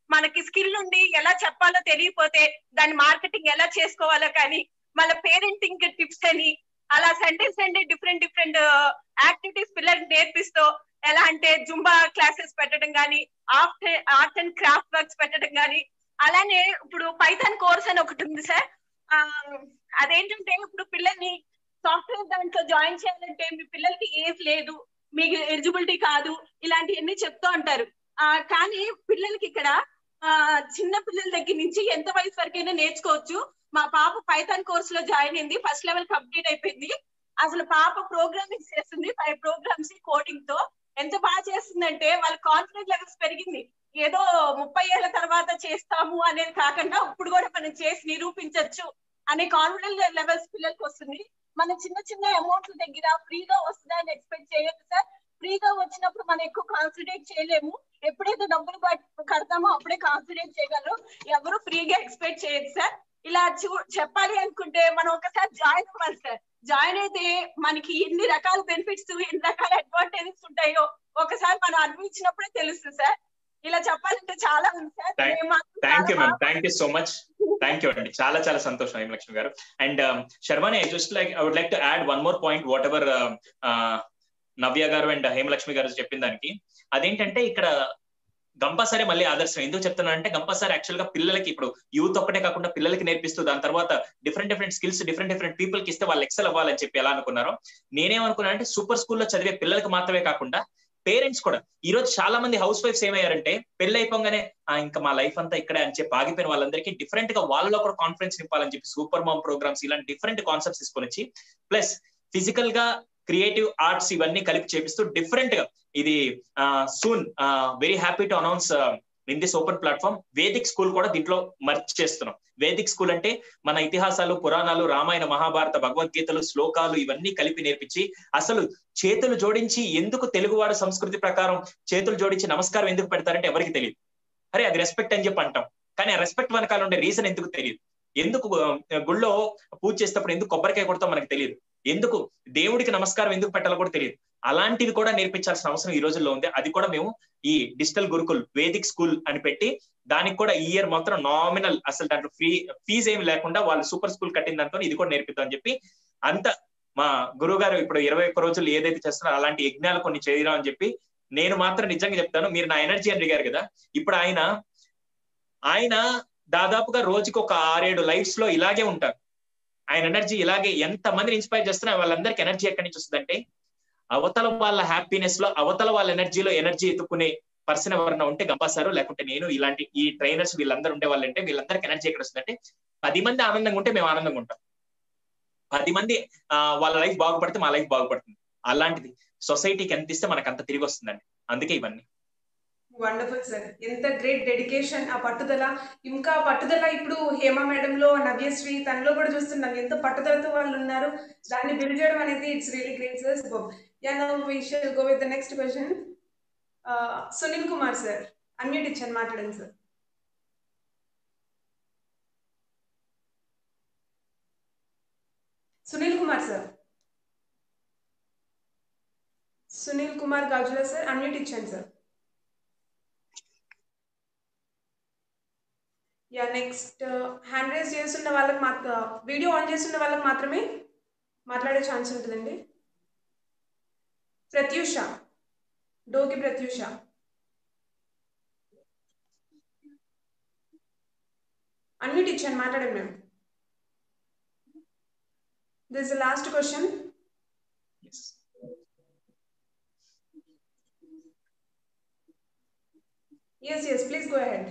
మనకి స్కిల్ ఉండి ఎలా చెప్పాలో తెలియపోతే దాని మార్కెటింగ్ ఎలా చేసుకోవాలో కానీ మళ్ళీ పేరెంటింగ్ టిప్స్ అని అలా Sunday Sunday different different activities పిల్లలకి నేర్పిస్తూ ఎలా అంటే జుంబా క్లాసెస్ పెట్టడం కానీ art art and craft works పెట్టడం కానీ అలానే ఇప్పుడు పైథాన్ కోర్స్ అని ఒకటి ఉంది సార్ అదేంటంటే ఇప్పుడు పిల్లల్ని సాఫ్ట్వేర్ దాంట్లో జాయిన్ చేయాలంటే మీ పిల్లలకి ఏజ్ లేదు మీకు ఎలిజిబిలిటీ కాదు ఇలాంటివన్నీ చెప్తూ ఉంటారు ఆ కానీ పిల్లలకి ఇక్కడ ఆ చిన్న పిల్లల దగ్గర నుంచి ఎంత వయసు వరకైనా నేర్చుకోవచ్చు మా పాప పైథాన్ కోర్స్ లో జాయిన్ అయింది ఫస్ట్ లెవెల్ కంప్లీట్ అయిపోయింది అసలు పాప ప్రోగ్రామింగ్ చేస్తుంది ఫైవ్ ప్రోగ్రామ్స్ కోడింగ్ తో ఎంత బాగా చేస్తుందంటే వాళ్ళ కాన్ఫిడెన్స్ లెవెల్స్ పెరిగింది ఏదో ముప్పై ఏళ్ళ తర్వాత చేస్తాము అనేది కాకుండా ఇప్పుడు కూడా మనం చేసి నిరూపించవచ్చు అనే కాన్ఫిడెన్స్ లెవెల్స్ పిల్లలకి వస్తుంది మన చిన్న చిన్న అమౌంట్ల దగ్గర ఫ్రీగా వస్తుందని ఎక్స్పెక్ట్ చేయొద్దు సార్ ఫ్రీగా వచ్చినప్పుడు మనం ఎక్కువ కాన్సన్ట్రేట్ చేయలేము ఎప్పుడైతే డబ్బులు కడతామో అప్పుడే కాన్సన్ట్రేట్ చేయగలరు ఎవరు ఫ్రీగా ఎక్స్పెక్ట్ చేయొద్దు సార్ ఇలా చూ చెప్పాలి అనుకుంటే మనం ఒకసారి జాయిన్ అవ్వాలి సార్ జాయిన్ అయితే మనకి ఎన్ని రకాల బెనిఫిట్స్ ఎన్ని రకాల అడ్వాంటేజెస్ ఉంటాయో ఒకసారి మనం అనుభవించినప్పుడే తెలుస్తుంది సార్ ఇలా చెప్పాలంటే చాలా ఉంది sir thank you ma'am thank you so much thank you అండి చాలా చాలా సంతోషం హేమలక్ష్మి గారు and Sharvani just like I would like to add one more point whatever Navya గారు అండ్ హేమలక్ష్మి గారు చెప్పిన దానికి అదేంటంటే ఇక్కడ గంపసారి మళ్ళీ ఆదర్శం ఎందుకు చెప్తున్నానంటే గంపసారి యాక్చువల్ గా పిల్లలకి ఇప్పుడు యూత్ ఒక్కటే కాకుండా పిల్లలకి నేర్పిస్తూ దాని తర్వాత different different skills different different people కి ఇస్తే వాళ్ళు ఎక్సెల్ అవ్వాలని చెప్పి ఎలా అనుకున్నారో నేనేమనుకున్నా అంటే సూపర్ స్కూల్లో చదివే పిల్లలకి మాత్రమే కాకుండా పేరెంట్స్ కూడా ఈ రోజు చాలా మంది హౌస్ వైఫ్స్ ఏమయ్యారంటే పెళ్లి అయిపోగానే ఇంకా మా లైఫ్ అంతా ఇక్కడే అని చెప్పి ఆగిపోయిన వాళ్ళందరికీ డిఫరెంట్ గా వాళ్ళలో కూడా కాన్ఫిడెన్స్ నింపాలని చెప్పి సూపర్ మామ్ ప్రోగ్రామ్స్ ఇలాంటి డిఫరెంట్ కాన్సెప్ట్స్ తీసుకొని వచ్చి ప్లస్ ఫిజికల్ గా క్రియేటివ్ ఆర్ట్స్ ఇవన్నీ కలిపి చేపిస్తూ డిఫరెంట్ గా ఇది soon very happy to announce in this open platform Vedic school కూడా దీంట్లో మర్చ్ చేస్తున్నాం వేదిక్ స్కూల్ అంటే మన ఇతిహాసాలు పురాణాలు రామాయణ మహాభారత భగవద్గీతలు శ్లోకాలు ఇవన్నీ కలిపి నేర్పించి అసలు చేతులు జోడించి ఎందుకు తెలుగువాడు సంస్కృతి ప్రకారం చేతులు జోడించి నమస్కారం ఎందుకు పెడతారంటే ఎవరికి తెలియదు అరే అది రెస్పెక్ట్ అని చెప్పి అంటాం కానీ ఆ రెస్పెక్ట్ వెనకాల ఉండే రీజన్ ఎందుకు తెలియదు ఎందుకు గుళ్ళో పూజ చేసేటప్పుడు ఎందుకు కొబ్బరికాయ కొడతాం మనకు తెలియదు ఎందుకు దేవుడికి నమస్కారం ఎందుకు పెట్టాలో కూడా తెలియదు అలాంటివి కూడా నేర్పించాల్సిన అవసరం ఈ రోజుల్లో ఉంది అది కూడా మేము ఈ డిజిటల్ గురుకుల్ వేదిక్ స్కూల్ అని పెట్టి దానికి కూడా ఈ ఇయర్ మాత్రం నామినల్ అసలు దాంట్లో ఫ్రీ ఫీజు ఏమి లేకుండా వాళ్ళు సూపర్ స్కూల్ కట్టిన దాంతో ఇది కూడా నేర్పిద్దాం అని చెప్పి అంత మా గురువు గారు ఇప్పుడు ఇరవై ఒక్క రోజులు ఏదైతే చేస్తున్నారో అలాంటి యజ్ఞాలు కొన్ని చేయడం అని చెప్పి నేను మాత్రం నిజంగా చెప్తాను మీరు నా ఎనర్జీ అని అడిగారు కదా ఇప్పుడు ఆయన ఆయన దాదాపుగా రోజుకి ఒక ఆరేడు లైఫ్స్ లో ఇలాగే ఉంటారు ఆయన ఎనర్జీ ఇలాగే ఎంత మందిని ఇన్స్పైర్ చేస్తున్నా వాళ్ళందరికీ ఎనర్జీ ఎక్కడి నుంచి వస్తుందంటే అవతల వాళ్ళ హ్యాపీనెస్ లో అవతల వాళ్ళ ఎనర్జీలో ఎనర్జీ ఎత్తుకునే పర్సన్ ఎవరన్నా ఉంటే గంపాసారు లేకుంటే నేను ఇలాంటి ఈ ట్రైనర్స్ వీళ్ళందరూ ఉండే వాళ్ళంటే వీళ్ళందరికీ ఎనర్జీ ఎక్కడ వస్తుందంటే పది మంది ఆనందంగా ఉంటే మేము ఆనందంగా ఉంటాం పది మంది వాళ్ళ లైఫ్ బాగుపడితే మా లైఫ్ బాగుపడుతుంది అలాంటిది సొసైటీకి ఎంత ఇస్తే మనకు అంత తిరిగి వస్తుందండి అందుకే ఇవన్నీ వండర్ఫుల్ సార్ ఎంత గ్రేట్ డెడికేషన్ ఆ పట్టుదల ఇంకా పట్టుదల ఇప్పుడు హేమ మేడం లో నవ్యశ్రీ తనలో కూడా చూస్తున్నాం ఎంత పట్టుదలతో వాళ్ళు ఉన్నారు దాన్ని బిల్డ్ చేయడం అనేది it's really great sir yeah now we shall go with the next question Sunil Kumar sir unmute ఇచ్చాను మాట్లాడండి sir Sunil Kumar sir Sunil Kumar Gajula sir unmute ఇచ్చాను sir yeah next hand raise చేస్తున్న వాళ్ళకి మాత్ర వీడియో ఆన్ చేస్తున్న వాళ్ళకి మాత్రమే మాట్లాడే ఛాన్స్ ఉంటుందండి ప్రత్యూష డోకి ప్రత్యూష అన్నిటి ఇచ్చాను మాట్లాడండి మేము this last question yes yes please go ahead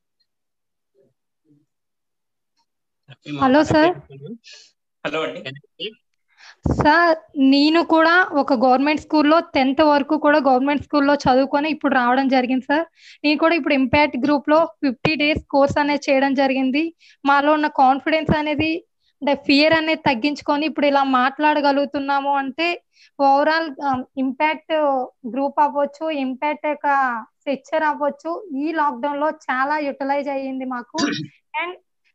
hello sir hello అండి సార్ నేను కూడా ఒక గవర్నమెంట్ స్కూల్లో టెన్త్ వరకు కూడా గవర్నమెంట్ స్కూల్లో చదువుకొని ఇప్పుడు రావడం జరిగింది సార్ నేను కూడా ఇప్పుడు ఇంపాక్ట్ గ్రూప్ లో ఫిఫ్టీ డేస్ కోర్స్ అనేది చేయడం జరిగింది మాలో ఉన్న కాన్ఫిడెన్స్ అనేది అంటే ఫియర్ అనేది తగ్గించుకొని ఇప్పుడు ఇలా మాట్లాడగలుగుతున్నాము అంటే ఓవరాల్ ఇంపాక్ట్ గ్రూప్ అవ్వచ్చు ఇంపాక్ట్ యొక్క సెక్చర్ అవ్వచ్చు ఈ లాక్డౌన్ లో చాలా యూటిలైజ్ అయ్యింది మాకు అండ్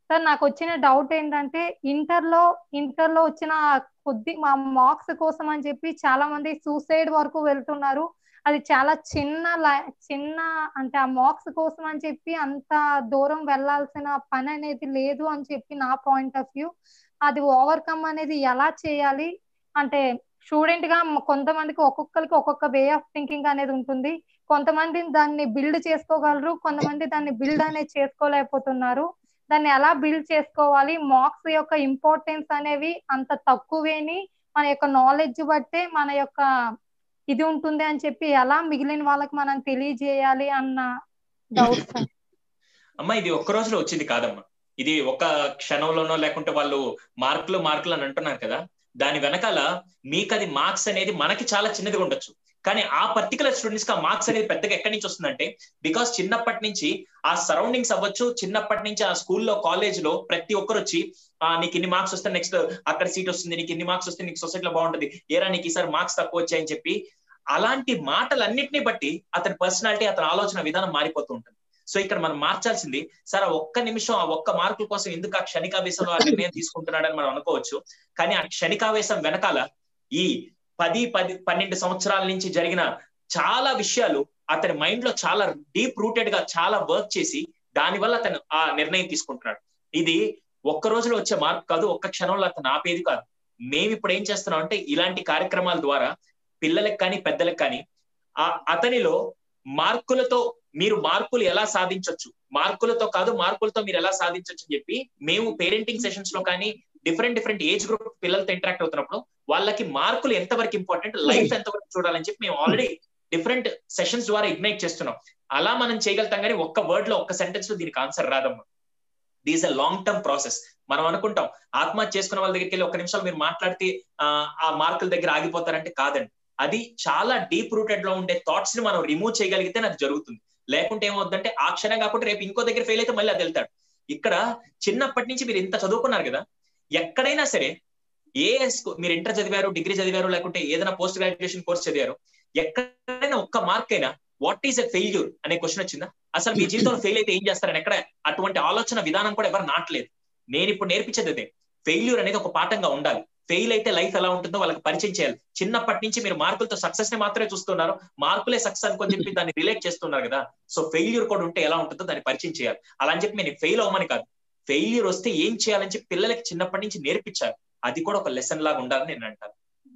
సార్ నాకు వచ్చిన డౌట్ ఏంటంటే ఇంటర్ లో ఇంటర్ లో వచ్చిన కొద్ది మా మార్క్స్ కోసం అని చెప్పి చాలా మంది సూసైడ్ వరకు వెళ్తున్నారు అది చాలా చిన్న చిన్న అంటే ఆ మార్క్స్ కోసం అని చెప్పి అంత దూరం వెళ్లాల్సిన పని అనేది లేదు అని చెప్పి నా పాయింట్ ఆఫ్ వ్యూ అది ఓవర్కమ్ అనేది ఎలా చేయాలి అంటే స్టూడెంట్ గా కొంతమందికి ఒక్కొక్కరికి ఒక్కొక్క వే ఆఫ్ థింకింగ్ అనేది ఉంటుంది కొంతమంది దాన్ని బిల్డ్ చేసుకోగలరు కొంతమంది దాన్ని బిల్డ్ అనేది చేసుకోలేకపోతున్నారు దాన్ని ఎలా బిల్డ్ చేసుకోవాలి మార్క్స్ యొక్క ఇంపార్టెన్స్ అనేవి అంత తక్కువేని మన యొక్క నాలెడ్జ్ బట్టే మన యొక్క ఇది ఉంటుంది అని చెప్పి ఎలా మిగిలిన వాళ్ళకి మనం తెలియజేయాలి అన్న డౌట్ అమ్మా ఇది ఒక్క రోజులో వచ్చింది కాదమ్మా ఇది ఒక క్షణంలోనో లేకుంటే వాళ్ళు మార్కులు మార్కులు అని అంటున్నారు కదా దాని వెనకాల మీకు అది మార్క్స్ అనేది మనకి చాలా చిన్నదిగా ఉండొచ్చు కానీ ఆ పర్టికులర్ స్టూడెంట్స్ కి ఆ మార్క్స్ అనేది పెద్దగా ఎక్కడి నుంచి వస్తుందంటే బికాస్ చిన్నప్పటి నుంచి ఆ సరౌండింగ్స్ అవ్వచ్చు చిన్నప్పటి నుంచి ఆ స్కూల్లో కాలేజ్ లో ప్రతి ఒక్కరు వచ్చి ఆ నీకు ఇన్ని మార్క్స్ వస్తే నెక్స్ట్ అక్కడ సీట్ వస్తుంది నీకు ఇన్ని మార్క్స్ వస్తే నీకు సొసైటీలో బాగుంటుంది ఏరా నీకు ఈసారి మార్క్స్ తక్కువ వచ్చాయని చెప్పి అలాంటి మాటలన్నింటినీ బట్టి అతని పర్సనాలిటీ అతని ఆలోచన విధానం మారిపోతూ ఉంటుంది సో ఇక్కడ మనం మార్చాల్సింది సార్ ఆ ఒక్క నిమిషం ఆ ఒక్క మార్కుల కోసం ఎందుకు ఆ క్షణికావేశంలో ఆ నిర్ణయం తీసుకుంటున్నాడని మనం అనుకోవచ్చు కానీ ఆ క్షణికావేశం వెనకాల ఈ పది పది పన్నెండు సంవత్సరాల నుంచి జరిగిన చాలా విషయాలు అతని మైండ్ లో చాలా డీప్ రూటెడ్ గా చాలా వర్క్ చేసి దానివల్ల అతను ఆ నిర్ణయం తీసుకుంటున్నాడు ఇది ఒక్క రోజులో వచ్చే మార్పు కాదు ఒక్క క్షణంలో అతను ఆపేది కాదు మేము ఇప్పుడు ఏం చేస్తున్నాం అంటే ఇలాంటి కార్యక్రమాల ద్వారా పిల్లలకు కానీ పెద్దలకు కానీ ఆ అతనిలో మార్కులతో మీరు మార్కులు ఎలా సాధించవచ్చు మార్కులతో కాదు మార్కులతో మీరు ఎలా సాధించవచ్చు అని చెప్పి మేము పేరెంటింగ్ సెషన్స్ లో కానీ డిఫరెంట్ డిఫరెంట్ ఏజ్ గ్రూప్ పిల్లలతో ఇంటరాక్ట్ అవుతున్నప్పుడు వాళ్ళకి మార్కులు ఎంతవరకు ఇంపార్టెంట్ లైఫ్ ఎంతవరకు చూడాలని చెప్పి మేము ఆల్రెడీ డిఫరెంట్ సెషన్స్ ద్వారా ఇగ్నైట్ చేస్తున్నాం అలా మనం చేయగలుగుతాం కానీ ఒక్క వర్డ్ లో ఒక్క సెంటెన్స్ లో దీనికి ఆన్సర్ రాదమ్మా these a long term process మనం అనుకుంటాం ఆత్మహత్య చేసుకున్న వాళ్ళ దగ్గరికి వెళ్ళి ఒక నిమిషం మీరు మాట్లాడితే ఆ మార్కుల దగ్గర ఆగిపోతారంటే కాదండి అది చాలా డీప్ రూటెడ్ లో ఉండే థాట్స్ ని మనం రిమూవ్ చేయగలిగితే అది జరుగుతుంది లేకుంటే ఏమవుతుందంటే ఆ క్షణం కాకుండా రేపు ఇంకో దగ్గర ఫెయిల్ అయితే మళ్ళీ అది వెళ్తాడు ఇక్కడ చిన్నప్పటి నుంచి మీరు ఇంత చదువుకున్నారు కదా ఎక్కడైనా సరే ఏ మీరు ఇంటర్ చదివారు డిగ్రీ చదివారు లేకుంటే ఏదైనా పోస్ట్ గ్రాడ్యుయేషన్ కోర్స్ చదివారు ఎక్కడైనా ఒక్క మార్క్ అయినా వాట్ ఈస్ ఎ ఫెయిల్యూర్ అనే క్వశ్చన్ వచ్చిందా అసలు మీ జీవితంలో ఫెయిల్ అయితే ఏం చేస్తారని ఎక్కడ అటువంటి ఆలోచన విధానం కూడా ఎవరు నాటలేదు నేను ఇప్పుడు నేర్పించేది అదే ఫెయిల్యూర్ అనేది ఒక పాఠంగా ఉండాలి ఫెయిల్ అయితే లైఫ్ ఎలా ఉంటుందో వాళ్ళకి పరిచయం చేయాలి చిన్నప్పటి నుంచి మీరు మార్కులతో సక్సెస్ ని మాత్రమే చూస్తున్నారు మార్కులే సక్సెస్ అనుకొని చెప్పి దాన్ని రిలేట్ చేస్తున్నారు కదా సో ఫెయిల్యూర్ కూడా ఉంటే ఎలా ఉంటుందో దాన్ని పరిచయం చేయాలి అలా అని చెప్పి నేను ఫెయిల్ అవ్వమని కాదు ఫెయిల్యూర్ వస్తే ఏం చేయాలని చెప్పి పిల్లలకి చిన్నప్పటి నుంచి నేర్పించాలి అది కూడా ఒక లెసన్ లాగా ఉండాలని నేను అంటాను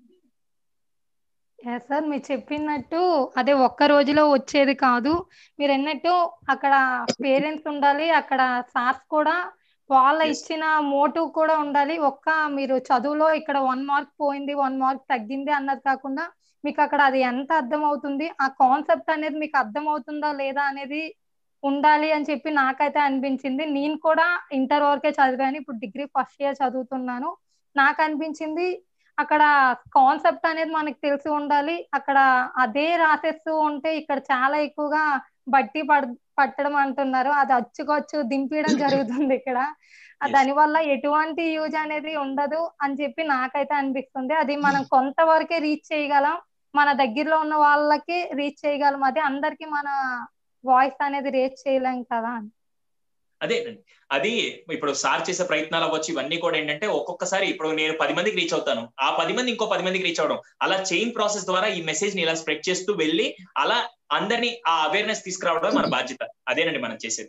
సార్ మీరు చెప్పినట్టు అదే ఒక్క రోజులో వచ్చేది కాదు మీరు అన్నట్టు అక్కడ పేరెంట్స్ ఉండాలి అక్కడ సార్స్ కూడా వాళ్ళ ఇచ్చిన మోటివ్ కూడా ఉండాలి ఒక్క మీరు చదువులో ఇక్కడ వన్ మార్క్ పోయింది వన్ మార్క్ తగ్గింది అన్నది కాకుండా మీకు అక్కడ అది ఎంత అర్థం అవుతుంది ఆ కాన్సెప్ట్ అనేది మీకు అర్థం అవుతుందా లేదా అనేది ఉండాలి అని చెప్పి నాకైతే అనిపించింది నేను కూడా ఇంటర్ వరకే చదివాను ఇప్పుడు డిగ్రీ ఫస్ట్ ఇయర్ చదువుతున్నాను నాకు అనిపించింది అక్కడ కాన్సెప్ట్ అనేది మనకి తెలిసి ఉండాలి అక్కడ అదే రాసేస్తూ ఉంటే ఇక్కడ చాలా ఎక్కువగా బట్టి పడ పట్టడం అంటున్నారు అది అచ్చుకొచ్చు దింపడం జరుగుతుంది ఇక్కడ దానివల్ల ఎటువంటి యూజ్ అనేది ఉండదు అని చెప్పి నాకైతే అనిపిస్తుంది అది మనం కొంతవరకే రీచ్ చేయగలం మన దగ్గరలో ఉన్న వాళ్ళకి రీచ్ చేయగలం అది అందరికి మన వాయిస్ అనేది రీచ్ చేయలేం కదా అని అదేనండి అది ఇప్పుడు సార్ చేసే ప్రయత్నాలు అవ్వచ్చు ఇవన్నీ కూడా ఏంటంటే ఒక్కొక్కసారి ఇప్పుడు నేను పది మందికి రీచ్ అవుతాను ఆ పది మంది ఇంకో పది మందికి రీచ్ అవడం అలా చైన్ ప్రాసెస్ ద్వారా ఈ మెసేజ్ ని ఇలా స్ప్రెడ్ చేస్తూ వెళ్ళి అలా అందరినీ ఆ అవేర్నెస్ తీసుకురావడం మన బాధ్యత అదేనండి మనం చేసేది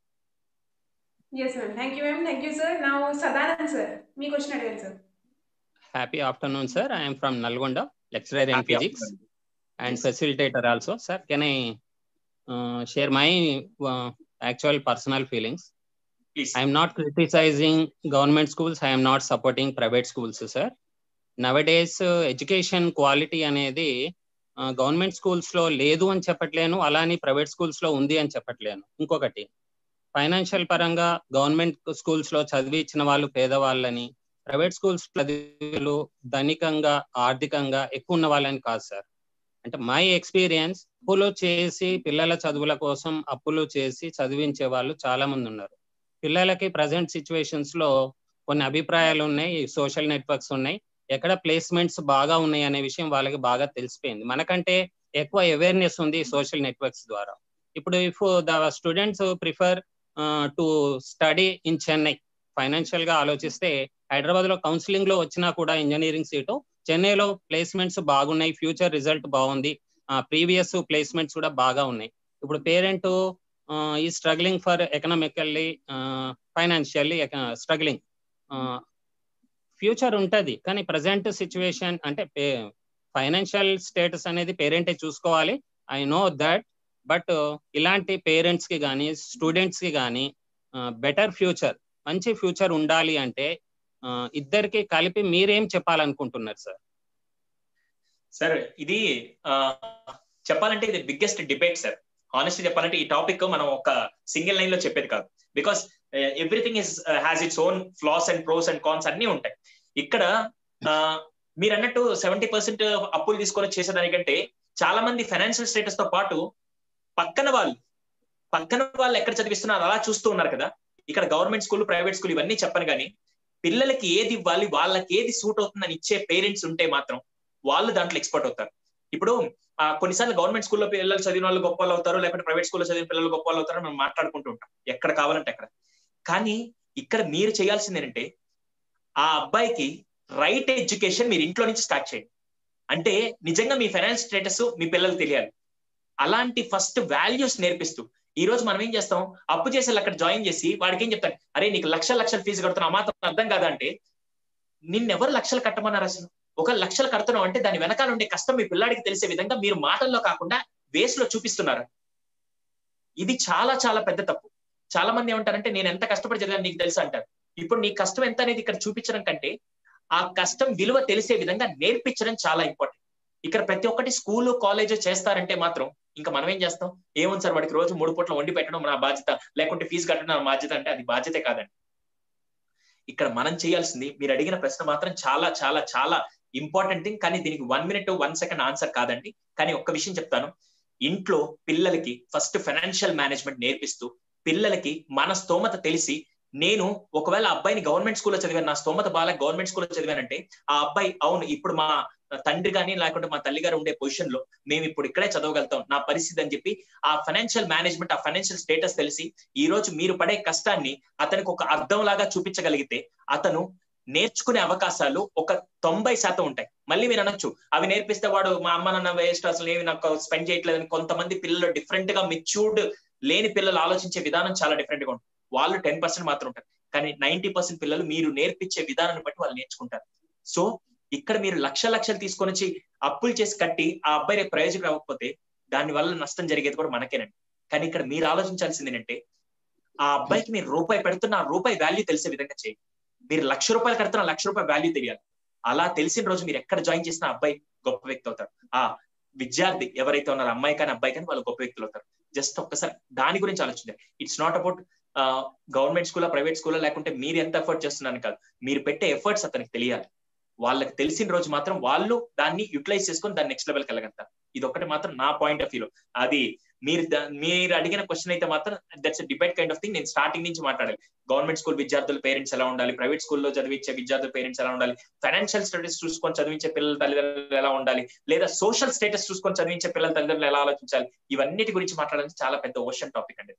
yes ma'am thank you ma'am thank you sir నా సదానంద్ సార్ మీ క్వశ్చన్ అడిగాను sir happy afternoon sir I'm from Nalgonda lecturer in physics and facilitator also sir can I share my actual personal feelings. Please. I am not criticizing government schools. I am not supporting private schools, sir. Nowadays, uh, education quality అనేది government schools లో లేదు అని చెప్పట్లేను అలానే private schools లో ఉంది అని చెప్పట్లేను ఇంకొకటి financial పరంగా గవర్నమెంట్ స్కూల్స్ లో చదివించిన వాళ్ళు పేదవాళ్ళని ప్రైవేట్ స్కూల్స్ చదివిలు ధనికంగా ఆర్థికంగా ఎక్కువ ఉన్న వాళ్ళని కాదు సార్ అంటే మై ఎక్స్పీరియన్స్ అప్పులు చేసి పిల్లల చదువుల కోసం అప్పులు చేసి చదివించే వాళ్ళు చాలా మంది ఉన్నారు పిల్లలకి ప్రజెంట్ సిచ్యువేషన్స్ లో కొన్ని అభిప్రాయాలు ఉన్నాయి సోషల్ నెట్వర్క్స్ ఉన్నాయి ఎక్కడ ప్లేస్మెంట్స్ బాగా ఉన్నాయి అనే విషయం వాళ్ళకి బాగా తెలిసిపోయింది మనకంటే ఎక్కువ అవేర్నెస్ ఉంది సోషల్ నెట్వర్క్స్ ద్వారా ఇప్పుడు if the students prefer to study in Chennai financial గా ఆలోచిస్తే హైదరాబాద్ లో కౌన్సిలింగ్ లో వచ్చినా కూడా ఇంజనీరింగ్ సీటు చెన్నైలో ప్లేస్మెంట్స్ బాగున్నాయి ఫ్యూచర్ రిజల్ట్ బాగుంది ప్రీవియస్ ప్లేస్మెంట్స్ కూడా బాగా ఉన్నాయి ఇప్పుడు పేరెంట్ ఈ struggling for economically financially struggling future ఉంటది కానీ ప్రజెంట్ సిచ్యువేషన్ అంటే ఫైనాన్షియల్ స్టేటస్ అనేది పేరెంటే చూసుకోవాలి ఐ నో దట్ బట్ ఇలాంటి పేరెంట్స్ కి కానీ స్టూడెంట్స్ కి కానీ బెటర్ ఫ్యూచర్ మంచి ఫ్యూచర్ ఉండాలి అంటే ఇద్దరికి కలిపి మీరేం చెప్పాలనుకుంటున్నారు సార్ సార్ ఇది చెప్పాలంటే ఇది బిగ్గెస్ట్ డిబేట్ సార్ ఆనెస్ట్ చెప్పాలంటే ఈ టాపిక్ మనం ఒక సింగిల్ లైన్ లో చెప్పేది కాదు because everything is has its own flaws and pros and cons అన్ని ఉంటాయి ఇక్కడ మీరు అన్నట్టు సెవెంటీ పర్సెంట్ అప్పులు తీసుకొని చేసేదానికంటే చాలా మంది ఫైనాన్షియల్ స్టేటస్ తో పాటు పక్కన వాళ్ళు పక్కన వాళ్ళు ఎక్కడ చదివిస్తున్నారు అలా చూస్తూ ఉన్నారు కదా ఇక్కడ గవర్నమెంట్ స్కూల్ ప్రైవేట్ స్కూల్ ఇవన్నీ చెప్పను కానీ పిల్లలకి ఏది ఇవ్వాలి వాళ్ళకి ఏది సూట్ అవుతుందని ఇచ్చే పేరెంట్స్ ఉంటే మాత్రం వాళ్ళు దాంట్లో ఎక్స్పర్ట్ అవుతారు ఇప్పుడు కొన్నిసార్లు గవర్నమెంట్ స్కూల్లో పిల్లలు చదివిన వాళ్ళు గొప్ప అవుతారు లేకపోతే ప్రైవేట్ స్కూల్లో చదివిన పిల్లలు గొప్ప అవుతారు మనం మాట్లాడుకుంటూ ఉంటాం ఎక్కడ కావాలంటే అక్కడ కానీ ఇక్కడ మీరు చేయాల్సింది ఏంటంటే ఆ అబ్బాయికి రైట్ ఎడ్యుకేషన్ మీరు ఇంట్లో నుంచి స్టార్ట్ చేయండి అంటే నిజంగా మీ ఫైనాన్స్ స్టేటస్ మీ పిల్లలు తెలియాలి అలాంటి ఫస్ట్ వాల్యూస్ నేర్పిస్తూ ఈ రోజు మనం ఏం చేస్తాం అప్పు చేసే అక్కడ జాయిన్ చేసి వాడికి ఏం చెప్తాను అరే నీకు లక్షల లక్షల ఫీజు కడుతున్నా మాత్రం అర్థం కాదా అంటే నిన్నెవరు లక్షలు కట్టమన్నారు అసలు ఒక లక్షలు కడుతున్నావు అంటే దాని వెనకాల ఉండే కష్టం మీ పిల్లాడికి తెలిసే విధంగా మీరు మాటల్లో కాకుండా బేస్ లో చూపిస్తున్నారు ఇది చాలా చాలా పెద్ద తప్పు చాలా మంది ఏమంటారంటే నేను ఎంత కష్టపడి చదివాను నీకు తెలుసు అంటారు ఇప్పుడు నీ కష్టం ఎంత అనేది ఇక్కడ చూపించడం కంటే ఆ కష్టం విలువ తెలిసే విధంగా నేర్పించడం చాలా ఇంపార్టెంట్ ఇక్కడ ప్రతి ఒక్కటి స్కూల్ కాలేజ్ చేస్తారంటే మాత్రం ఇంకా మనం ఏం చేస్తాం ఏముంది సార్ వాడికి రోజు మూడు పూట్ల వండి పెట్టడం నా బాధ్యత లేకుంటే ఫీజు కట్టడం నా బాధ్యత అంటే అది బాధ్యతే కాదండి ఇక్కడ మనం చేయాల్సింది మీరు అడిగిన ప్రశ్న మాత్రం చాలా చాలా చాలా ఇంపార్టెంట్ థింగ్ కానీ దీనికి one minute one second answer కాదండి కానీ ఒక్క విషయం చెప్తాను ఇంట్లో పిల్లలకి ఫస్ట్ ఫైనాన్షియల్ మేనేజ్మెంట్ నేర్పిస్తూ పిల్లలకి మన స్తోమత తెలిసి నేను ఒకవేళ అబ్బాయిని గవర్నమెంట్ స్కూల్లో చదివాను నా స్తోమత బాగా గవర్నమెంట్ స్కూల్లో చదివానంటే ఆ అబ్బాయి అవును ఇప్పుడు మా తండ్రి కానీ లేకుంటే మా తల్లి గారు ఉండే పొజిషన్ లో మేము ఇప్పుడు ఇక్కడే చదవగలుగుతాం నా పరిస్థితి అని చెప్పి ఆ ఫైనాన్షియల్ మేనేజ్మెంట్ ఆ ఫైనాన్షియల్ స్టేటస్ తెలిసి ఈ రోజు మీరు పడే కష్టాన్ని అతనికి ఒక అర్థం లాగా చూపించగలిగితే అతను నేర్చుకునే అవకాశాలు ఒక తొంభై శాతం ఉంటాయి మళ్ళీ మీరు అనొచ్చు అవి నేర్పిస్తే వాడు మా అమ్మ నాన్న వేస్ట్ అసలు ఏమి నాకు స్పెండ్ చేయట్లేదని కొంతమంది పిల్లలు డిఫరెంట్ గా మెచ్యూర్డ్ లేని పిల్లలు ఆలోచించే విధానం చాలా డిఫరెంట్ గా ఉంటుంది వాళ్ళు టెన్ పర్సెంట్ మాత్రం ఉంటారు కానీ నైన్టీ పర్సెంట్ పిల్లలు మీరు నేర్పించే విధానాన్ని బట్టి వాళ్ళు నేర్చుకుంటారు సో ఇక్కడ మీరు లక్ష లక్షలు తీసుకొని వచ్చి అప్పులు చేసి కట్టి ఆ అబ్బాయి రేపు ప్రయోజనం అవ్వకపోతే దాని వల్ల నష్టం జరిగేది కూడా మనకేనండి కానీ ఇక్కడ మీరు ఆలోచించాల్సింది ఏంటంటే ఆ అబ్బాయికి మీరు రూపాయి పెడుతున్న ఆ రూపాయి వాల్యూ తెలిసే విధంగా చేయండి మీరు లక్ష రూపాయలు కడుతున్న లక్ష రూపాయల వాల్యూ తెలియాలి అలా తెలిసిన రోజు మీరు ఎక్కడ జాయిన్ చేసిన అబ్బాయి గొప్ప వ్యక్తి అవుతారు ఆ విద్యార్థి ఎవరైతే ఉన్నారో అమ్మాయి కానీ అబ్బాయి కానీ వాళ్ళు గొప్ప వ్యక్తులు అవుతారు జస్ట్ ఒక్కసారి దాని గురించి ఆలోచించారు it's not about government school private school లేకుంటే మీరు ఎంత ఎఫర్ట్ చేస్తున్నారని కాదు మీరు పెట్టే ఎఫర్ట్స్ అతనికి తెలియాలి వాళ్ళకి తెలిసిన రోజు మాత్రం వాళ్ళు దాన్ని యూటిలైజ్ చేసుకొని దాన్ని నెక్స్ట్ లెవెల్కి వెళ్ళగలుగుతారు ఇది ఒకటి మాత్రం నా పాయింట్ ఆఫ్ వ్యూ అది మీరు మీరు అడిగిన క్వశ్చన్ అయితే మాత్రం that's debate kind of thing నేను స్టార్టింగ్ నుంచి మాట్లాడాలి గవర్నమెంట్ స్కూల్ విద్యార్థుల పేరెంట్స్ ఎలా ఉండాలి ప్రైవేట్ స్కూల్లో చదివించే విద్యార్థుల పేరెంట్స్ ఎలా ఉండాలి ఫైనాన్షియల్ స్టేటస్ చూసుకొని చదివించే పిల్లల తల్లిదండ్రులు ఎలా ఉండాలి లేదా సోషల్ స్టేటస్ చూసుకొని చదివించే పిల్లల తల్లిదండ్రులు ఎలా ఆలోచించాలి ఇవన్నిటి గురించి మాట్లాడాలి చాలా పెద్ద ఓషన్ టాపిక్ అండి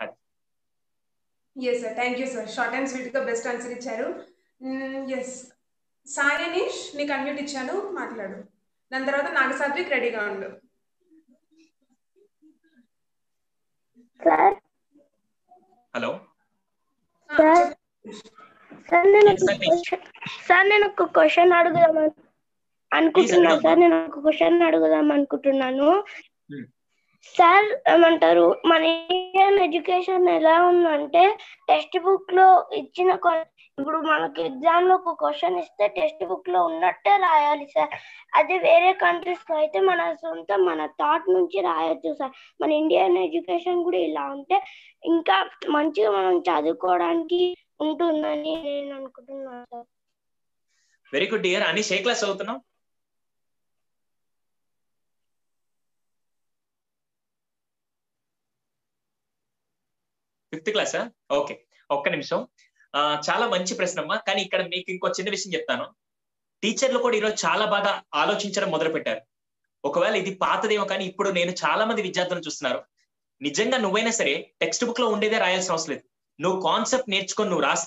yes sir thank you sir short and sweet గా బెస్ట్ ఆన్సర్ ఇచ్చారు ఎస్ సాయి అనీష్ నీకు అన్మ్యూట్ ఇచ్చాను మాట్లాడు దాని తర్వాత నాగసాత్విక్ రెడీగా ఉండు సార్ హలో సార్ సార్ నేను ఒక క్వశ్చన్ సార్ నేను ఒక క్వశ్చన్ అడుగుదాం అనుకుంటున్నా సార్ నేను ఒక క్వశ్చన్ అడుగుదాం అనుకుంటున్నాను సార్ ఏమంటారు మన ఇండియన్ ఎడ్యుకేషన్ ఎలా ఉందంటే టెక్స్ట్ బుక్ లో ఇచ్చిన ఇప్పుడు మనకి ఎగ్జామ్ లో ఒక క్వశ్చన్ ఇస్తే టెక్స్ట్ బుక్ లో ఉన్నట్టే రాయాలి సార్ అదే వేరే కంట్రీస్ లో అయితే మన సొంత మన థాట్ నుంచి రాయొచ్చు సార్ మన ఇండియన్ ఎడ్యుకేషన్ కూడా ఇలా ఉంటే ఇంకా మంచిగా మనం చదువుకోవడానికి ఉంటుందని నేను అనుకుంటున్నాను సార్ వెరీ గుడ్ డియర్ అని ఏ క్లాస్ చదువుతున్నావు ఫిఫ్త్ క్లాసా ఓకే ఒక్క నిమిషం చాలా మంచి ప్రశ్న అమ్మా కానీ ఇక్కడ మీకు ఇంకో చిన్న విషయం చెప్తాను టీచర్లు కూడా ఈరోజు చాలా బాగా ఆలోచించడం మొదలు పెట్టారు ఒకవేళ ఇది పాతదేమో కానీ ఇప్పుడు నేను చాలా మంది విద్యార్థులను చూస్తున్నారు నిజంగా నువ్వైనా సరే టెక్స్ట్ బుక్ లో ఉండేదే రాయాల్సిన అవసరం లేదు నువ్వు కాన్సెప్ట్ నేర్చుకొని నువ్వు రాస్తే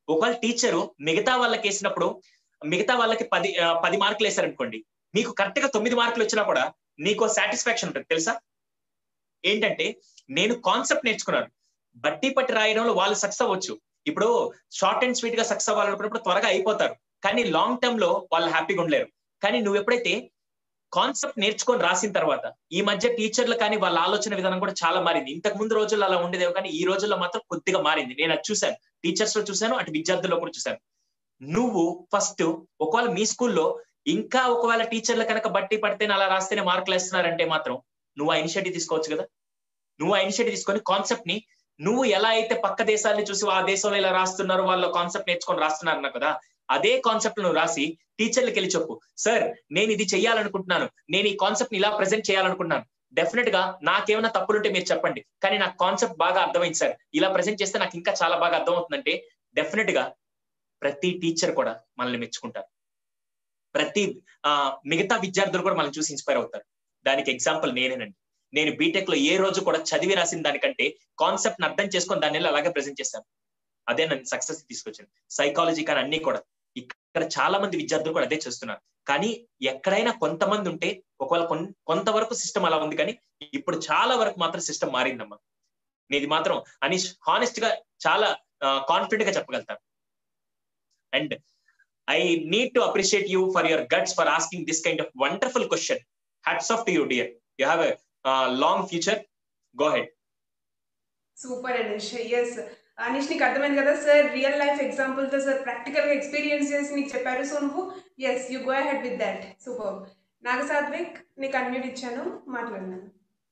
ఒకవేళ టీచరు మిగతా వాళ్ళకి వేసినప్పుడు మిగతా వాళ్ళకి పది ఆ, పది మార్కులు వేశారనుకోండి మీకు కరెక్ట్ గా తొమ్మిది మార్కులు వచ్చినా కూడా నీకు సాటిస్ఫాక్షన్ ఉంటుంది తెలుసా ఏంటంటే నేను కాన్సెప్ట్ నేర్చుకున్నాను బట్టి పట్టి రాయడంలో వాళ్ళు సక్సెస్ అవ్వచ్చు ఇప్పుడు షార్ట్ అండ్ స్వీట్ గా సక్సెస్ అవ్వాలనుకున్నప్పుడు త్వరగా అయిపోతారు కానీ లాంగ్ టర్మ్ లో వాళ్ళు హ్యాపీగా ఉండలేరు కానీ నువ్వు ఎప్పుడైతే కాన్సెప్ట్ నేర్చుకొని రాసిన తర్వాత ఈ మధ్య టీచర్లు కానీ వాళ్ళ ఆలోచన విధానం కూడా చాలా మారింది ఇంతకు ముందు రోజుల్లో అలా ఉండేదేమో కానీ ఈ రోజుల్లో మాత్రం కొద్దిగా మారింది నేను అది చూశాను టీచర్స్ లో చూశాను అటు విద్యార్థుల్లో కూడా చూశాను నువ్వు ఫస్ట్ ఒకవేళ మీ స్కూల్లో ఇంకా ఒకవేళ టీచర్లు కనుక బట్టి పడితేనే అలా రాస్తేనే మార్కులు వేస్తున్నారంటే మాత్రం నువ్వు ఆ ఇనిషియేటివ్ తీసుకోవచ్చు కదా నువ్వు ఆ ఇనిషియేటివ్ తీసుకొని కాన్సెప్ట్ ని నువ్వు ఎలా అయితే పక్క దేశాన్ని చూసి ఆ దేశంలో ఇలా రాస్తున్నారు వాళ్ళ కాన్సెప్ట్ నేర్చుకొని రాస్తున్నారు అన్నావు కదా అదే కాన్సెప్ట్ నువ్వు రాసి టీచర్లకి వెళ్ళి చెప్పు సార్ నేను ఇది చెయ్యాలనుకుంటున్నాను నేను ఈ కాన్సెప్ట్ ని ఇలా ప్రెజెంట్ చేయాలనుకుంటున్నాను డెఫినెట్ గా నాకేమైనా తప్పులుంటే మీరు చెప్పండి కానీ నాకు కాన్సెప్ట్ బాగా అర్థమైంది సార్ ఇలా ప్రెజెంట్ చేస్తే నాకు ఇంకా చాలా బాగా అర్థమవుతుందంటే డెఫినెట్ గా ప్రతి టీచర్ కూడా మనల్ని మెచ్చుకుంటారు ప్రతి ఆ మిగతా విద్యార్థులు కూడా మనల్ని చూసి ఇన్స్పైర్ అవుతారు దానికి ఎగ్జాంపుల్ నేనేనండి నేను బీటెక్ లో ఏ రోజు కూడా చదివి రాసిన దానికంటే కాన్సెప్ట్ ని అర్థం చేసుకొని దాన్ని వెళ్ళి అలాగే ప్రెజెంట్ చేశాను అదే నన్ను సక్సెస్ తీసుకొచ్చింది సైకాలజీ కానీ అన్ని కూడా ఇక్కడ చాలా మంది విద్యార్థులు కూడా అదే చేస్తున్నారు కానీ ఎక్కడైనా కొంతమంది ఉంటే ఒకవేళ కొన్- కొంతవరకు సిస్టమ్ అలా ఉంది కానీ ఇప్పుడు చాలా వరకు మాత్రం సిస్టమ్ మారిందమ్మా నేను ఇది మాత్రం అనీష్ హానెస్ట్ గా చాలా కాన్ఫిడెంట్ గా చెప్పగలుగుతాను and I need to appreciate you for your guts for asking this kind of wonderful question hats off to you dear you have a long future go ahead super Anish yes Anish నీకు అర్థమైంది కదా sir real life example తో sir practical గా experience చేసి నీకు చెప్పారు so నువ్వు yes you go ahead with that super Nagasathvik నీకు అన్మ్యూట్ ఇచ్చాను మాట్లాడినాను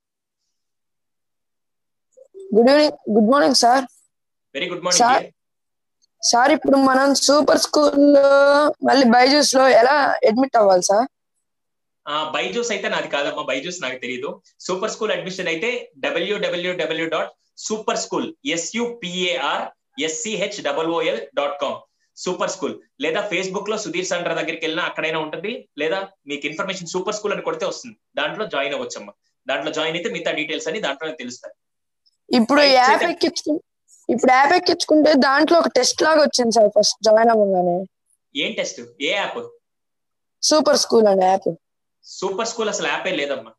good evening good morning sir very good sir morning sir ఇప్పుడు మనం సూపర్ స్కూల్లో మళ్ళీ బైజూస్ లో ఎలా అడ్మిట్ అవ్వాలి సార్ బైజూస్ అయితే నాది కాదమ్మా బైజూస్ నాకు తెలియదు సూపర్ స్కూల్ అడ్మిషన్ అయితే W W W dot super school S U P A R S C H W L dot com super school లేదా ఫేస్బుక్ లో సుధీర్ సండ్ర దగ్గరికి వెళ్ళినా అక్కడైనా ఉంటుంది లేదా మీకు ఇన్ఫర్మేషన్ సూపర్ స్కూల్ అని కొడితే వస్తుంది దాంట్లో జాయిన్ అవ్వచ్చమ్మా దాంట్లో జాయిన్ అయితే మిగతా డీటెయిల్స్ అని దాంట్లోనే తెలుస్తాయి ఇప్పుడు Right, యాప్ Chetan. ఎక్కించు ఇప్పుడు యాప్ ఎక్కించుకుంటే దాంట్లో ఒక టెస్ట్ లాగా వచ్చింది సార్ ఫస్ట్ జాయిన్ అవ్వగానే ఏం టెస్ట్ ఏ యాప్ సూపర్ స్కూల్ అండి యాప్ సూపర్ స్కూల్ అసలు యాపే లేదమ్మా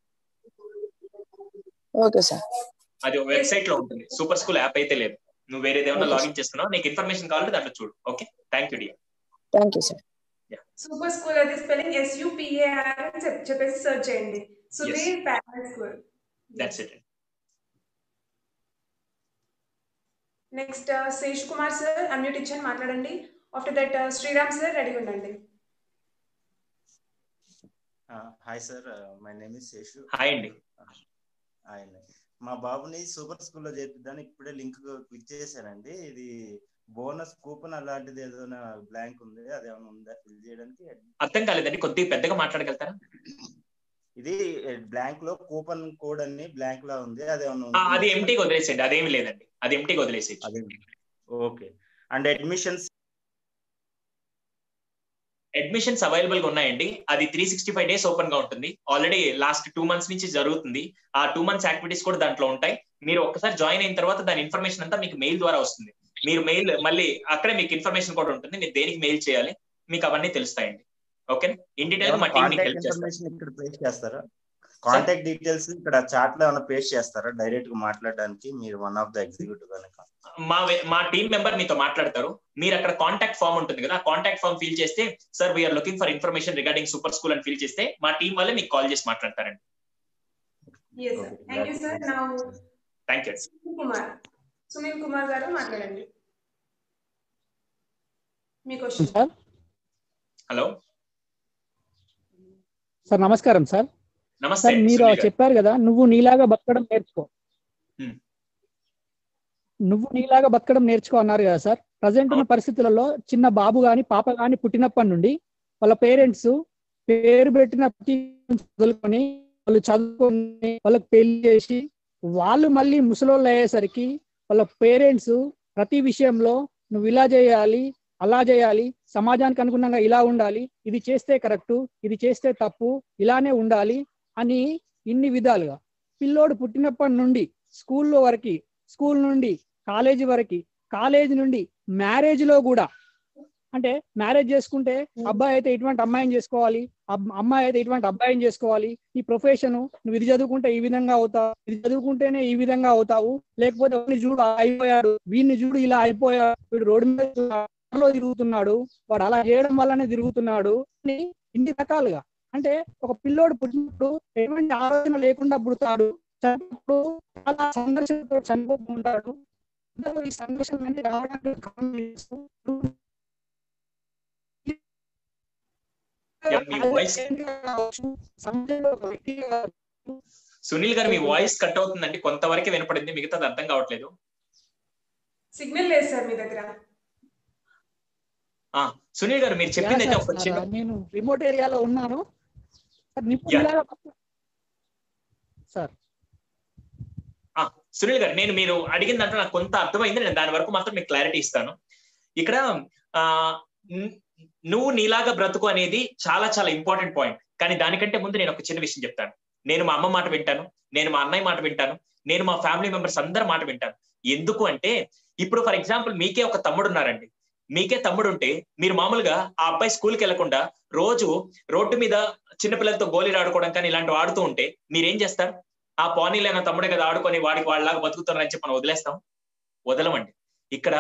ఓకే సార్ అది వెబ్సైట్ లో ఉంటుంది సూపర్ స్కూల్ యాప్ అయితే లేదు నువ్వు వేరేది ఏమన్నా లాగిన్ చేస్తున్నావు నీకు ఇన్ఫర్మేషన్ కావాలంటే దాంట్లో చూడు okay thank you dear thank you sir super school అది స్పెల్లింగ్ ఎస్యుపిఏఆర్ అని చెప్- చెప్పేసి సెర్చ్ చేయండి Sudheer parallel school that's it next Shesh Kumar sir unmute ఇచ్చాను మాట్లాడండి after that Sriram sir ready ఉండండి hi sir my name is Seshu hi అండి హాయ్ అండి మా బాబుని సూపర్ స్కూల్లో చేర్పిద్దానికి ఇప్పుడే లింక్ క్లిక్ చేశానండి ఇది బోనస్ కూపన్ అలాంటిది ఏదైనా బ్లాంక్ ఉంది అది ఏమైనా ఉందా ఫిల్ చేయడానికి అర్థం కాలేదండి కొద్దిగా పెద్దగా మాట్లాడగలుగుతారా ఇది బ్లాంక్ లో కూపన్ కోడ్ అని బ్లాంక్ లా ఉంది అది ఏమైనా ఆ, ఉందా? అది ఎంటీగా వదిలేసేయండి అదేమి లేదండి అది ఎంటీగా వదిలేసేయండి అదే okay and admissions admissions available గా ఉన్నాయండి అది three sixty five days open గా ఉంటుంది ఆల్రెడీ లాస్ట్ టూ మంత్స్ నుంచి జరుగుతుంది ఆ టూ మంత్స్ యాక్టివిటీస్ కూడా దాంట్లో ఉంటాయి మీరు ఒక్కసారి జాయిన్ అయిన తర్వాత దాని ఇన్ఫర్మేషన్ అంతా మీకు మెయిల్ ద్వారా వస్తుంది మీరు మెయిల్ మళ్ళీ అక్కడే మీకు ఇన్ఫర్మేషన్ కూడా ఉంటుంది మీరు దేనికి మెయిల్ చేయాలి మీకు అవన్నీ తెలుస్తాయండి ఓకే ఇన్ డీటెయిల్ మా టీం మీకు కాంటాక్ట్ హెల్ప్ చేస్తారు ఇన్ఫర్మేషన్ ఇక్కడ పేస్ట్ చేస్తారా కాంటాక్ట్ డీటెయిల్స్ ఇక్కడ చాట్ లో ఏమైనా పేస్ట్ చేస్తారా డైరెక్ట్ గా మాట్లాడడానికి మీరు వన్ ఆఫ్ ద ఎగ్జిక్యూటివ్ కనుక మా వే- మా టీం మెంబర్ మీతో మాట్లాడతారు మీరు అక్కడ కాంటాక్ట్ ఫామ్ ఉంటుంది కదా ఆ కాంటాక్ట్ ఫామ్ ఫిల్ చేస్తే sir we're looking for information regarding super school అని ఫిల్ చేస్తే మా టీం వాళ్ళే మీకు కాల్ చేసి మాట్లాడతారండి yes sir thank you sir నా థ్యాంక్ యూ సునీల్ కుమార్ సునీల్ కుమార్ గారు మాట్లాడండి మీ క్వశ్చన్ సార్ హలో సార్ నమస్కారం సార్ నమస్తే సార్ మీరు సునీల్ గారు. చెప్పారు కదా నువ్వు నీలాగా బతకడం నేర్చుకో Hmm. నువ్వు నీలాగా బతకడం నేర్చుకో అన్నారు కదా సార్ ప్రజెంట్ ఉన్న పరిస్థితులలో చిన్న బాబు గాని పాప గాని పుట్టినప్పటి నుండి వాళ్ళ పేరెంట్స్ పేరు పెట్టినప్పటి నుంచి వదులుకొని వాళ్ళు చదువుకొని వాళ్ళకి పెళ్లి చేసి వాళ్ళు మళ్ళీ ముసలోళ్ళు అయ్యేసరికి వాళ్ళ పేరెంట్స్ ప్రతి విషయంలో నువ్వు ఇలా చేయాలి అలా చేయాలి సమాజానికి అనుగుణంగా ఇలా ఉండాలి ఇది చేస్తే కరెక్ట్ ఇది చేస్తే తప్పు ఇలానే ఉండాలి అని ఇన్ని విధాలుగా పిల్లోడు పుట్టినప్పటి నుండి స్కూల్లో వరకు స్కూల్ నుండి కాలేజీ వరకు కాలేజీ నుండి మ్యారేజ్ లో కూడా అంటే మ్యారేజ్ చేసుకుంటే అబ్బాయి అయితే ఇటువంటి అమ్మాయిని చేసుకోవాలి అబ్- అమ్మాయి అయితే ఇటువంటి అబ్బాయిని చేసుకోవాలి ఈ ప్రొఫెషన్ నువ్వు ఇది చదువుకుంటే ఈ విధంగా అవుతావు ఇది చదువుకుంటేనే ఈ విధంగా అవుతావు లేకపోతే వాడిని చూడు అలా అయిపోయాడు వీడిని చూడు ఇలా అయిపోయాడు వీడు రోడ్డు మీద లో తిరుగుతున్నాడు వాడు అలా చేయడం వల్లనే తిరుగుతున్నాడు అని ఇన్ని రకాలుగా అంటే ఒక పిల్లోడు పుట్టినప్పుడు ఎటువంటి ఆలోచన లేకుండా పుడతాడు చనిపోయినప్పుడు చాలా సంఘర్షణతో చనిపోతూ ఉంటాడు అందరూ ఈ సంఘర్షణ అనేది రావడానికి కారణం ఏంటి? మీ వాయిస్ కావచ్చు, సమాజంలో ఒక వ్యక్తిగా కావచ్చు, సునీల్ గారు మీ వాయిస్ కట్ అవుతుందండి కొంతవరకే వినపడింది మిగతాది అర్థం కావట్లేదు సిగ్నల్ లేదు సార్ మీ దగ్గర ఆ సునీల్ గారు మీరు చెప్పింది అయితే ఒక చిన్న నేను రిమోట్ ఏరియాలో ఉన్నాను సార్ నిప్పు Yeah. ఇలాగా సార్ ఆ, సునీల్ గారు నేను మీరు అడిగిన దాంట్లో నాకు కొంత అర్థమైంది నేను దాని వరకు మాత్రం మీకు క్లారిటీ ఇస్తాను ఇక్కడ ఆ న్- నువ్వు నీలాగా బ్రతుకు అనేది చాలా చాలా ఇంపార్టెంట్ పాయింట్ కానీ దానికంటే ముందు నేను ఒక చిన్న విషయం చెప్తాను నేను మా అమ్మ మాట వింటాను నేను మా అన్నయ్య మాట వింటాను నేను మా ఫ్యామిలీ మెంబర్స్ అందరి మాట వింటాను ఎందుకు అంటే ఇప్పుడు ఫర్ ఎగ్జాంపుల్ మీకే ఒక తమ్ముడు ఉన్నారండి మీకే తమ్ముడు ఉంటే మీరు మామూలుగా ఆ అబ్బాయి స్కూల్కి వెళ్లకుండా రోజు రోడ్డు మీద చిన్నపిల్లలతో గోళీలు ఆడుకోవడం కానీ ఇలాంటివి ఆడుతూ ఉంటే మీరేం చేస్తారు ఆ పోనీలైన తమ్ముడే కదా ఆడుకొని వాడికి వాళ్ళలాగా బతుకుతున్నారని చెప్పి మనం వదిలేస్తాం వదలమండి ఇక్కడ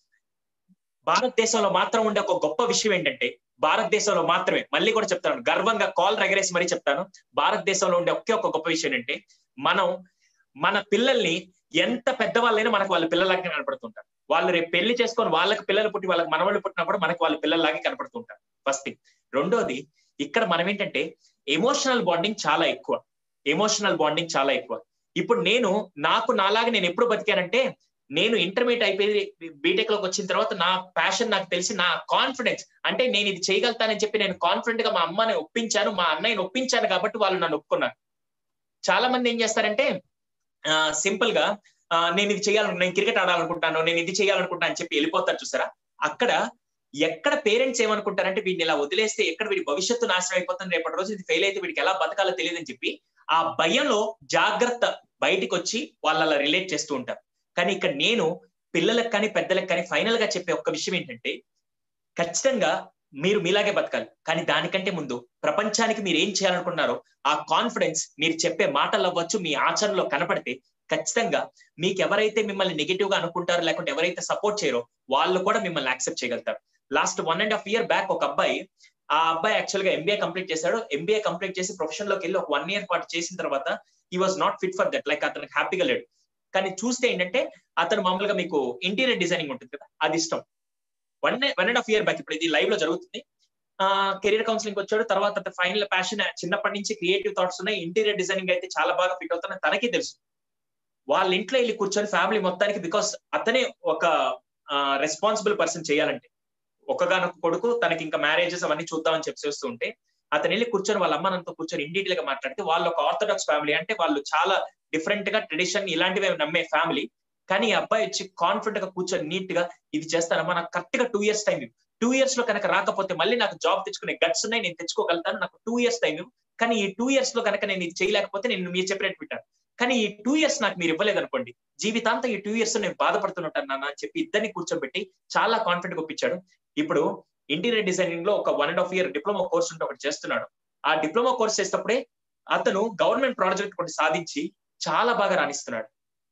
భారతదేశంలో మాత్రం ఉండే ఒక గొప్ప విషయం ఏంటంటే భారతదేశంలో మాత్రమే మళ్ళీ కూడా చెప్తాను గర్వంగా కాల్ రగరేసి మరీ చెప్తాను భారతదేశంలో ఉండే ఒకే ఒక గొప్ప విషయం ఏంటంటే మనం మన పిల్లల్ని ఎంత పెద్దవాళ్ళైనా మనకు వాళ్ళ పిల్లలాగా కనపడుతుంటారు వాళ్ళు రేపు పెళ్లి చేసుకొని వాళ్ళకి పిల్లలు పుట్టి వాళ్ళకి మనవాళ్ళు పుట్టినప్పుడు మనకి వాళ్ళ పిల్లల్లాగే కనపడుతుంటారు ఫస్ట్ థింగ్ రెండోది ఇక్కడ మనం ఏంటంటే ఎమోషనల్ బాండింగ్ చాలా ఎక్కువ ఎమోషనల్ బాండింగ్ చాలా ఎక్కువ ఇప్పుడు నేను నాకు నాలాగా నేను ఎప్పుడు బతికానంటే నేను ఇంటర్మీడియట్ అయిపోయి బీటెక్ లోకి వచ్చిన తర్వాత నా ప్యాషన్ నాకు తెలిసి నా కాన్ఫిడెన్స్ అంటే నేను ఇది చేయగలుగుతానని చెప్పి నేను కాన్ఫిడెంట్ గా మా అమ్మని ఒప్పించాను మా అన్నయ్యని ఒప్పించాను కాబట్టి వాళ్ళు నన్ను ఒప్పుకున్నారు చాలా మంది ఏం చేస్తారంటే సింపుల్ గా ఆ, నేను ఇది చేయాలను నేను క్రికెట్ ఆడాలనుకుంటాను నేను ఇది చేయాలనుకుంటాను అని చెప్పి వెళ్ళిపోతారు చూసారా అక్కడ ఎక్కడ పేరెంట్స్ ఏమనుకుంటారంటే వీడిని ఇలా వదిలేస్తే ఎక్కడ వీడి భవిష్యత్తు నాశనం అయిపోతుంది రేపటి రోజు ఇది ఫెయిల్ అయితే వీడికి ఎలా బతకాలో తెలియదని చెప్పి ఆ భయంలో జాగ్రత్త బయటికి వచ్చి వాళ్ళు అలా రిలేట్ చేస్తూ ఉంటారు కానీ ఇక్కడ నేను పిల్లలకు కానీ పెద్దలకు కానీ ఫైనల్ గా చెప్పే ఒక్క విషయం ఏంటంటే ఖచ్చితంగా మీరు మీలాగే బతకాలి కానీ దానికంటే ముందు ప్రపంచానికి మీరు ఏం చేయాలనుకున్నారో ఆ కాన్ఫిడెన్స్ మీరు చెప్పే మాటలు అవ్వచ్చు మీ ఆచరణలో కనపడితే ఖచ్చితంగా మీకు ఎవరైతే మిమ్మల్ని నెగిటివ్ గా అనుకుంటారో లేకుంటే ఎవరైతే సపోర్ట్ చేయరో వాళ్ళు కూడా మిమ్మల్ని యాక్సెప్ట్ చేయగలుగుతారు last one and half year back ఒక అబ్బాయి ఆ అబ్బాయి యాక్చువల్ గా ఎంబీఏ కంప్లీట్ చేశాడు ఎంబీఏ కంప్లీట్ చేసి ప్రొఫెషన్ లోకి వెళ్ళి ఒక వన్ ఇయర్ పాటు చేసిన తర్వాత ఈ was not fit for that like అతనికి హ్యాపీగా లేడు కానీ చూస్తే ఏంటంటే అతను మామూలుగా మీకు ఇంటీరియర్ డిజైనింగ్ ఉంటుంది కదా అది ఇష్టం one one and half year back ఇప్పుడు ఇది లైవ్ లో జరుగుతుంది ఆ కెరీర్ కౌన్సిలింగ్ వచ్చాడు తర్వాత ఫైనల్ ప్యాషన్ చిన్నప్పటి నుంచి క్రియేటివ్ థాట్స్ ఉన్నాయి ఇంటీరియర్ డిజైనింగ్ అయితే చాలా బాగా ఫిట్ అవుతానని తనకి తెలుసు వాళ్ళ ఇంట్లో వెళ్ళి కూర్చొని ఫ్యామిలీ మొత్తానికి బికాస్ అతనే ఒక రెస్పాన్సిబుల్ పర్సన్ చేయాలంటే ఒకగానొక కొడుకు తనకి ఇంకా మ్యారేజెస్ అవన్నీ చూద్దామని చెప్పి చేస్తూ ఉంటే అతను వెళ్ళి కూర్చొని వాళ్ళ అమ్మ నాన్నతో కూర్చొని ఇన్ డీటెయిల్ గా మాట్లాడితే వాళ్ళు ఒక ఆర్థోడాక్స్ ఫ్యామిలీ అంటే వాళ్ళు చాలా డిఫరెంట్ గా ట్రెడిషన్ ఇలాంటివి నమ్మే ఫ్యామిలీ కానీ ఈ అబ్బాయి వచ్చి కాన్ఫిడెంట్ గా కూర్చొని నీట్ గా ఇది చేస్తానమ్మా నాకు కరెక్ట్ గా two years time two years లో కనుక రాకపోతే మళ్ళీ నాకు జాబ్ తెచ్చుకునే గట్స్ ఉన్నాయి నేను తెచ్చుకోగలుగుతాను నాకు టూ ఇయర్స్ టైం కానీ ఈ టూ ఇయర్స్ లో కనుక నేను ఇది చేయలేకపోతే నేను మీరు చెప్పినట్టు వింటాను కానీ ఈ టూ ఇయర్స్ నాకు మీరు ఇవ్వలేదు అనుకోండి జీవితాంతం ఈ టూ ఇయర్స్ నేను బాధపడుతుంటాను నాన్న అని చెప్పి ఇద్దరిని కూర్చోబెట్టి చాలా కాన్ఫిడెంట్ ఒప్పించాడు ఇప్పుడు ఇంటీరియర్ డిజైనింగ్ లో ఒక one and half year diploma course ఉంటే ఒకటి చేస్తున్నాడు ఆ డిప్లొమా కోర్స్ చేసేటప్పుడే అతను గవర్నమెంట్ ప్రాజెక్ట్ ఒకటి సాధించి చాలా బాగా రాణిస్తున్నాడు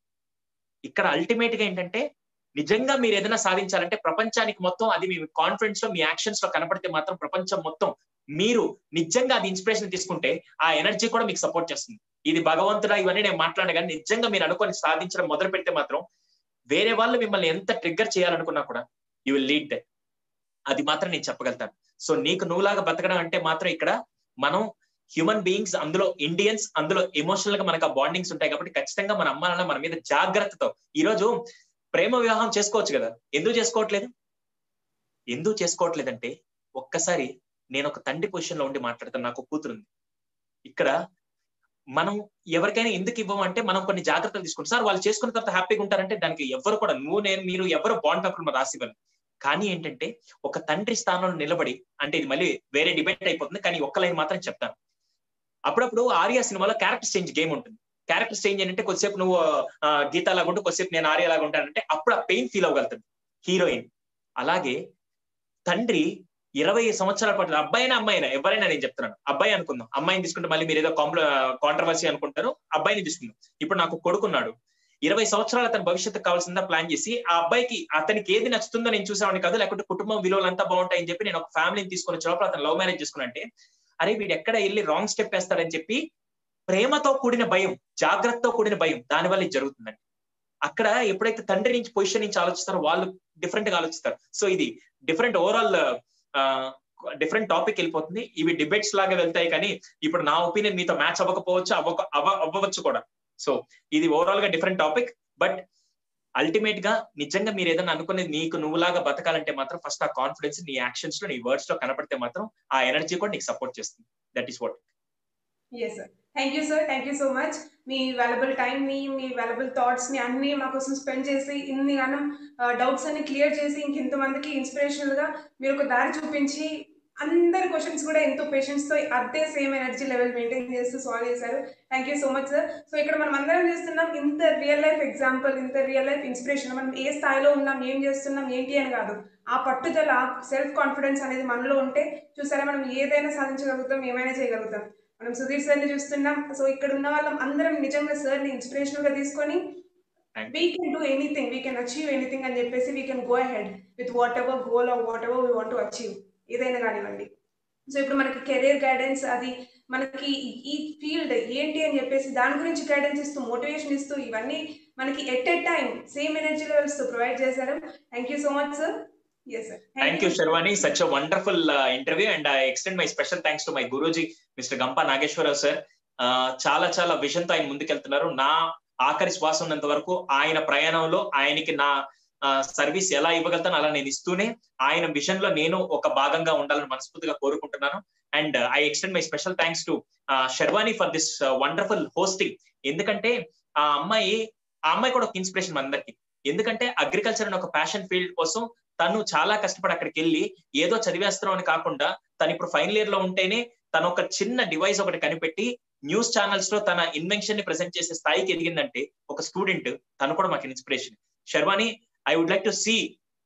ఇక్కడ అల్టిమేట్ గా ఏంటంటే నిజంగా మీరు ఏదైనా సాధించాలంటే ప్రపంచానికి మొత్తం అది మీ కాన్ఫిడెన్స్ లో మీ యాక్షన్స్ లో కనపడితే మాత్రం ప్రపంచం మొత్తం మీరు నిజంగా అది ఇన్స్పిరేషన్ తీసుకుంటే ఆ ఎనర్జీ కూడా మీకు సపోర్ట్ చేస్తుంది ఇది భగవంతుడా ఇవన్నీ నేను మాట్లాడిన కానీ నిజంగా మీరు అనుకొని సాధించడం మొదలు పెడితే మాత్రం వేరే వాళ్ళు మిమ్మల్ని ఎంత ట్రిగ్గర్ చేయాలనుకున్నా కూడా యూ విల్ లీడ్ దే అది మాత్రం నేను చెప్పగలుగుతాను సో నీకు నువ్వులాగా బతకడం అంటే మాత్రం ఇక్కడ మనం హ్యూమన్ బీయింగ్స్ అందులో ఇండియన్స్ అందులో ఎమోషనల్ గా మనకు ఆ బాండింగ్స్ ఉంటాయి కాబట్టి ఖచ్చితంగా మన అమ్మ నాన్న మన మీద జాగ్రత్తతో ఈ రోజు ప్రేమ వివాహం చేసుకోవచ్చు కదా ఎందుకు చేసుకోవట్లేదు ఎందుకు చేసుకోవట్లేదంటే ఒక్కసారి నేను ఒక తండ్రి పొజిషన్ లో ఉండి మాట్లాడతాను నాకు కూతురుంది ఇక్కడ మనం ఎవరికైనా ఎందుకు ఇవ్వమంటే మనం కొన్ని జాగ్రత్తలు తీసుకుంటాం సార్ వాళ్ళు చేసుకున్న తర్వాత హ్యాపీగా ఉంటారంటే దానికి ఎవరు కూడా నువ్వు నేను మీరు ఎవరు బాండ్ పేపర్ రాసి ఇవ్వను కానీ ఏంటంటే ఒక తండ్రి స్థానంలో నిలబడి అంటే ఇది మళ్ళీ వేరే డిబేట్ అయిపోతుంది కానీ ఒక్క లైన్ మాత్రం చెప్తాను అప్పుడప్పుడు ఆర్యా సినిమాలో క్యారెక్టర్ చేంజ్ గేమ్ ఉంటుంది క్యారెక్టర్ చేంజ్ ఏంటంటే కొద్దిసేపు నువ్వు గీత లాగా ఉంటూ కొద్దిసేపు నేను ఆర్య లాగా ఉంటానంటే అప్పుడు ఆ పెయిన్ ఫీల్ అవ్వగలుగుతుంది హీరోయిన్ అలాగే తండ్రి ఇరవై సంవత్సరాల పాటు అబ్బాయినా అమ్మాయినా ఎవరైనా నేను చెప్తున్నాను అబ్బాయి అనుకుందాం అమ్మాయిని తీసుకుంటే మళ్ళీ మీరు ఏదో కాంట్రవర్సీ అనుకుంటారు అబ్బాయిని తీసుకుందాం ఇప్పుడు నాకు కొడుకున్నాడు ఇరవై సంవత్సరాలు అతని భవిష్యత్తు కావాల్సిందా ప్లాన్ చేసి ఆ అబ్బాయికి అతనికి ఏది నచ్చుతుందో నేను చూసామని కాదు లేకుంటే కుటుంబం విలువలు అంతా బాగుంటాయని చెప్పి నేను ఒక ఫ్యామిలీని తీసుకుని వచ్చే లోపల అతను లవ్ మ్యారేజ్ చేసుకున్నంటే అరే వీడు ఎక్కడ వెళ్ళి రాంగ్ స్టెప్ వేస్తాడని చెప్పి ప్రేమతో కూడిన భయం జాగ్రత్తతో కూడిన భయం దానివల్ల ఇది జరుగుతుందండి అక్కడ ఎప్పుడైతే తండ్రి నుంచి పొజిషన్ నుంచి ఆలోచిస్తారో వాళ్ళు డిఫరెంట్ గా ఆలోచిస్తారు సో ఇది డిఫరెంట్ ఓవరాల్ డిఫరెంట్ టాపిక్ వెళ్ళిపోతుంది ఇవి డిబేట్స్ లాగా వెళ్తాయి కానీ ఇప్పుడు నా ఒపీనియన్ మీతో మ్యాచ్ అవ్వకపోవచ్చు అవ్వక అవ్వ అవ్వవచ్చు కూడా సో ఇది ఓవరాల్ గా డిఫరెంట్ టాపిక్ బట్ అల్టిమేట్ గా నిజంగా మీరు ఏదైనా అనుకునేది నీకు నువ్వులాగా బతకాలంటే మాత్రం ఫస్ట్ ఆ కాన్ఫిడెన్స్ నీ యాక్షన్స్ లో నీ వర్డ్స్ లో కనపడితే మాత్రం ఆ ఎనర్జీ కూడా నీకు సపోర్ట్ చేస్తుంది that is what yes sir thank you sir thank you so much మీ వాలబుల్ టైం ని మీ వాలబుల్ థాట్స్ ని అన్ని మా కోసం స్పెండ్ చేసి ఇన్ని గానం డౌట్స్ అన్ని క్లియర్ చేసి ఇంకెంతమందికి ఇన్స్పిరేషనల్ గా మీరు ఒక దారి చూపించి అందరి క్వశ్చన్స్ కూడా ఎంతో పేషెన్స్ తో అదే సేమ్ ఎనర్జీ లెవెల్ మెయింటైన్ చేస్తూ సాల్వ్ చేశారు thank you so much sir so ఇక్కడ మనం అందరం చేస్తున్నాం ఇంత రియల్ లైఫ్ ఎగ్జాంపుల్ ఇంత రియల్ లైఫ్ ఇన్స్పిరేషన్ మనం ఏ స్థాయిలో ఉన్నాం ఏం చేస్తున్నాం ఏంటి అని కాదు ఆ పట్టుదల సెల్ఫ్ కాన్ఫిడెన్స్ అనేది మనలో ఉంటే చూసారా మనం ఏదైనా సాధించగలుగుతాం ఏమైనా చేయగలుగుతాం మనం సుధీర్ సార్ని చూస్తున్నాం సో ఇక్కడ ఉన్న వాళ్ళం అందరం నిజంగా సార్ని ఇన్స్పిరేషనల్ గా తీసుకొని we can do anything we can achieve anything అని చెప్పేసి we can go ahead with whatever goal or whatever we want to achieve ఏదైనా కానివ్వండి సో ఇప్పుడు మనకి కెరీర్ గైడెన్స్ అది మనకి ఈ ఫీల్డ్ ఏంటి అని చెప్పేసి దాని గురించి గైడెన్స్ ఇస్తూ మోటివేషన్ ఇస్తూ ఇవన్నీ మనకి at at time same energy levels తో ప్రొవైడ్ చేశారు thank you so much sir yes sir thank you Sharvani such a wonderful interview and I extend my special thanks to my guruji mister Gampa Nageswara Rao sir చాలా చాలా vision తో ఆయన ముందుకెళ్తున్నారు నా ఆఖరి శ్వాస ఉన్నంత వరకు ఆయన ప్రయాణంలో ఆయనకి నా సర్వీస్ ఎలా ఇవ్వగలుగుతాను అలా నేను ఇస్తూనే ఆయన విజన్ లో నేను ఒక భాగంగా ఉండాలని మనస్ఫూర్తిగా కోరుకుంటున్నాను and I extend my special thanks to Sharvani for this wonderful hosting ఎందుకంటే ఆ అమ్మాయి ఆ అమ్మాయి కూడా ఒక ఇన్స్పిరేషన్ అందరికి ఎందుకంటే అగ్రికల్చర్ అనే ఒక ప్యాషన్ ఫీల్డ్ కోసం తను చాలా కష్టపడి అక్కడికి వెళ్ళి ఏదో చదివేస్తున్నాం అని కాకుండా తను ఇప్పుడు ఫైనల్ ఇయర్ లో ఉంటేనే తను ఒక చిన్న డివైస్ ఒకటి కనిపెట్టి న్యూస్ ఛానల్స్ లో తన ఇన్వెన్షన్ ని ప్రెసెంట్ చేసే స్థాయికి ఎదిగిందంటే ఒక స్టూడెంట్ తను కూడా మాకు inspiration Sharvani I would like to see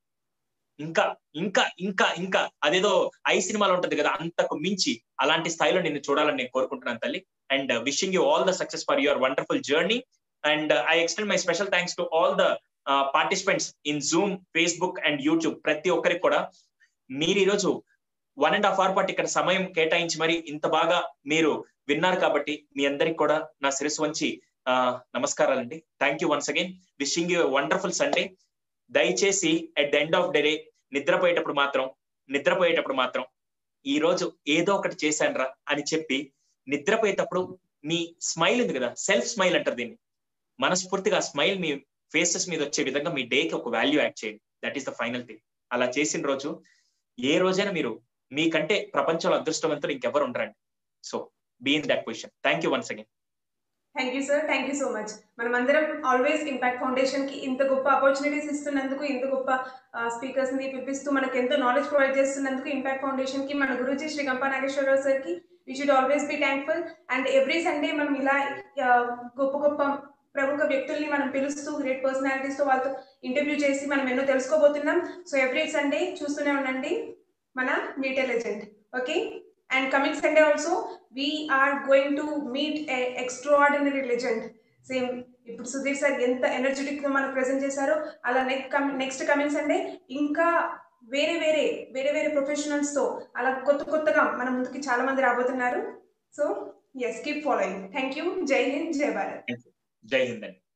ఇంకా ఇంకా ఇంకా ఇంకా అదేదో ఐ సినిమాలో ఉంటది కదా అంతకు మించి అలాంటి స్థాయిలో నిన్ను చూడాలని నేను కోరుకుంటున్నాను తల్లి and wishing you all the success for your wonderful journey and I extend my special thanks to all the participants in Zoom Facebook and YouTube ప్రతి ఒక్కరికి కూడా మీరు ఈరోజు వన్ అండ్ హాఫ్ అవర్ పాటు ఇక్కడ సమయం కేటాయించి మరి ఇంత బాగా మీరు విన్నారు కాబట్టి మీ అందరికి కూడా నా శిరస్సు వంచి నమస్కారాలండి thank you once again wishing you wonderful Sunday దయచేసి at the end of the day నిద్రపోయేటప్పుడు మాత్రం నిద్రపోయేటప్పుడు మాత్రం ఈ రోజు ఏదో ఒకటి చేశానురా అని చెప్పి నిద్రపోయేటప్పుడు మీ స్మైల్ ఉంది కదా సెల్ఫ్ స్మైల్ అంటారు దీన్ని మనస్ఫూర్తిగా స్మైల్ మీ ఫేసెస్ మీద వచ్చే విధంగా మీ డేకి ఒక వాల్యూ యాడ్ చేయండి that is the final thing అలా చేసిన రోజు ఏ రోజైనా మీరు మీకంటే ప్రపంచంలో అదృష్టవంతులు ఇంకెవరు ఉండరండి so be in that position thank you once again thank you sir thank you so much మనం అందరం ఆల్వేస్ ఇంపాక్ట్ ఫౌండేషన్ కి ఇంత గొప్ప ఆపర్చునిటీస్ ఇస్తున్నందుకు ఇంత గొప్ప స్పీకర్స్ ని పిలిపిస్తూ మనకు ఎంతో నాలెడ్జ్ ప్రొవైడ్ చేస్తున్నందుకు ఇంపాక్ట్ ఫౌండేషన్ కి మన గురుజీ శ్రీ గంపా నాగేశ్వరరావు సార్ కి we should always be thankful and every Sunday మనం ఇలా గొప్ప గొప్ప ప్రముఖ వ్యక్తుల్ని మనం పిలుస్తూ గ్రేట్ పర్సనాలిటీస్ తో వాళ్ళతో ఇంటర్వ్యూ చేసి మనం ఎన్నో తెలుసుకోబోతున్నాం సో ఎవ్రీ సండే చూస్తూనే ఉండండి మన meet legend okay and coming Sunday also we're going to meet a extraordinary legend same ఇప్పుడు సుధీర్ సార్ ఎంత ఎనర్జెటిక్ గా మనకు ప్రెజెంట్ చేశారో అలా నెక్స్ట్ నెక్స్ట్ కమింగ్ సండే ఇంకా వేరే వేరే వేరే వేరే ప్రొఫెషనల్స్ తో అలా కొత్త కొత్తగా మన ముందుకి చాలా మంది రాబోతున్నారు so yes keep following thank you Jai Hind జై భారత్ జై హింద్ అండి